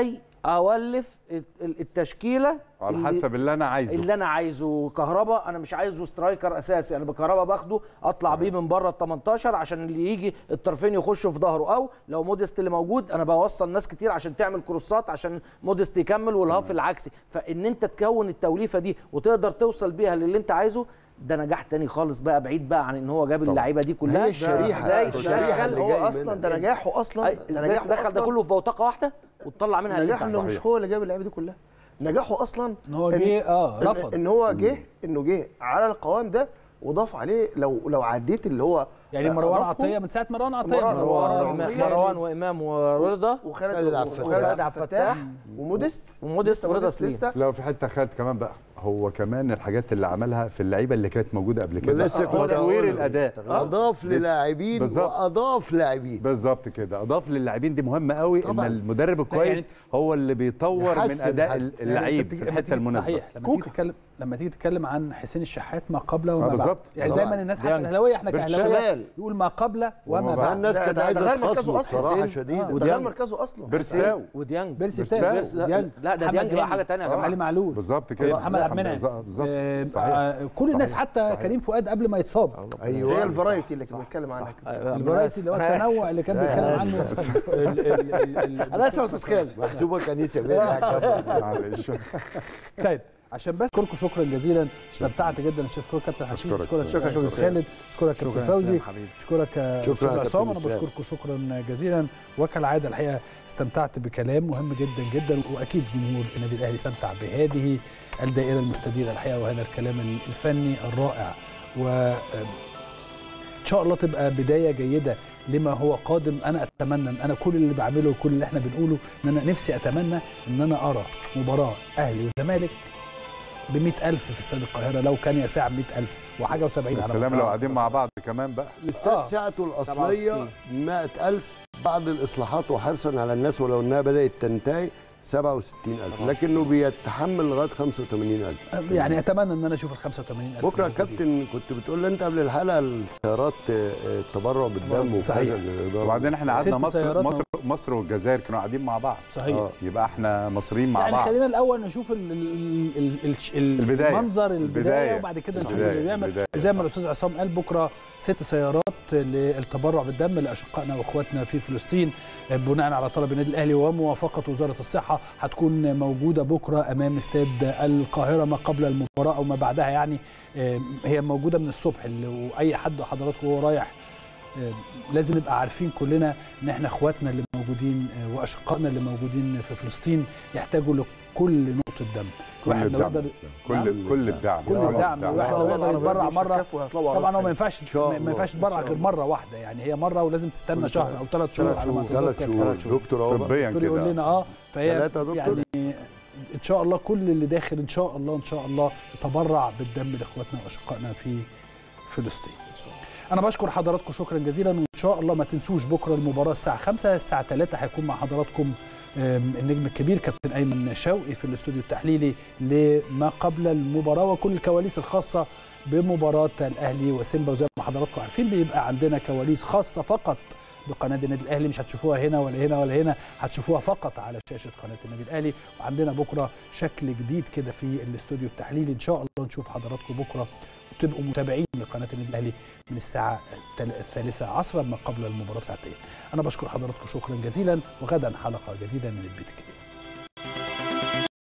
اولف ال- ال- التشكيله على اللي- حسب اللي انا عايزه اللي انا عايزه كهربا انا مش عايزه سترايكر اساسي انا بكهربا باخده اطلع بيه من بره ال 18 عشان اللي يجي الطرفين يخشوا في ظهره او لو موديست اللي موجود انا بوصل ناس كتير عشان تعمل كروسات عشان موديست يكمل والهاف العكسي فان انت تكون التوليفه دي وتقدر توصل بيها للي انت عايزه ده نجاح تاني خالص بقى بعيد بقى عن ان هو جاب اللعيبه دي كلها هي الشريحة- ازاي الشريحة دخل اللي هو جاي اصلا منها. ده نجاحه اصلا أي- ده ازاي نجاحه تدخل ده أصلاً- كله في بوتقه واحده وتطلع منها اللي انت نجاحه انه عايزه مش هو اللي جاب اللعيبه دي كلها نجاحه اصلا ان هو جه اه إن- رفض ان هو جه انه جه على القوام ده وضاف عليه لو لو عديت اللي هو يعني آه، مروان أضافه، عطيه من ساعه مروان عطيه مروان- مروان مروان- مروان وامام ورضا وخالد خالد عبد الفتاح. وخالد عبد الفتاح وموديست وموديست ورضا موديست سليم لسه لو في حته خالد كمان بقى هو كمان الحاجات اللي عملها في اللعيبه اللي كانت موجوده قبل كده لسه كنت تطوير هقول. الاداء اضاف للاعبين بالظبط. واضاف لاعبين بالظبط كده اضاف للاعبين دي مهمه قوي طبعاً. ان المدرب الكويس يعني- هو اللي بيطور من يحسن اداء حتى. اللعيب بتيجي- في لما الحته تيجي- المناسبه صحيح لما تيجي كوكا. تتكلم لما تيجي تتكلم عن حسين الشحات ما قبل وما بعد بالظبط. يعني بالظبط. دايما الناس حتى ديانج. الاهلاويه احنا بيرس كاهلاويه شمال. يقول ما قبل وما وما بعد الناس ده- كانت ده- ده عايزه غير مركزه تخصمه أصلاً. بصراحه حسين. شديده ده غير وديانج. مركزه اصلا بيرستاو وديانج بيرسي بيرستاو. تاو ديانج لا ده محمد ديانج بقى هاني. حاجه ثانيه يا علي جماعه معلول بالظبط كده محمد عبد المنعم بالظبط آه، صحيح آه، كل الناس صحيح. حتى صحيح. كريم فؤاد قبل ما يتصاب ايوه هي الفرايتي اللي كنا بنتكلم عنها الفرايتي اللي هو التنوع اللي كان بيتكلم عنه ال- ال- ال- ال- انا اسف يا استاذ خالد محسوبه كنيسه بين الحكام معلش طيب عشان بس اشكركم شكرا جزيلا استمتعت جدا اشكرك كابتن حشيش أشكرك. اشكرك شكرا شكرا استاذ خالد اشكرك شكرا كابتن يا فوزي إسلام حبيبي. اشكرك يا شكرا استاذ يا عصام كابتن انا إسلام. بشكركم شكرا جزيلا وكالعاده الحقيقه استمتعت بكلام مهم جدا جدا واكيد جمهور النادي الاهلي استمتع بهذه الدائره المستديره الحقيقه وهذا الكلام الفني الرائع و ان شاء الله تبقى بدايه جيده لما هو قادم انا اتمنى ان انا كل اللي بعمله وكل اللي احنا بنقوله ان انا نفسي اتمنى ان انا ارى مباراه اهلي وزمالك ب ألف في استاد القاهره لو كان يسع 100000 وحاجه و70 يا سلام لو قاعدين مع بعض كمان بقى الاستاد آه، سعته الاصليه 67. 100000 بعد الاصلاحات وحرصا على الناس ولو انها بدات تنتهي 67000 لكنه بيتحمل لغايه 85000 يعني اتمنى ان انا اشوف ال 85000 بكره يا كابتن كنت بتقول لي انت قبل الحلقه السيارات آه، آه، التبرع بالدم صحيح. وكذا للإدارة. وبعدين احنا قعدنا ست مصر سيارات مصر مصر والجزائر كانوا قاعدين مع بعض صحيح آه، يبقى احنا مصريين مع يعني بعض خلينا الاول نشوف ال ال ال ال ال البداية. المنظر البدايه البداية. وبعد كده نشوف البداية. اللي بيعمل البداية. زي ما الاستاذ عصام قال بكره ست سيارات للتبرع بالدم لاشقائنا واخواتنا في فلسطين بناء على طلب النادي الاهلي وموافقه وزاره الصحه هتكون موجوده بكره امام استاد القاهره ما قبل المباراه او ما بعدها يعني آه، هي موجوده من الصبح اللي- واي حد حضراتكم وهو رايح آه، لازم نبقى عارفين كلنا ان احنا اخواتنا اللي موجودين آه، واشقائنا اللي موجودين في فلسطين يحتاجوا لكل نقطه دم كل واحد لو الدعم يقدر- كل نعم. كل الدعم كل الدعم الواحد لو يقدر يتبرع مره طبعا هو ما ينفعش شاء ما الله. ينفعش تتبرع غير مره واحده يعني هي مره ولازم تستنى شهر او ثلاث شهور على ما ثلاث أتذكر. شهور دكتور اهو بقى. طبيا الدكتور يقول كده لنا اه فهي ثلاثة يا دكتور؟ يعني ان شاء الله كل اللي داخل ان شاء الله ان شاء الله يتبرع بالدم لاخواتنا واشقائنا في فلسطين انا بشكر حضراتكم شكرا جزيلا وان شاء الله ما تنسوش بكره المباراه الساعه 5 الساعه 3 هيكون مع حضراتكم آم، النجم الكبير كابتن ايمن شوقي في الاستوديو التحليلي لما قبل المباراه وكل الكواليس الخاصه بمباراه الاهلي وسيمبا وزي ما حضراتكم عارفين بيبقى عندنا كواليس خاصه فقط بقناه النادي الاهلي مش هتشوفوها هنا ولا هنا ولا هنا هتشوفوها فقط على شاشه قناه النادي الاهلي وعندنا بكره شكل جديد كده في الاستوديو التحليلي ان شاء الله نشوف حضراتكم بكره وتبقوا متابعين لقناه النادي الاهلي من الساعه التل- الثالثه عصرا ما قبل المباراه بساعتين انا بشكر حضراتكم شكرا جزيلا وغدا حلقه جديده من البيت الكبير